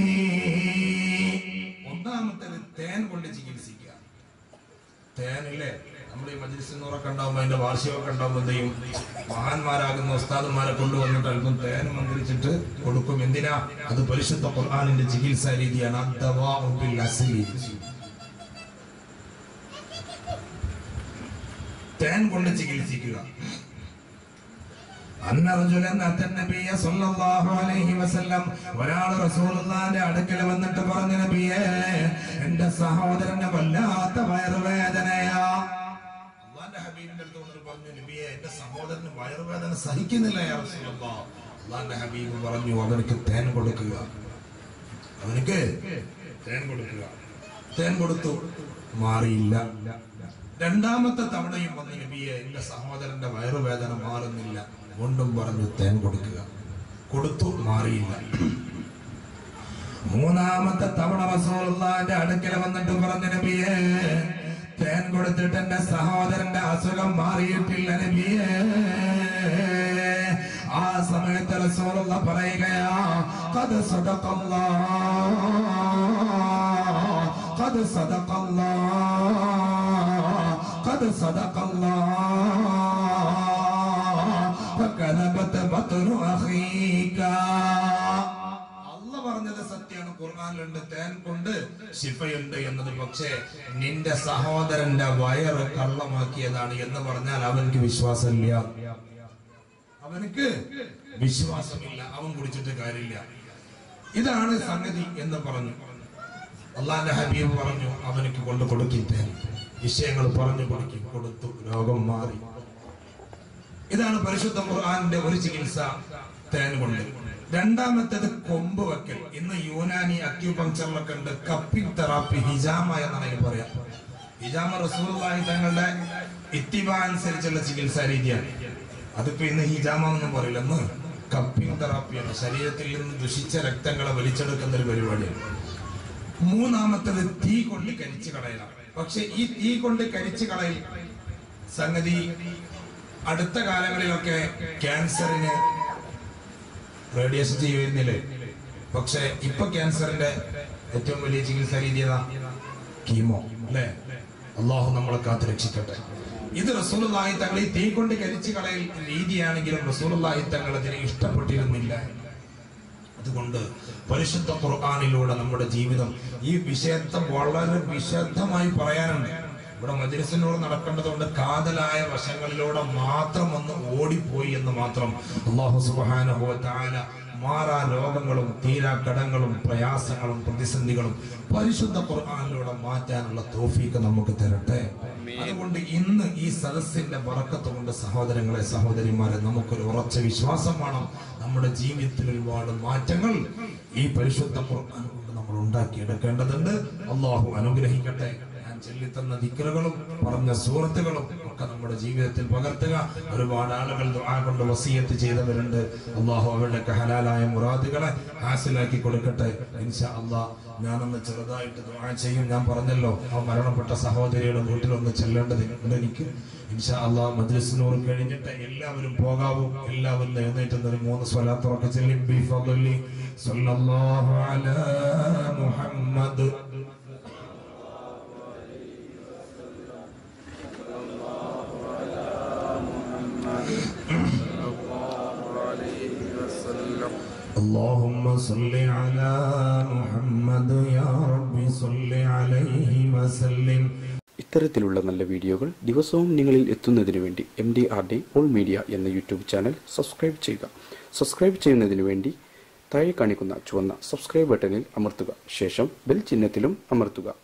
ഒന്നാമത്തേത് തേൻ കൊണ്ട് ചികിത്സിക്കുക തേനില്ലേ നമ്മൾ ഈ മജ്ലിസ് നൂറൊക്കെ ഉണ്ടാവുമ്പോൾ അതിന്റെ വാർഷികമൊക്കെ ഉണ്ടാവുമ്പോൾ എന്ത് ചെയ്യും മഹാന്മാരാകുന്ന ഉസ്താദന്മാരെ കൊണ്ടുവന്നിട്ട് അല്പം തേൻ മന്ത്രിച്ചിട്ട് കൊടുക്കും എന്തിനാ അത് പരിശുദ്ധ ഖുർആാനിന്റെ ചികിത്സാ രീതിയാണ് അദ്ദവാഉ ബിൽ അസ്ലി. തേൻ കൊണ്ട് ചികിത്സിക്കുക അന്ന റജുലൻ അത്തൻ നബിയ സല്ലല്ലാഹു അലൈഹി വസല്ലം ഒരാൾ റസൂലുള്ളാഹിന്റെ അടുക്കൽ വന്നിട്ട് പറഞ്ഞു നബിയേ എന്റെ സഹോദരന് വല്ലാത്ത വയറുവേദനയാ അള്ളാന്റെ ഹബീബിന്റെ അടുത്ത് വന്നിട്ട് പറഞ്ഞു നബിയെ എന്റെ സഹോദരന് വയറുവേദന സഹിക്കുന്നില്ല യാ റസൂലല്ലാഹ്." അള്ളാന്റെ ഹബീബ് പറഞ്ഞു അവനക്ക് തേൻ കൊടുക്കുക അവനക്ക് തേൻ കൊടുക്കുക തേൻ കൊടുത്തു മാറിയില്ല രണ്ടാമത്തെ തവണയും വന്ന് നബിയെ എന്റെ സഹോദരന്റെ വയറുവേദന മാറുന്നില്ല വീണ്ടും പറഞ്ഞു തേൻ കൊടുക്കുക കൊടുത്തു മാറിയില്ല മൂന്നാമത്തെ തവണ റസൂലുള്ളാഹിന്റെ അടുക്കൽ വന്നിട്ട് പറഞ്ഞു നബിയേ തേൻ കൊടുത്തിട്ട് എന്റെ സഹോദരന്റെ അസുഖം മാറിയിട്ടില്ല നബിയേ ആ സമയത്ത് റസൂലുള്ള പറയുകയാ ഖദ് സദഖല്ലാഹ് ഖദ് സദഖല്ലാഹ് ഖദ് സദഖല്ലാഹ് ഫകദബത ബത്നു അഖീക അല്ല പറഞ്ഞത് സത്യമാണ് ഖുർആാനിലുണ്ട് തേൻ കൊണ്ട് ശിഫയുണ്ട് എന്നത് പക്ഷേ നിന്റെ സഹോദരന്റെ വയറ് കള്ളമാക്കിയതാണ് എന്ന് പറഞ്ഞാൽ അവനക്ക് വിശ്വാസമില്ല അവനക്ക് വിശ്വാസമില്ല അവൻ കുടിച്ചിട്ട് കാര്യമില്ല ഇതാണ് സംഗതി എന്ന് പറഞ്ഞു അള്ളാന്റെ ഹബീബ് പറഞ്ഞു അവനക്ക് കൊണ്ട് കൊടുക്കിത്തേ വിഷയങ്ങൾ പറഞ്ഞു കൊടുക്കി കൊടുത്തു രോഗം മാറി ഇതാണ് പരിശുദ്ധ ഖുർആാനിന്റെ ഒരു ചികിത്സ തേൻ കൊണ്ട് രണ്ടാമത്തേത് കൊമ്പ് വെക്കൽ ഇന്ന് യൂനാനി അക്യൂപങ്ചറിലൊക്കെ ഉണ്ട് കപ്പിംഗ് തെറാപ്പി ഹിജാമ എന്നാണ് ഇതിന് പറയാം ഹിജാമ റസൂലുള്ളാഹി തങ്ങളുടെ ഇത്തിബ അനുസരിച്ചുള്ള ചികിത്സാ രീതിയാണ് അതിപ്പോ ഇന്ന് ഹിജാമ എന്നൊന്നും പറയില്ല ഇന്ന് കപ്പിംഗ് തെറാപ്പിയാണ് ശരീരത്തിൽ നിന്ന് ദുഷിച്ച രക്തങ്ങളെ വലിച്ചെടുക്കുന്ന ഒരു പരിപാടിയാണ് മൂന്നാമത്തത് തീ കൊണ്ട് കരിച്ചു കളയലാണ് പക്ഷെ ഈ തീ കൊണ്ട് കരിച്ചു കളയൽ സംഗതി അടുത്ത കാലങ്ങളിലൊക്കെ ക്യാൻസറിന് റേഡിയേഷൻ ചെയ്യുന്നില്ലേ പക്ഷെ ഇപ്പൊ ക്യാൻസറിന്റെ ഏറ്റവും വലിയ ചികിത്സാ രീതി ഏതാ കീമോ അല്ലേ അള്ളാഹു നമ്മളെ കാത്ത് രക്ഷിക്കട്ടെ ഇത് റസൂലുള്ളാഹി തങ്ങൾ ഈ തീ കൊണ്ട് കരിച്ചു കളയൽ രീതിയാണെങ്കിലും റസൂലുള്ളാഹി തങ്ങൾ അതിനെ ഇഷ്ടപ്പെട്ടിരുന്നില്ല അതുകൊണ്ട് പരിശുദ്ധ ഖുർആാനിലൂടെ നമ്മുടെ ജീവിതം ഈ വിഷയത്തെ വളരെ വിശദമായി പറയാനുണ്ട് ഇവിടെ മജ്ലിസിനോട് നടക്കേണ്ടതുകൊണ്ട് കാതലായ വശങ്ങളിലൂടെ മാത്രം ഒന്ന് ഓടിപ്പോയി എന്ന് മാത്രം അള്ളാഹു സുബ്ഹാനഹു വ തആല മാറാ രോഗങ്ങളും തീരാ കടങ്ങളും പ്രയാസങ്ങളും പ്രതിസന്ധികളും പരിശുദ്ധ ഖുർആാനിലൂടെ മാറ്റാനുള്ള തോഫീക്ക് നമുക്ക് തരട്ടെ അതുകൊണ്ട് ഇന്ന് ഈ സദസ്സിന്റെ വറക്കത്ത് കൊണ്ട് സഹോദരങ്ങളെ സഹോദരിമാരെ നമുക്കൊരു ഉറച്ച വിശ്വാസം വേണം നമ്മുടെ ജീവിതത്തിൽ ഒരുപാട് മാറ്റങ്ങൾ ഈ പരിശുദ്ധ ഖുർആൻ കൊണ്ട് നമ്മൾ ഉണ്ടാക്കിയെടുക്കേണ്ടതുണ്ട് അള്ളാഹു അനുഗ്രഹിക്കട്ടെ ഞാൻ ചൊല്ലിത്തന്ന ദിക്റുകളും പറഞ്ഞ സൂറത്തുകളും ഒക്കെ നമ്മുടെ ജീവിതത്തിൽ പകർത്തുക ഒരുപാട് ആളുകൾ ദുആ കൊണ്ട് വസീയത്ത് ചെയ്തവരുണ്ട് അള്ളാഹു അവരുടെയൊക്കെ ഹലാലായ മുറാദുകളെ ഹാസിലാക്കി കൊടുക്കട്ടെ ഇൻഷാ അള്ളാഹ് ഞാനൊന്ന് ചെറുതായിട്ട് ദുആ ചെയ്യും ഞാൻ പറഞ്ഞല്ലോ ആ മരണപ്പെട്ട സഹോദരിയുടെ വീട്ടിലൊന്ന് ചെല്ലേണ്ടതുണ്ട് എനിക്ക് ഇൻഷാ അള്ളാഹ് മജ്ലിസിനൂർ കഴിഞ്ഞിട്ട് എല്ലാവരും പോകാവും എല്ലാവരും എഴുന്നേറ്റ് നിന്ന് ഒരു മൂന്ന് സ്വലാത്തുറക്കെ ചെല്ലും ബി ഫضലി സല്ലല്ലാഹു അലാ മുഹമ്മദ് اللهم صل على محمد يا رب صل عليه وسلم ഇത്തരത്തിലുള്ള നല്ല വീഡിയോകൾ ദിവസവും നിങ്ങളിൽ എത്തുന്നതിന് വേണ്ടി M D R D all media എന്ന യൂട്യൂബ് ചാനൽ സബ്സ്ക്രൈബ് ചെയ്യുക സബ്സ്ക്രൈബ് ചെയ്യുന്നതിന് വേണ്ടി താഴെ കാണിക്കുന്ന ചുവന്ന സബ്സ്ക്രൈബ് ബട്ടണിൽ അമർത്തുക ശേഷം ബെൽ ചിഹ്നത്തിലും അമർത്തുക